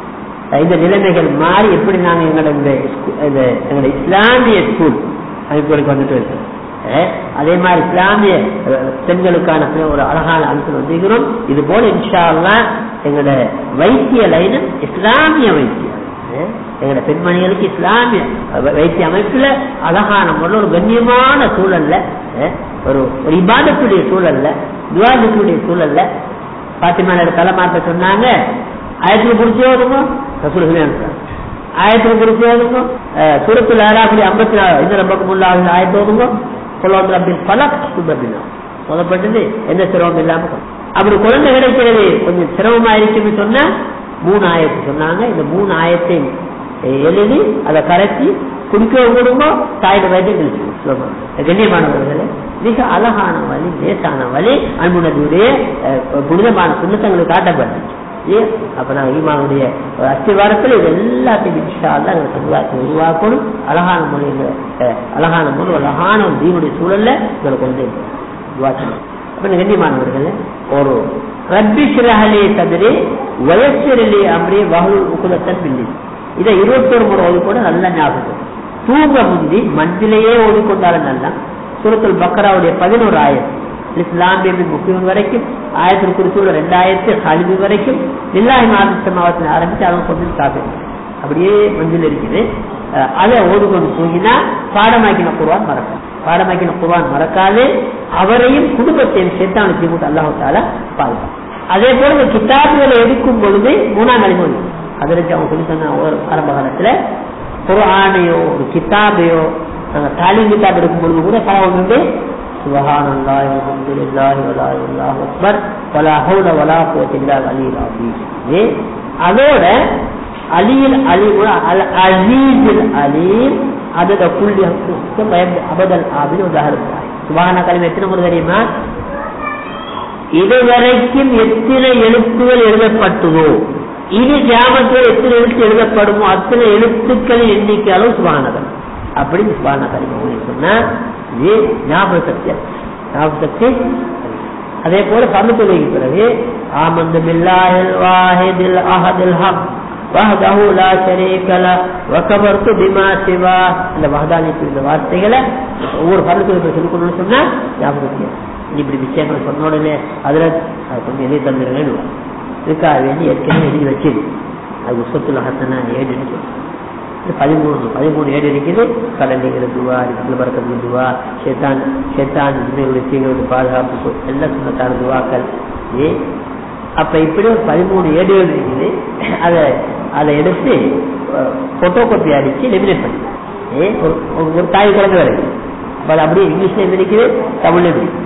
Speaker 1: இந்த நிலைமைகள் மாறி எப்படி நாங்க எங்களோட இந்த ஸ்கூ- இந்த எங்களோட இஸ்லாமிய ஸ்கூல் அமைப்புகளுக்கு வந்துட்டு இருக்கோம் அஹ் அதே மாதிரி இஸ்லாமிய அஹ், பெண்களுக்கான சில ஒரு அழகான அம்சம் வந்துக்கிறோம் இது போல இன்ஷா அல்லாஹ் எங்களோட வைத்திய லைனம் இஸ்லாமிய வைத்தியம் அஹ், எங்களோட பெண்மணிகளுக்கு இஸ்லாமிய அஹ், வைத்திய அமைப்புல அழகான முறையில் ஒரு கண்ணியமான சூழல்ல அஹ், ஒரு ஒரு இபாதத்துடைய சூழல்ல துவாதத்துடைய சூழல்ல பாத்திமா தலைமாட்ட சொன்னாங்க ஆயிரத்துக்கு பிடிச்சி ஓதுங்க ரசூலுகளே அனுப்புறாங்க ஆயிரத்துக்கு பிடிச்சி ஓதுங்க சூரத்தில் ஆறாப்படி ஐம்பத்தி நாலு இந்த பக்கம் உள்ள ஆள் ஆயிரத்து ஓதுங்க கொள்ளாந்து அப்படி பல அப்படின்னா சொல்லப்பட்டது எந்த சிரமம் இல்லாம கொண்டு. அப்படி குழந்தை கிடைக்கிறது கொஞ்சம் சிரமமா இருக்குன்னு சொன்னா மூணு ஆயத்து சொன்னாங்க இந்த மூணு ஆயத்தை எழுதி அதை கரைச்சி குடிக்க கொடுங்க தாயோட வயதை கழிச்சு கண்ணியமானவர்களே மிக அழகான வழி லேசான வழி அன்புணர்வுடைய புனிதமான சுண்ணத்தங்களுக்கு காட்டப்பட்டுச்சு ஏன் அப்ப நான் ஈமானுடைய ஒரு அஸ்திவாரத்தில் இது எல்லாத்தையும் இன்ஷா அல்லாஹ் எங்க சமுதாயத்தை உருவாக்கணும் அழகான முறையில் அஹ், அழகான முறை அழகான ஒரு தீனுடைய சூழல்ல எங்களை கொண்டு உருவாக்கணும் அப்ப கண்ணியமானவர்கள் ஒரு ரப்பி சிரஹலே சதுரே வயசிரலே அம்ரே வகுல் உகுலத்தன் பில்லி இதை இருபத்தொரு முறை ஓதி கூட நல்லா ஞாபகம் தூங்க முந்தி மண்ணிலேயே ஓடிக்கொண்டாலும் நல்லா சூரத்துல் பக்கராவுடைய பதினோரு ஆயிரம் இஸ்லாமிய முக்கியம் வரைக்கும் ஆயிரத்தி குறித்துள்ள ரெண்டாயிரத்தி கல்வி வரைக்கும் நில்லாஹி மாவட்ட மாவட்டத்தில் ஆரம்பிச்சு அவங்க கொண்டு சாப்பிடு அப்படியே மஞ்சள் இருக்குது அஹ் அதை ஓடிக்கொண்டு தூங்கினா பாடமாக்கின குர்வான் மறக்கும் பாடமாக்கின குர்வான் மறக்காது அவரையும் குடும்பத்தையும் சேர்த்தானுக்கு போட்டு அல்லாஹால பாதுகாப்பு அதே போல இந்த கிதாபுகளை எடுக்கும் பொழுது மூணாம் நிலைமொழி அதற்கு அவங்க சொல்லி சொன்ன ஒரு ஆரம்ப காலத்துல குர்ஆனையோ ஒரு கிதாபையோ நாங்க தாலீம் கிதாப் எடுக்கும் பொழுது கூட பழம் வந்து சுபஹான் அல்லாஹ் அல்ஹம்துலில்லாஹி வலா இல்லாஹு அக்பர் வலா ஹவுல வலா குவத்த இல்லா அலில் அஸீம் ஏ அதோட அலியில் அலி அல் அசீஸில் அலீம் அதோட புள்ளி பயந்து அபதல் ஆபின் உதாரணம் சுபஹான கலிமை எத்தனை முறை தெரியுமா இதுவரைக்கும் எத்தனை எழுத்துகள் எழுதப்பட்டதோ இனி கிராமத்தில் எத்தனை எழுத்து எழுதப்படுமோ அத்தனை எழுத்துக்களின் எண்ணிக்கை அளவு சுபானகம் அப்படி சுபானகம் சொன்னா இது ஞாபக சக்தி ஞாபக சக்தி அதே போல பந்து தொழுகைக்கு பிறகு ஆமந்து பில்லாஹில் வாஹிதில் அஹதில் ஹக் வஹதஹு லா ஷரீக ல வகபர்து பிமா சிவா இந்த வஹதானிக்கு இந்த வார்த்தைகளை ஒவ்வொரு பந்து தொழுகை சொல்லணும்னு சொன்னா ஞாபகம் சக்தி இப்படி விஷயங்கள் சொன்ன உடனே அதுல அது கொஞ்சம் எழுதி தந்துருங்கன்னு இதுக்காக வேண்டி ஏற்கனவே எழுதி வச்சிது அது உசத்துல ஹசனா ஏடு இருக்கு இது பதிமூணு பதிமூணு ஏடு இருக்குது கடலைகள் துவா இதுல பறக்கிறது துவா சேத்தான் சேத்தான் இதுகளுடைய தீங்களுக்கு பாதுகாப்பு எல்லாம் சொன்னத்தான துவாக்கள் ஏ அப்ப இப்படி ஒரு பதிமூணு ஏடுகள் இருக்குது அதை அதை எடுத்து போட்டோ காப்பி அடிச்சு லெமினேட் பண்ணி ஏ ஒரு ஒரு தாய் குழந்தை வரைக்கும் அப்ப அது அப்படியே இங்கிலீஷ்ல இருக்குது தமிழ்ல இருக்குது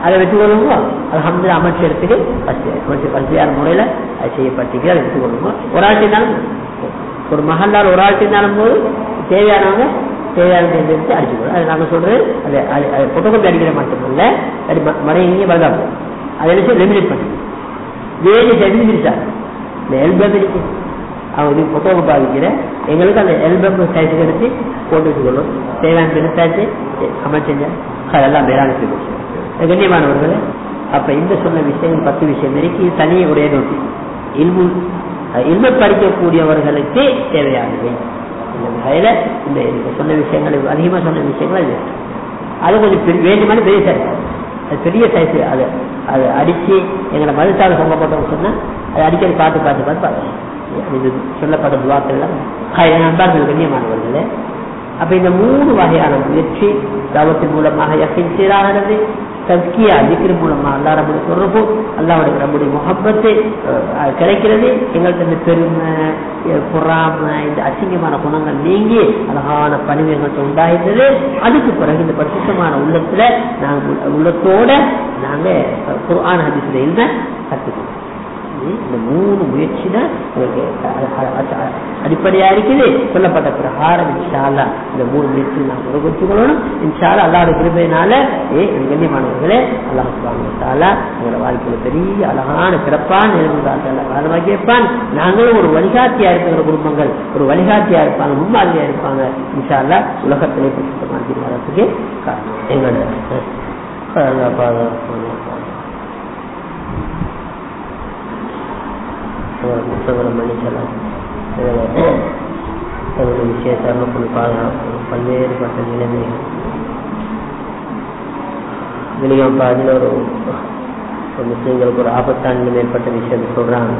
Speaker 1: அதை வெட்டுக்கொள்ளுங்க அலமது அமைச்சரத்துக்கு அமைச்சர் பல்வேறு முறையில அது செய்யப்பட்டிருக்கு அதை எடுத்துக்கொள்ளுங்க ஒரு ஆள் செய்தாலும் ஒரு மகளால் ஒரு ஆள் செய்தாலும் போது தேவையானவங்க தேவையான எடுத்து அடிச்சுக்கணும் அது நாங்கள் சொல்றது அது அது புத்தகத்தை அடிக்கிற மட்டுமல்ல அது மறைய வரலாம் அதை என்ன ரெமினேட் பண்ணி வேலை செஞ்சிருச்சார் இந்த எல்பம் இருக்கு அவங்க இது புத்தகம் பாதிக்கிற எங்களுக்கு அந்த எல்பம் சைஸுக்கு எடுத்து போட்டு வச்சுக்கணும் தேவையான எடுத்தாச்சு அமைச்சங்க அதெல்லாம் மேலான செய்ய கண்ணியமானவர்கள் அப்ப இந்த சொன்ன விஷயம் பத்து விஷயம் இருக்கு இது தனியே உடைய நோட்டி இல்மு இல்ம படிக்கக்கூடியவர்களுக்கு தேவையானது இந்த வகையில இந்த சொன்ன விஷயங்கள் அதிகமா சொன்ன விஷயங்கள் அது அது கொஞ்சம் வேண்டுமான பெரிய சைஸ் அது பெரிய சைஸ் அது அது அடிச்சு எங்களை மதுத்தாள் சொங்கப்பட்டோம் சொன்னா அது அடிக்கடி பார்த்து பார்த்து பார்த்து பார்த்து இது சொல்லப்பட்ட துவாக்கள்லாம் நண்பர்கள் கண்ணியமானவர்களே அப்ப இந்த மூணு வகையான முயற்சி தவத்தின் மூலமாக யக்கின் சீராகிறது தஸ்கியா திக்கிற மூலமா அல்லா நம்முடைய தொடர்பு அல்லாவுடைய நம்முடைய முகப்பத்து கிடைக்கிறது எங்கள்கிட்ட இந்த பெருமை பொறாம இந்த அசிங்கமான குணங்கள் நீங்கி அழகான பணிவு எங்கள்கிட்ட உண்டாயிருந்தது அதுக்கு பிறகு இந்த பரிசுத்தமான உள்ளத்துல நாங்க உள்ளத்தோட நாங்க குர்ஆன ஹதீஸ்ல இருந்த கத்துக்கணும் இந்த மூணு முயற்சி தான் அடிப்படையா இருக்குது சொல்லப்பட்ட பிரகாரம் இன்ஷால்லா இந்த மூணு முயற்சி நாம் உருவச்சுக்கொள்ளணும் இன்ஷால்லா அல்லாத கிருபையினால ஏ கண்ணியமானவர்களே அல்லாஹ் சுபாங்களா எங்களோட வாழ்க்கையில பெரிய அழகான சிறப்பான நிலைமைகள் வைப்பான் நாங்களும் ஒரு வழிகாட்டியா இருக்கிற குடும்பங்கள் ஒரு வழிகாட்டியா இருப்பாங்க முன்மாதிரியா இருப்பாங்க இன்ஷால்லா உலகத்திலே பிரசித்தமான வரத்துக்கு எங்களோட புத்தகம் மன்னிச்சலாம் தன்னுடைய விஷயத்தை மக்கள் பாதுகாப்பு பல்வேறுபட்ட நிலைமைகள் வெளியும் அதில் ஒரு முஸ்லீம்களுக்கு ஒரு ஆபத்தான நிலைமை ஏற்பட்ட விஷயத்தை சொல்றாங்க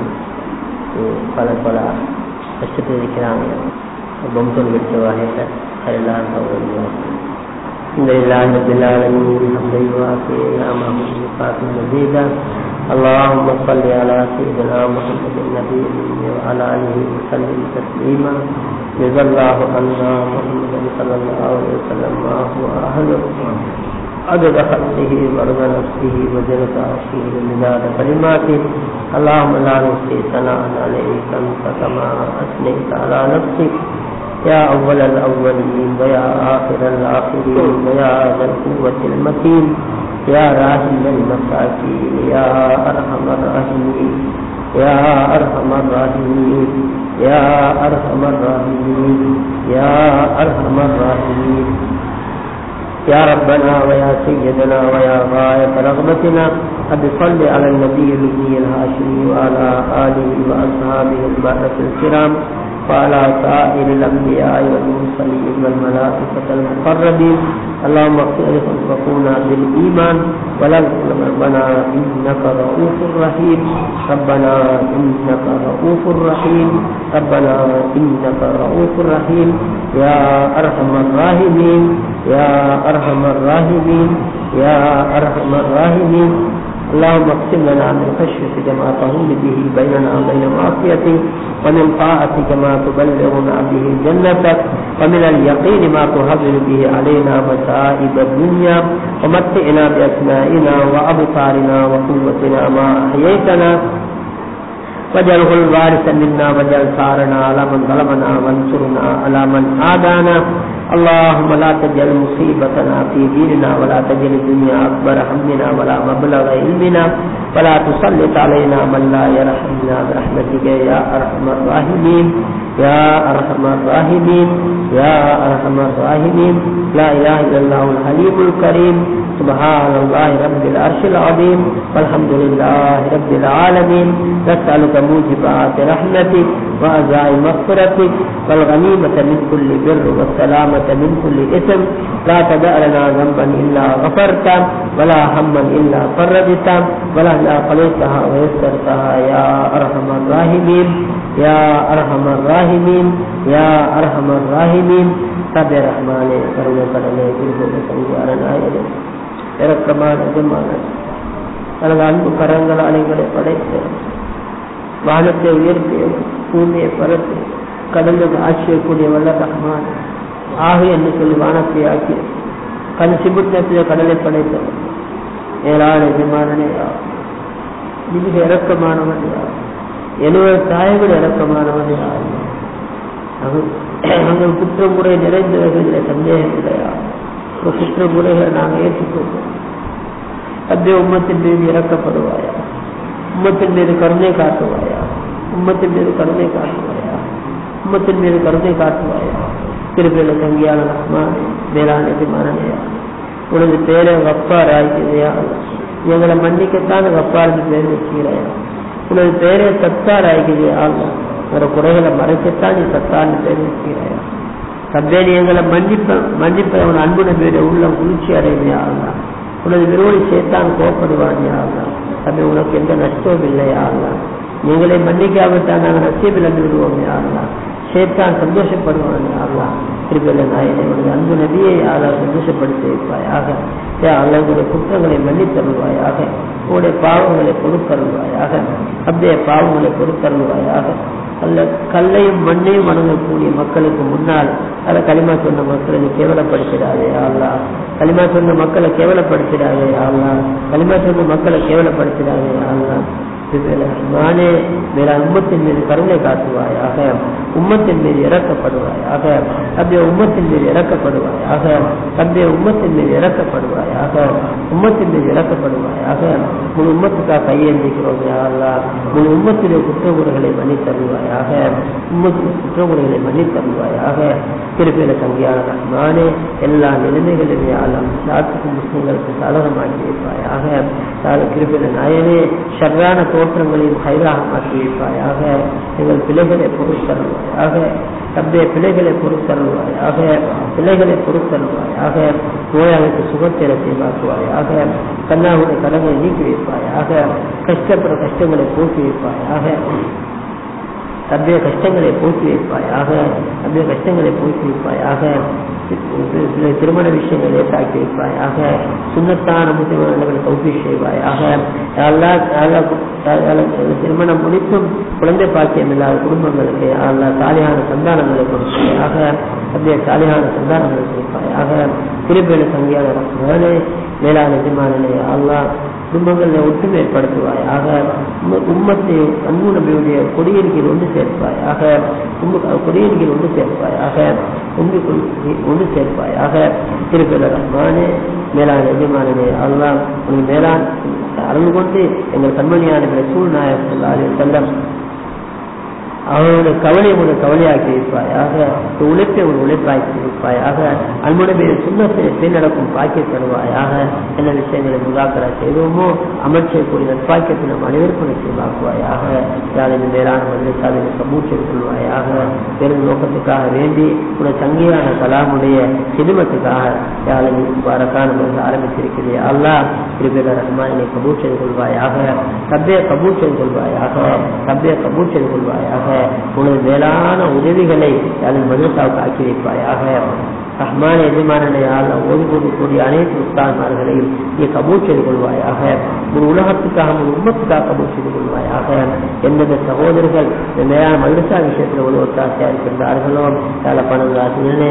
Speaker 1: பல பல கஷ்டத்தில் இருக்கிறாங்க பம்சம் வெடிச்ச வகையில் அதெல்லாம் இந்த இல்லாத பிள்ளாளன் وافي نعمه وفاته مزيدا اللهم صل على سيدنا محمد النبي وعلى اله وسلم تسليما جزا الله عنا محمدا صلى الله عليه وسلم ما هو اهله عدد خلقه ورضا نفسه وزنة عرشه ومداد كلماته اللهم لا نحصي ثناء عليك انت كما اثنيت على نفسك يا أول الأولين ويا آخر الآخرين ويا ذا القوة المتين يا راحم المساكين يا أرحم الراحمين يا أرحم الراحمين يا أرحم الراحمين يا أرحم الراحمين يا ربنا ويا سيدنا ويا غاية رغبتنا قد صل على النبي النبي الهاشمي وعلى آله وأصحابه البرة الكرام وعلى سائر الأنبياء والمرسلين والملائكة المقربين اللهم اغفر لنا بالإيمان ولا ربنا إنك رؤوف رحيم ربنا إنك رؤوف رحيم ربنا إنك رؤوف رحيم يا أرحم الراحمين يا أرحم الراحمين يا أرحم الراحمين اللهم اقسم لنا من خشيتك ما تهون به بيننا وبين معصيتك ومن طاعتك ما تبلغنا به جنتك ومن اليقين ما تهون به علينا مصائب الدنيا ومتعنا بأسمائنا وأبصارنا وقوتنا ما أحييتنا واجعله الوارث منا واجعل ثارنا على من ظلمنا وانصرنا على من عادانا اللهم لا تجعل مصيبتنا في ديننا ولا تجعل الدنيا اكبر همنا ولا مبلغ علمنا ولا تسلط علينا من لا يرحمنا برحمتك يا ارحم الراحمين يا ارحم الراحمين يا ارحم الراحمين لا اله الا الله الحليم الكريم سبحان الله رب العرش العظيم والحمد لله رب العالمين نسألك موجبات رحمتك وأزاء مغفرتك والغنيمة من كل بر والسلامة من كل إثم لا تدع لنا ذنبا إلا غفرته ولا هما إلا فرجته ولا لا قليتها ويسرتها يا أرحم الراحمين يا أرحم الراحمين يا أرحم الراحمين تبع رحمانه كرم கடலே இருபது சங்கியாரனாயே இறக்கமான எஜமான தனது அன்பு கரங்களால் எங்களை படைத்து வானத்தை உயர்த்தி பூமியை பரப்பி கடலுக்கு ஆட்சியக்கூடிய வல்ல ரஹ்மான் ஆகு என்று சொல்லி வானத்தை ஆக்கி கண் சிபுத்தத்தில் கடலை படைத்தவர் மேலான எஜமானனே நீ மிக இறக்கமானவன் யார் எழுபது தாயங்கள் இறக்கமானவன் யார் நாங்கள் குற்றமுறை நிறைந்தவர்கள் சந்தேகம் இல்லையா ஒரு குற்றமுறைகளை நாங்கள் ஏற்றுக்கொள்வோம் அப்படியே உம்மத்தின் மீது இறக்கப்படுவாயா உம்மத்தின் மீது கருணை காட்டுவாயா உம்மத்தின் மீது கருணை காட்டுவாயா உம்மத்தின் மீது கருணை காட்டுவாயா திருப்பில தங்கியான ரஹ்மான் மேலான எஜமானனையா உனது பேரை வப்பார் ஆகியதையா எங்களை மன்னிக்கத்தான் வப்பார்னு பேர் வச்சுக்கிறாயா உனது பேரை சத்தார் ஆகியதையா ஒரு குறைகளை மறைக்கத்தான் நீ சத்தார்னு பேர் வச்சுக்கிறாயா சப்பேனி எங்களை மன்னிப்ப மன்னிப்ப அவன் அன்பு நம்பியுடைய உள்ளம் குளிர்ச்சி அடைமையா ஆகலாம் உனது விரோதி சேர்த்தான் கோப்படுவானியா ஆகலாம் தம்பி உனக்கு எந்த நஷ்டமும் இல்லையா ஆகலாம் நீங்களே மன்னிக்காவிட்டால் நாங்கள் நஷ்டம் இழந்து விடுவோமே ஆகலாம் சேர்த்தான் சந்தோஷப்படுவானே ஆகலாம் திருப்பில நாயனை உனது அன்பு நபியை ஆளால் சந்தோஷப்படுத்தி வைப்பாயாக அல்லங்களுடைய குற்றங்களை மன்னித்தருள்வாயாக உங்களுடைய பாவங்களை பொறுத்தருள்வாயாக அப்படியே பாவங்களை பொறுத்தருள்வாயாக அல்ல கல்லையும் மண்ணையும் வணங்கக்கூடிய மக்களுக்கு முன்னால் அதை களிமா சொன்ன மக்களை நீ கேவலப்படுத்திடாதே ஆளா களிமா சொன்ன மக்களை கேவலப்படுத்திடாதே ஆளா களிமா சொன்ன மக்களை கேவலப்படுத்திடாதே ஆளா நானே வேற உம்மத்தின் மீது கருணை காட்டுவாயாக உம்மத்தின் மீது இறக்கப்படுவாயாக அப்படியே உம்மத்தின் மீது இறக்கப்படுவாயாக அப்படியே உம்மத்தின் மீது இறக்கப்படுவாயாக உம்மத்தின் மீது இறக்கப்படுவாயாக முழு உம்மத்துக்காக கையேந்திக்கிறோம் யாரா முழு உம்மத்திலே குற்றமுறைகளை மன்னித்தருவாயாக உம்மத்தின் குற்றமுறைகளை மன்னித்தருவாயாக திருப்பியில தங்கியான நானே எல்லா நிலைமைகளிலும் ஆளும் சாத்துக்கும் முஸ்லிம்களுக்கு சாதகமாக்கி வைப்பாயாக திருப்பியில நாயனே ஷர்ரான தோற்றங்களையும் ஹைராக மாற்றி வைப்பாயாக எங்கள் பிள்ளைகளை பொறுத்தருவாயாக தந்தைய பிள்ளைகளை பொறுத்தருவாயாக பிள்ளைகளை பொறுத்தருவாயாக நோயாளிக்கு சுகத்திர செய்வாக்குவாயாக கண்ணாவுடைய கடனை நீக்கி வைப்பாயாக கஷ்டப்படுற கஷ்டங்களை போக்கி வைப்பாயாக தந்தைய கஷ்டங்களை போக்கி வைப்பாயாக தந்தைய கஷ்டங்களை போக்கி வைப்பாயாக திருமண விஷயங்களை ஏற்றாக்கி வைப்பாயாக சுண்ணத்தான முத்திரங்களை கௌபி செய்வாயாக திருமணம் முடித்தும் குழந்தை பாக்கியம் இல்லாத குடும்பங்களுக்கு அல்ல சாலியான சந்தானங்களை கொடுப்பாயாக அப்படியே சாலியான சந்தானங்களை கொடுப்பாயாக திருப்பியல சங்கியான ரத்னே மேலான எஜமானே அல்லா குடும்பங்களை ஒற்றுமை ஏற்படுத்துவாயாக உம்மத்தை அன்பு நபியுடைய கொடியருகில் ஒன்று சேர்ப்பாயாக கொடியருகில் ஒன்று சேர்ப்பாயாக ஒன்று சேர்ப்பாயாக திருப்பியல ரஹ்மானே மேலான எஜமானே அல்லா உனக்கு மேலான் அருள் கொண்டு எங்கள் கண்மணியான சூழ்நாயகம் செல்லம் அவனுடைய கவலை உனக்கு கவலையாக்கி வைப்பாயாக உழைப்பை ஒரு உழைப்பாக்கி வைப்பாயாக அன்புடைய சுண்ணத்தை பின்னடக்கும் பாக்கிய தருவாயாக என்ன விஷயங்களை முகாக்கரா செய்வோமோ அமைச்சக்கூடிய நட்பாக்கியத்தை நம் அனைவருக்கும் நிச்சயமாக்குவாயாக யாரின் மேலான மதுரசாவினை சமூச்சம் கொள்வாயாக பெரும் நோக்கத்துக்காக வேண்டி உடைய சங்கியான கலாமுடைய சினிமத்துக்காக யாரை வரக்கான மருந்து ஆரம்பித்திருக்கிறே அல்லா திருப்பிய ரஹ்மானை கபூர் செய்து கொள்வாயாக கப்பைய கபூர் செய்து கொள்வாயாக கப்பைய கபூர் செய்து கொள்வாயாக உனது மேலான உதவிகளை அதன் மதுரசாவுக்கு ஆக்கி வைப்பாயாக ரஹ்மான எஜமானனையால் ஓய்வு கொடுக்கக்கூடிய அனைத்து உஸ்தான்மார்களையும் நீ கபூல் செய்து கொள்வாயாக ஒரு உலகத்துக்காக ஒரு உண்மத்துக்காக கபூல் செய்து கொள்வாயாக எந்தெந்த சகோதரர்கள் இந்த மேலான மதுரசா விஷயத்தில் ஒரு ஒத்தாசையா இருக்கின்றார்களோ அதில் பணங்காசினே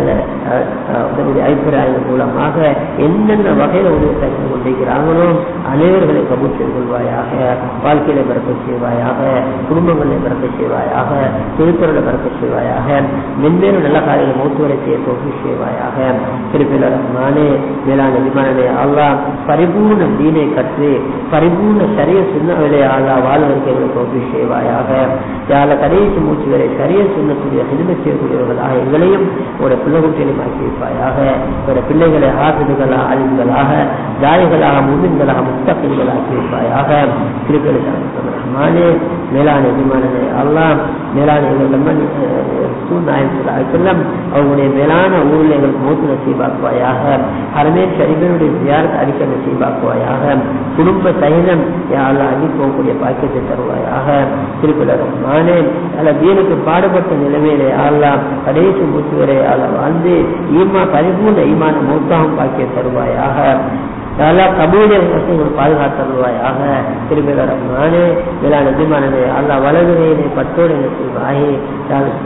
Speaker 1: அதனுடைய அபிப்பிராயங்கள் மூலமாக என்னென்ன வகையில் உதவி செய்து கொண்டிருக்கிறாங்களோ அனைவர்களை கபூல் செய்து கொள்வாயாக வாழ்க்கையில பிறக்க செய்வாயாக குடும்பங்களை பிறக்க செய்வாயாக திருக்குறளை பிறக்க செய்வாயாக மென்மேலும் நல்ல காரியங்கள் மூத்துவரை செய்ய தோல்வி செய்வாயாக திருப்பில ரஹ்மானே மேலான விமானே அல்லா பரிபூர்ண தீனை கற்று பரிபூர்ண சரிய சுண்ணவிலே அல்லா வாழ்வதற்கு எங்களுக்கு தோல்வி செய்வாயாக யார கடைசி மூச்சு வரை சரிய சுண்ணக்கூடிய சிறுமை செய்யக்கூடியவர்களாக எங்களையும் ஒரு பிள்ளைகுட்டியிலும் ஆக்கி வைப்பாயாக ஒரு பிள்ளைகளை ஆசிரியர்களாக ஆளுங்களாக தாய்களாக முமின்களாக முத்தப்பின்கள் ஆக்கி வைப்பாயாக திருப்பில ரஹ்மானே மேலான விமானே அல்லா மேலான எங்கள் நம்மன் சூழ்நாயம் அவங்களுடைய மேலான ஊரில் எங்களுக்கு மூத்து நசீபாக்குவாயாக அறமே சரிபனுடைய ஜியாரத் அடிக்க நசீபாக்குவாயாக குடும்ப சகிதம் யாழ் அடி போகக்கூடிய பாக்கியத்தை தருவாயாக திருப்பில ரஹ்மானே அல்ல தீனுக்கு பாடுபட்ட நிலைமையிலே அல்லா கடைசி மூச்சு வரை அல்ல வாழ்ந்து ஈமா பரிபூர்ண ஈமான மூத்தாகும் பாக்கிய தருவாயாக நல்லா கபூலிய ஒரு பாதுகாத்தருவாயாக திரும்பிவர நானே மேலான எஜமானனே அல்லா வலதுரையினை பட்டோடு செய்வாயே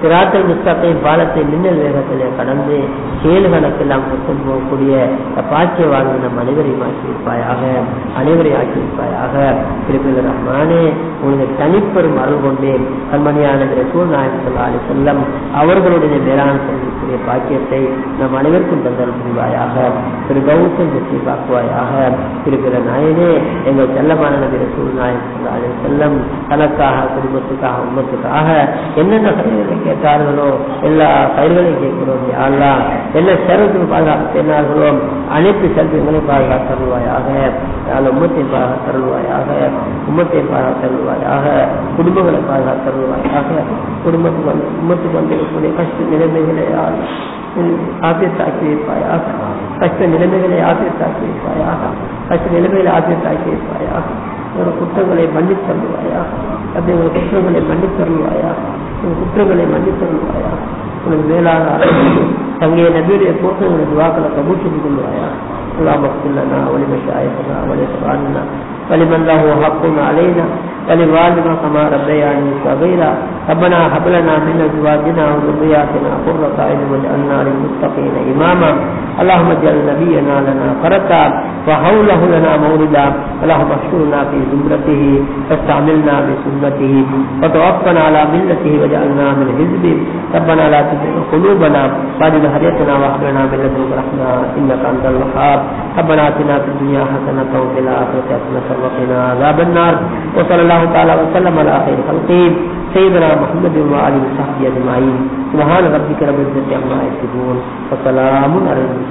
Speaker 1: சிராத்தல் முஸ்தகையும் பாலத்தை மின்னல் வேகத்திலே கடந்து ஏழு கணக்கெல்லாம் கொண்டு போகக்கூடிய பாக்கிய வாழ்வு நம் அனைவரையும் ஆக்கியிருப்பாயாக அனைவரையும் ஆக்கியிருப்பாயாக திருப்பிதர் ரஹ்மானே உனது தனிப்பெரும் அருள் கொண்டேன் கண்மணியான ரசூல் நாயகம் ஸல்லல்லாஹு அலைஹி வஸல்லம் அவர்களுடைய மேலான சந்திக்கூடிய பாக்கியத்தை நம் அனைவருக்கும் தந்தல் புரிவாயாக திரு கௌசம் நசீபாக்குவாயாக இருக்கிற நாயனே எங்கள் செல்லமான நபி ரசூல் நாயகம் ஸல்லல்லாஹு அலைஹி வஸல்லம் தனக்காக குடும்பத்துக்காக உம்மத்துக்காக என்னென்ன கயிறுகளை கேட்டார்களோ எல்லா கயிறுகளையும் கேட்கிறோம் யா அல்லாஹ் என்ன சேரத்துக்கு பாதுகாப்பு சொன்னார்களோ அனைத்து செல்வங்களையும் பாதுகாத்து தருவாயாக யாழ் உம்மத்தை பாதுகாத்து தருவாயாக உம்மத்தை பாதுகாத்து தருவாயாக குடும்பங்களை பாதுகாத்து தருவாயாக குடும்பத்துக்கு வந்து உம்மத்துக்கு வந்திருக்கக்கூடிய கஷ்ட நிலைமைகளை யாழ் ஆபியத்தாக்கி வைப்பாயாக கஷ்ட நிலைமைகளை ஆபியத்தாக்கி வைப்பாயாக கஷ்ட நிலைமைகளை ஆபியத்தாக்கி வைப்பாயாக ஒரு குற்றங்களை மன்னித் தருவாயா அப்படி ஒரு குற்றங்களை மன்னித் தருவாயா ஒரு குற்றங்களை மன்னித் தருவாயா உனக்கு மேலான தங்கைய நபியுடைய போக்குகளை துவாக்களை கபூல் செஞ்சு கொள்வாயா اللهم اغفر لنا ولمشايخنا ولإخواننا ولمن له حق علينا ولوالدنا كما ربياني صغيرا ربنا هب لنا من ازواجنا وذرياتنا قرة اعين واجعلنا للمتقين اماما اللهم اجعل نبينا لنا فرتا وحوله لنا موردا اللهم احشرنا في زمرته واستعملنا بسنته وتوفنا على ملته واجعلنا من حزبه ربنا لا تزغ قلوبنا بعد إذ هديتنا وهب لنا من لدنك رحمة انك انت الوهاب ربنا اتنا في الدنيا حسنة وفي الآخرة حسنة وقنا عذاب النار وصلى الله تعالى وسلم على خير خلقه سيدنا محمد وآله وصحبه أجمعين سبحان ربك رب العزة عما يصفون وسلام على المرسلين